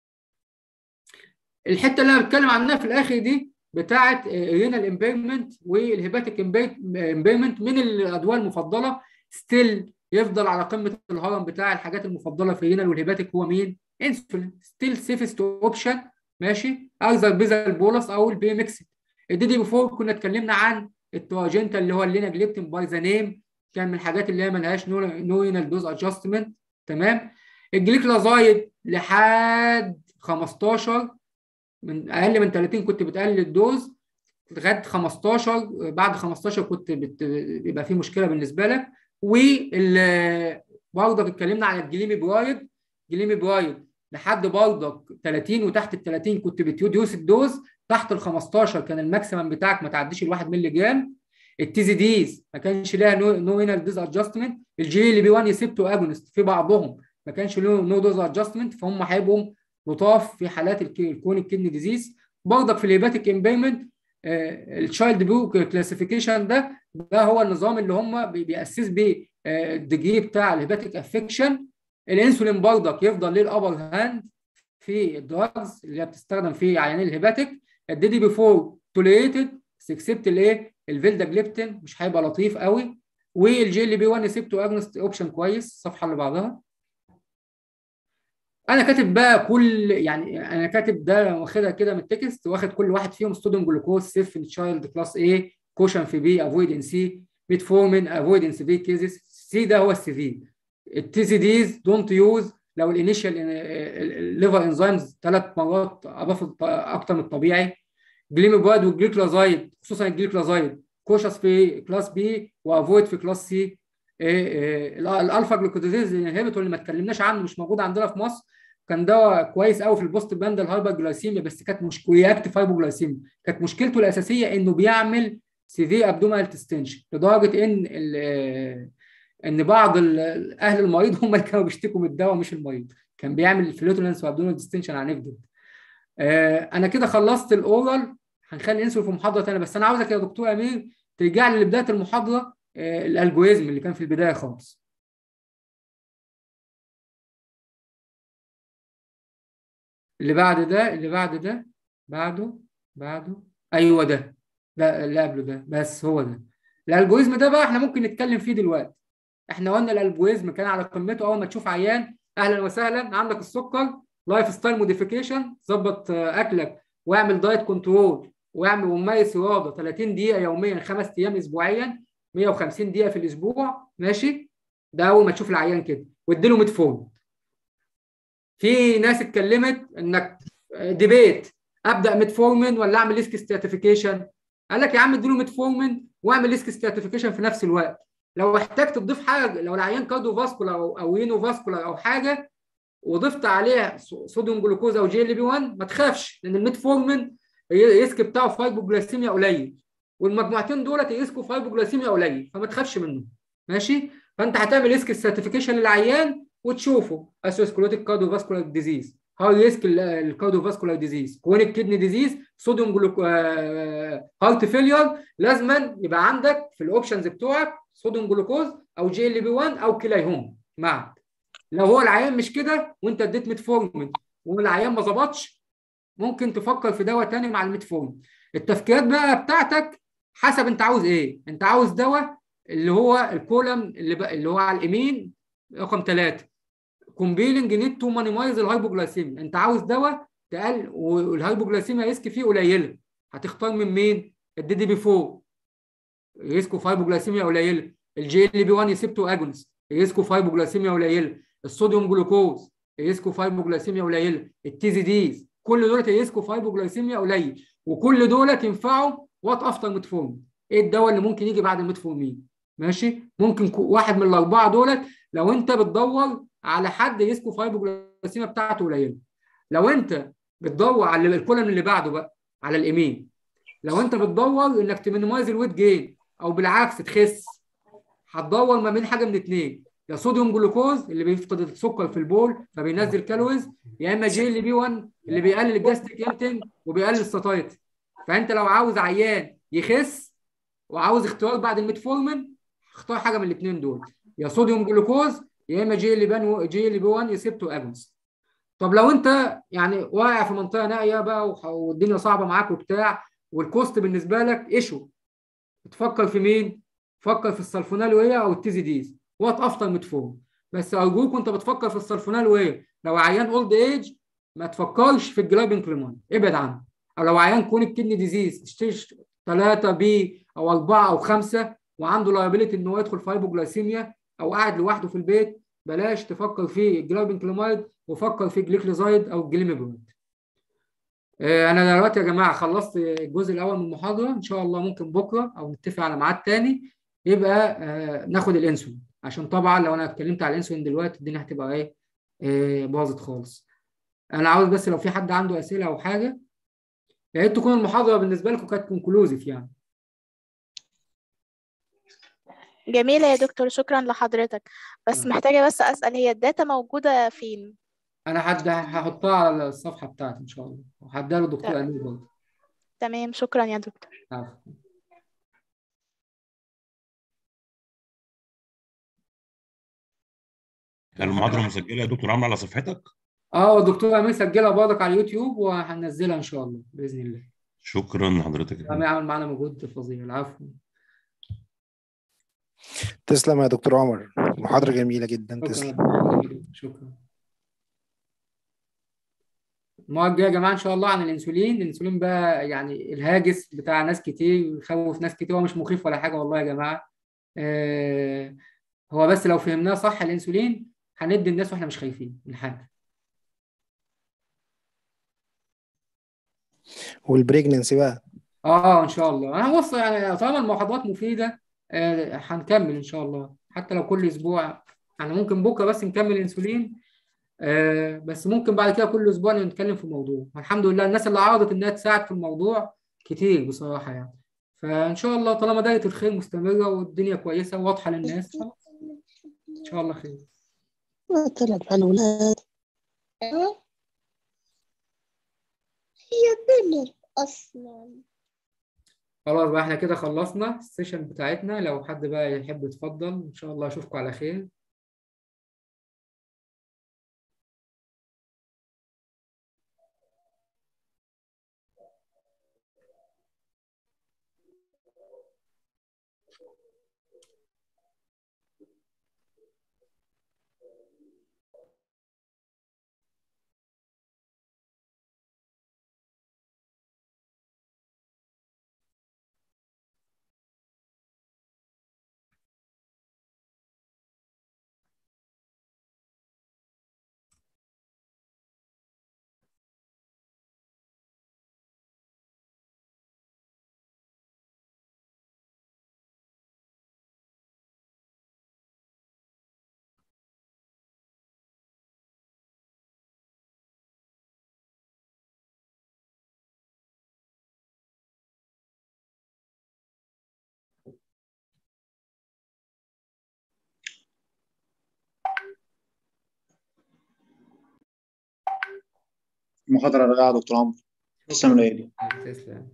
S1: الحته اللي انا بتكلم عنها في الاخر دي بتاعه رينال امبيرمنت والهيباتيك امبيرمنت من الادويه المفضله ستيل يفضل على قمه الهرم بتاع الحاجات المفضله في الرينال والهيباتيك هو مين؟ انسولين ستيل سيفست اوبشن ماشي اكثر بيزا البولس او البي ميكسد الدي دي بيفور كنا اتكلمنا عن التواجنتا اللي هو الليناجليبتين باي ذا نيم كان من الحاجات اللي هي ملهاش نورينال دوز ادجستمنت تمام الجليكلازايد لحد 15 من اقل من 30 كنت بتقلل الدوز لغايه 15 بعد 15 كنت بت... بيبقى في مشكله بالنسبه لك وال برضك اتكلمنا على الجليمي برايد جليمي برايد لحد برضك 30 وتحت ال 30 كنت بتريديوس الدوز تحت ال 15 كان الماكسيمم بتاعك ما تعديش ال 1 مللي جرام التي زي ديز ما كانش لها نو رينال ديز ادجستمنت الجي ال بي 1 يسيبتو اجونست في بعضهم ما كانش له نو دوز ادجستمنت فهم هيبقوا لطاف في حالات الكونيك كدني ديزيز برضك في الهيباتيك امبيرمنت التشايلد بو كلاسيفيكيشن ده ده هو النظام اللي هم بيأسس بيه الديجري بتاع الهيباتيك افكشن الانسولين برضك يفضل ليه الابر هاند في الدراجز اللي هي بتستخدم في عيانين الهيباتيك الدي دي بيفور توليتد اكسبت الايه الفيلداجليبتين مش هيبقى لطيف قوي والجي ال بي 1 سيبتو اجنست اوبشن كويس الصفحه اللي بعدها انا كاتب بقى كل يعني انا كاتب ده واخدها كده من التكست واخد كل واحد فيهم ستودنت جلوكوز سيف تشايلد كلاس ايه كوشن في بي افويد ان سي ميتفورمين افويد ان سي كيزز سي ده هو السي في التي سي ديز دونت يوز لو الانيشال الليفر انزيمز ثلاث مرات اضافت اكتر من الطبيعي جليميباد والجليكلازايد خصوصا الجليكلازايد كوشس في كلاس بي وافويد في كلاس سي الالفا جلوكوزيز انهبيتور اللي ما اتكلمناش عنه مش موجود عندنا في مصر كان دواء كويس قوي في البوست باندل هايبرجلايسيميا بس كانت مشكله رياكتيف هايبوجلايسيميا كانت مشكلته الاساسيه انه بيعمل سيفي ابدومال تستنشن لدرجه ان ان بعض اهل المريض هم اللي كانوا بيشتكوا من الدواء مش المريض كان بيعمل فلوتولنس وابدومال ديستنشن عنيف جدا انا كده خلصت الاورال هنخلي ننسل في محاضره ثانيه بس انا عاوزك يا دكتور امير ترجع لي لبدايه المحاضره الالجوريزم اللي كان في البدايه خالص اللي بعد ده اللي بعد ده بعده بعده ايوه ده ده اللي قبله ده بس هو ده الالجوريزم ده بقى احنا ممكن نتكلم فيه دلوقتي احنا قلنا الالجوريزم كان على قمته اول ما تشوف عيان اهلا وسهلا عندك السكر لايف ستايل موديفيكيشن ظبط اكلك واعمل دايت كنترول واعمل ومارس رياضه 30 دقيقه يوميا خمس ايام اسبوعيا 150 دقيقه في الاسبوع ماشي ده اول ما تشوف العيان كده واديله ميتفورم في ناس اتكلمت انك ديبيت ابدا ميتفورمين ولا اعمل ريسك ستراتيفيكيشن قال لك يا عم اديله ميتفورمين واعمل ريسك ستراتيفيكيشن في نفس الوقت لو احتجت تضيف حاجه لو العيان كارديو فاسكولار او او رينو فاسكولار او حاجه وضفت عليه صوديوم جلوكوز او جي ال بي 1 ما تخافش لان الميتفورمين الريسك بتاعه في هايبوجلاسيميا قليل والمجموعتين دولت يريسكوا في هايبوجلاسيميا قليل فما تخافش منه ماشي فانت هتعمل ريسك سيرتيفيكيشن للعيان وتشوفه اسوسكلوتيك كارديو فاسكولار ديزيز هاي ريسك الكارديو فاسكولار ديزيز كرونيك كدني ديزيز صوديوم جلوكو هارت فيلير لازما يبقى عندك في الاوبشنز بتوعك صوديوم جلوكوز او جي ال بي 1 او كلايهم معا لو هو العيان مش كده وانت اديت ميتفورمين والعيان ما ظبطش ممكن تفكر في دواء تاني مع الميتفورمين التفكيرات بقى بتاعتك حسب انت عاوز ايه انت عاوز دواء اللي هو الكولم اللي, بقى اللي هو على اليمين رقم ثلاثة كومبيلنج نيد تو مانيمايز الهايبوجلايسيميا انت عاوز دواء تقل والهايبوجلايسيميا ريسك فيه قليله هتختار من مين الدي دي بي 4 ريسكو في هايبوجلايسيميا قليله الجي ال بي 1 ريسبتور اجونست ريسكو في هايبوجلايسيميا قليله الصوديوم جلوكوز ريسكو في هايبوجلايسيميا قليله التي زي ديز كل دول ريسكو في هايبوجلايسيميا قليل وكل دول ينفعوا وات افتر ميتفورمين ايه الدواء اللي ممكن يجي بعد الميتفورمين ماشي ممكن واحد من الاربعه دولت لو انت بتدور على حد ريسكو في هايبوجلايسيميا بتاعته قليله لو انت بتدور على الكولم اللي بعده بقى على اليمين لو انت بتدور انك تمينيمايز الويت جين او بالعكس تخس هتدور ما بين حاجه من اثنين يا صوديوم جلوكوز اللي بيفقد السكر في البول فبينزل كالوريز يا اما جي ال بي 1 اللي بيقلل الجاستريك امتنج وبيقلل الساتايتي فانت لو عاوز عيان يخس وعاوز اختيار بعد الميتفورمين اختار حاجه من الاثنين دول يا صوديوم جلوكوز يا اما جي ال بي جي ال بي 1 ريسبتور اجونست طب لو انت يعني واقع في منطقه نائيه بقى والدنيا صعبه معاك وبتاع والكوست بالنسبه لك ايشو تفكر في مين؟ فكر في السلفونال او التيزي ديز وات افتر ميتفورم بس ارجوك وانت بتفكر في السلفونال وايه لو عيان اولد ايج ما تفكرش في الجلايبين كليمان ابعد عنه او لو عيان كونيك كدني ديزيز تشتري 3 بي او 4 او 5 وعنده لايبيليتي ان هو يدخل في هايبوجلايسيميا او قاعد لوحده في البيت بلاش تفكر في جلايبين كليمايد وفكر في جليكليزايد او جليميبرويد انا دلوقتي يا جماعه خلصت الجزء الاول من المحاضره ان شاء الله ممكن بكره او نتفق على ميعاد تاني يبقى ناخد الانسولين عشان طبعا لو انا اتكلمت على الانسولين دلوقتي الدنيا هتبقى ايه, إيه باظت خالص انا عاوز بس لو في حد عنده اسئله او حاجه يا ريت تكون المحاضره بالنسبه لكم كانت كونكلوزيف يعني
S4: جميلة يا دكتور شكرا لحضرتك بس محتاجة بس أسأل هي الداتا موجودة فين؟
S1: انا حد هحطها على الصفحه بتاعتي ان شاء الله وهديها له دكتور امير برضه
S4: تمام شكرا يا دكتور
S1: عفوا
S5: المحاضرة مسجلة يا دكتور عمرو على صفحتك؟
S1: اه الدكتور امير سجلها برضك على اليوتيوب وهنزلها ان شاء الله باذن الله
S5: شكرا لحضرتك
S1: امير عمل معانا مجهود فظيع العفو
S6: تسلم يا دكتور عمر محاضرة جميلة جدا تسلم
S1: شكرا شكرا المره الجايه يا جماعه ان شاء الله عن الانسولين الانسولين بقى يعني الهاجس بتاع ناس كتير ويخوف ناس كتير هو مش مخيف ولا حاجه والله يا جماعه آه هو بس لو فهمناه صح الانسولين هندي الناس واحنا مش خايفين من حاجه
S6: والبريجننسي بقى
S1: اه ان شاء الله انا بص يعني طالما المحاضرات مفيده آه هنكمل ان شاء الله حتى لو كل اسبوع يعني ممكن بكره بس نكمل انسولين آه بس ممكن بعد كده كل اسبوع نتكلم في موضوع الحمد لله الناس اللي عرضت انها تساعد في الموضوع كتير بصراحه يعني فان شاء الله طالما دايره الخير مستمره والدنيا كويسه وواضحه للناس ان شاء الله خير
S7: تلعب على الولاد هي بنت اصلا
S1: خلاص بقى احنا كده خلصنا السيشن بتاعتنا لو حد بقى يحب يتفضل ان شاء الله اشوفكم على خير
S3: المحاضرة رائعة يا دكتور عمرو تسلم الايادي
S1: تسلم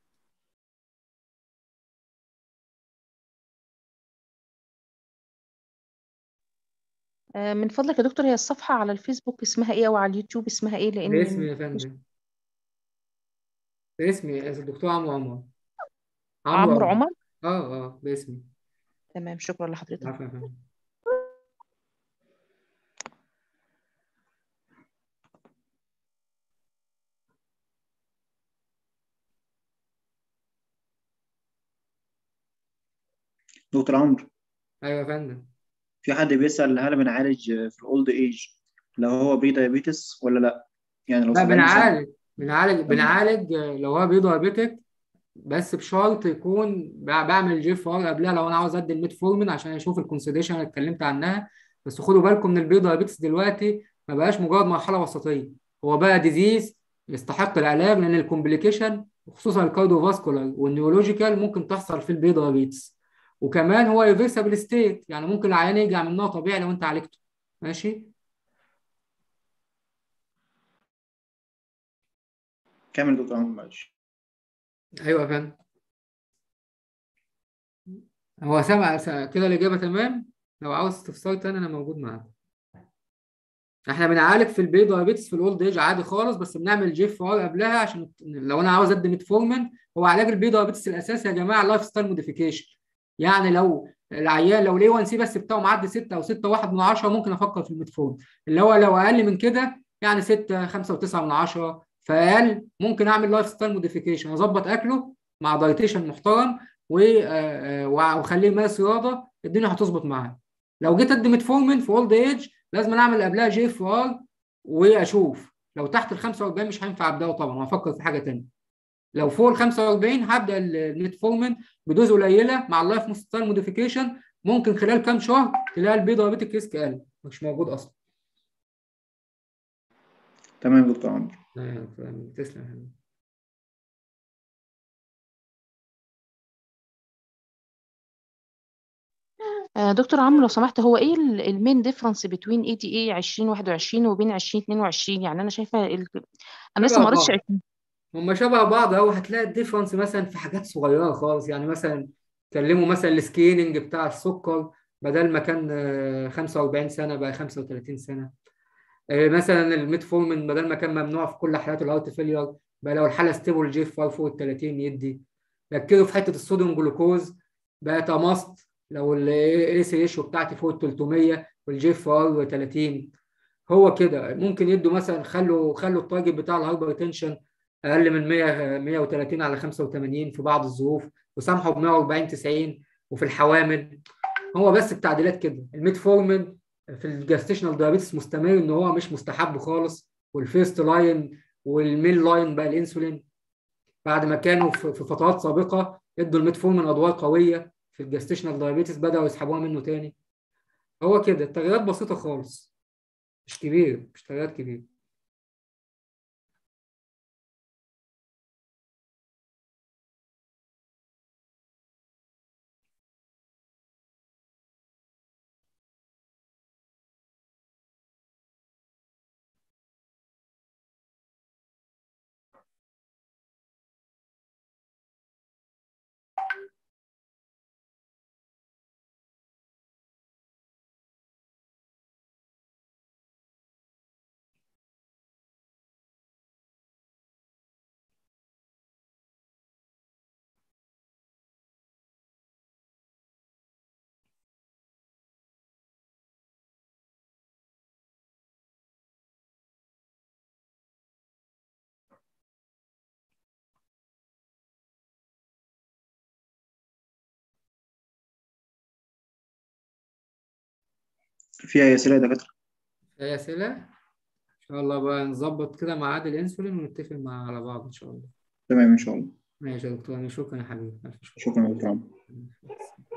S8: آه، من فضلك يا دكتور هي الصفحة على الفيسبوك اسمها ايه او على اليوتيوب اسمها ايه لان
S1: باسمي يا فندم باسمي الدكتور عمرو عمر
S8: عمرو عمر
S1: اه اه باسمي
S8: تمام شكرا لحضرتك
S1: عفوا يا فندم
S3: دكتور عمرو
S1: ايوه يا فندم
S3: في حد بيسأل هل بنعالج في الأولد ايج لو هو بري دايابيتس ولا لا يعني لو
S1: لا
S3: 70 سنة
S1: بنعالج بنعالج بنعالج لو هو بيدايابيتك بس بشرط يكون بع- بعمل جي اف ار قبلها لو انا عاوز ادي الميتفورمين عشان اشوف الكونسيديشن اللي اتكلمت عنها بس خدوا بالكم من البيدايابيتس دلوقتي ما بقاش مجرد مرحله وسطيه هو بقى ديزيز يستحق العلاج لان الكومبليكيشن خصوصا الكارديوفاسكولار والنيورولوجيكال ممكن تحصل في البيدايابيتس وكمان هو ريفرسبل ستيت يعني ممكن العيان يرجع منها طبيعي لو انت عالجته ماشي
S3: كامل دكتور عمرو معلش
S1: ايوه يا فندم هو سامع س- كده الإجابة تمام لو عاوز استفسار تاني أنا موجود معاك احنا بنعالج في البي دايابيتس في الاولد ايج عادي خالص بس بنعمل جي اف ار قبلها عشان لو انا عاوز ادي ميتفورمين هو علاج البي دايابيتس الاساسي يا جماعه لايف ستايل موديفيكيشن يعني لو العيان لو الاي 1 سي بس بتاعه معدي 6 او 6 1 من 10 ممكن افكر في الميتفورمين اللي هو لو اقل من كده يعني 6 5 و9 من 10 فاقل ممكن اعمل لايف ستايل موديفيكيشن اظبط اكله مع دايتيشن محترم و- آه، آه، واخليه يمارس رياضه الدنيا هتظبط معاه لو جيت ادي ميتفورمين في اولد ايج لازم اعمل قبلها جي اف ار واشوف لو تحت ال 45 مش هينفع ابداه طبعا وافكر في حاجه ثانيه لو فوق ال 45 هبدا ال- الميتفورمين بدوز قليله مع اللايف ستايل موديفيكيشن ممكن خلال كام شهر تلاقي البي دايابيتك ريسك قل مش موجود اصلا
S3: تمام يا دكتور عمرو
S1: آه، تسلم يا حبيبي.
S8: آه، دكتور عمرو لو سمحت هو ايه المين ديفرنس بين اي دي اي 2021 وبين 2022 يعني انا شايفه ال... انا لسه
S1: شبه
S8: ما قريتش
S1: بعض.
S8: 20
S1: هم شبه بعض اهو هتلاقي الديفرنس مثلا في حاجات صغيره خالص يعني مثلا كلموا مثلا السكريننج بتاع السكر بدل ما كان آه، 45 سنه بقى 35 سنه آه، مثلا الميتفورمين بدل ما كان ممنوع في كل حالات الهارت فيلير بقى لو الحاله ستيبل جي اف ار فوق ال 30 يدي ركزوا في حته الصوديوم جلوكوز بقى تماست لو الاي سي ريشيو بتاعتي فوق ال 300 والجي اف ار 30 هو كده ممكن يدوا مثلا خلوا خلوا التارجت بتاع الهايبر تنشن اقل من 100 130 على 85 في بعض الظروف وسامحوا ب 140 90 وفي الحوامل هو بس التعديلات كده الميتفورمين في الجاستيشنال دايابيتس مستمر ان هو مش مستحب خالص والفيرست لاين والمين لاين بقى الانسولين بعد ما كانوا في في فترات سابقه ادوا الميتفورمين ادوار قويه في الجاستيشنال دايابيتس بداوا يسحبوها منه تاني هو كده التغييرات بسيطه خالص مش كبير مش تغييرات كبيره
S3: في أي أسئلة يا دكاترة؟
S1: اي اسئله ان شاء الله بقى نظبط كده ميعاد الانسولين ونتفق مع على بعض ان شاء الله
S3: تمام إن شاء الله
S1: ماشي يا دكتور شكرا يا حبيبي ألف شكر.
S3: شكرا يا دكتور عمرو
S1: ماشي.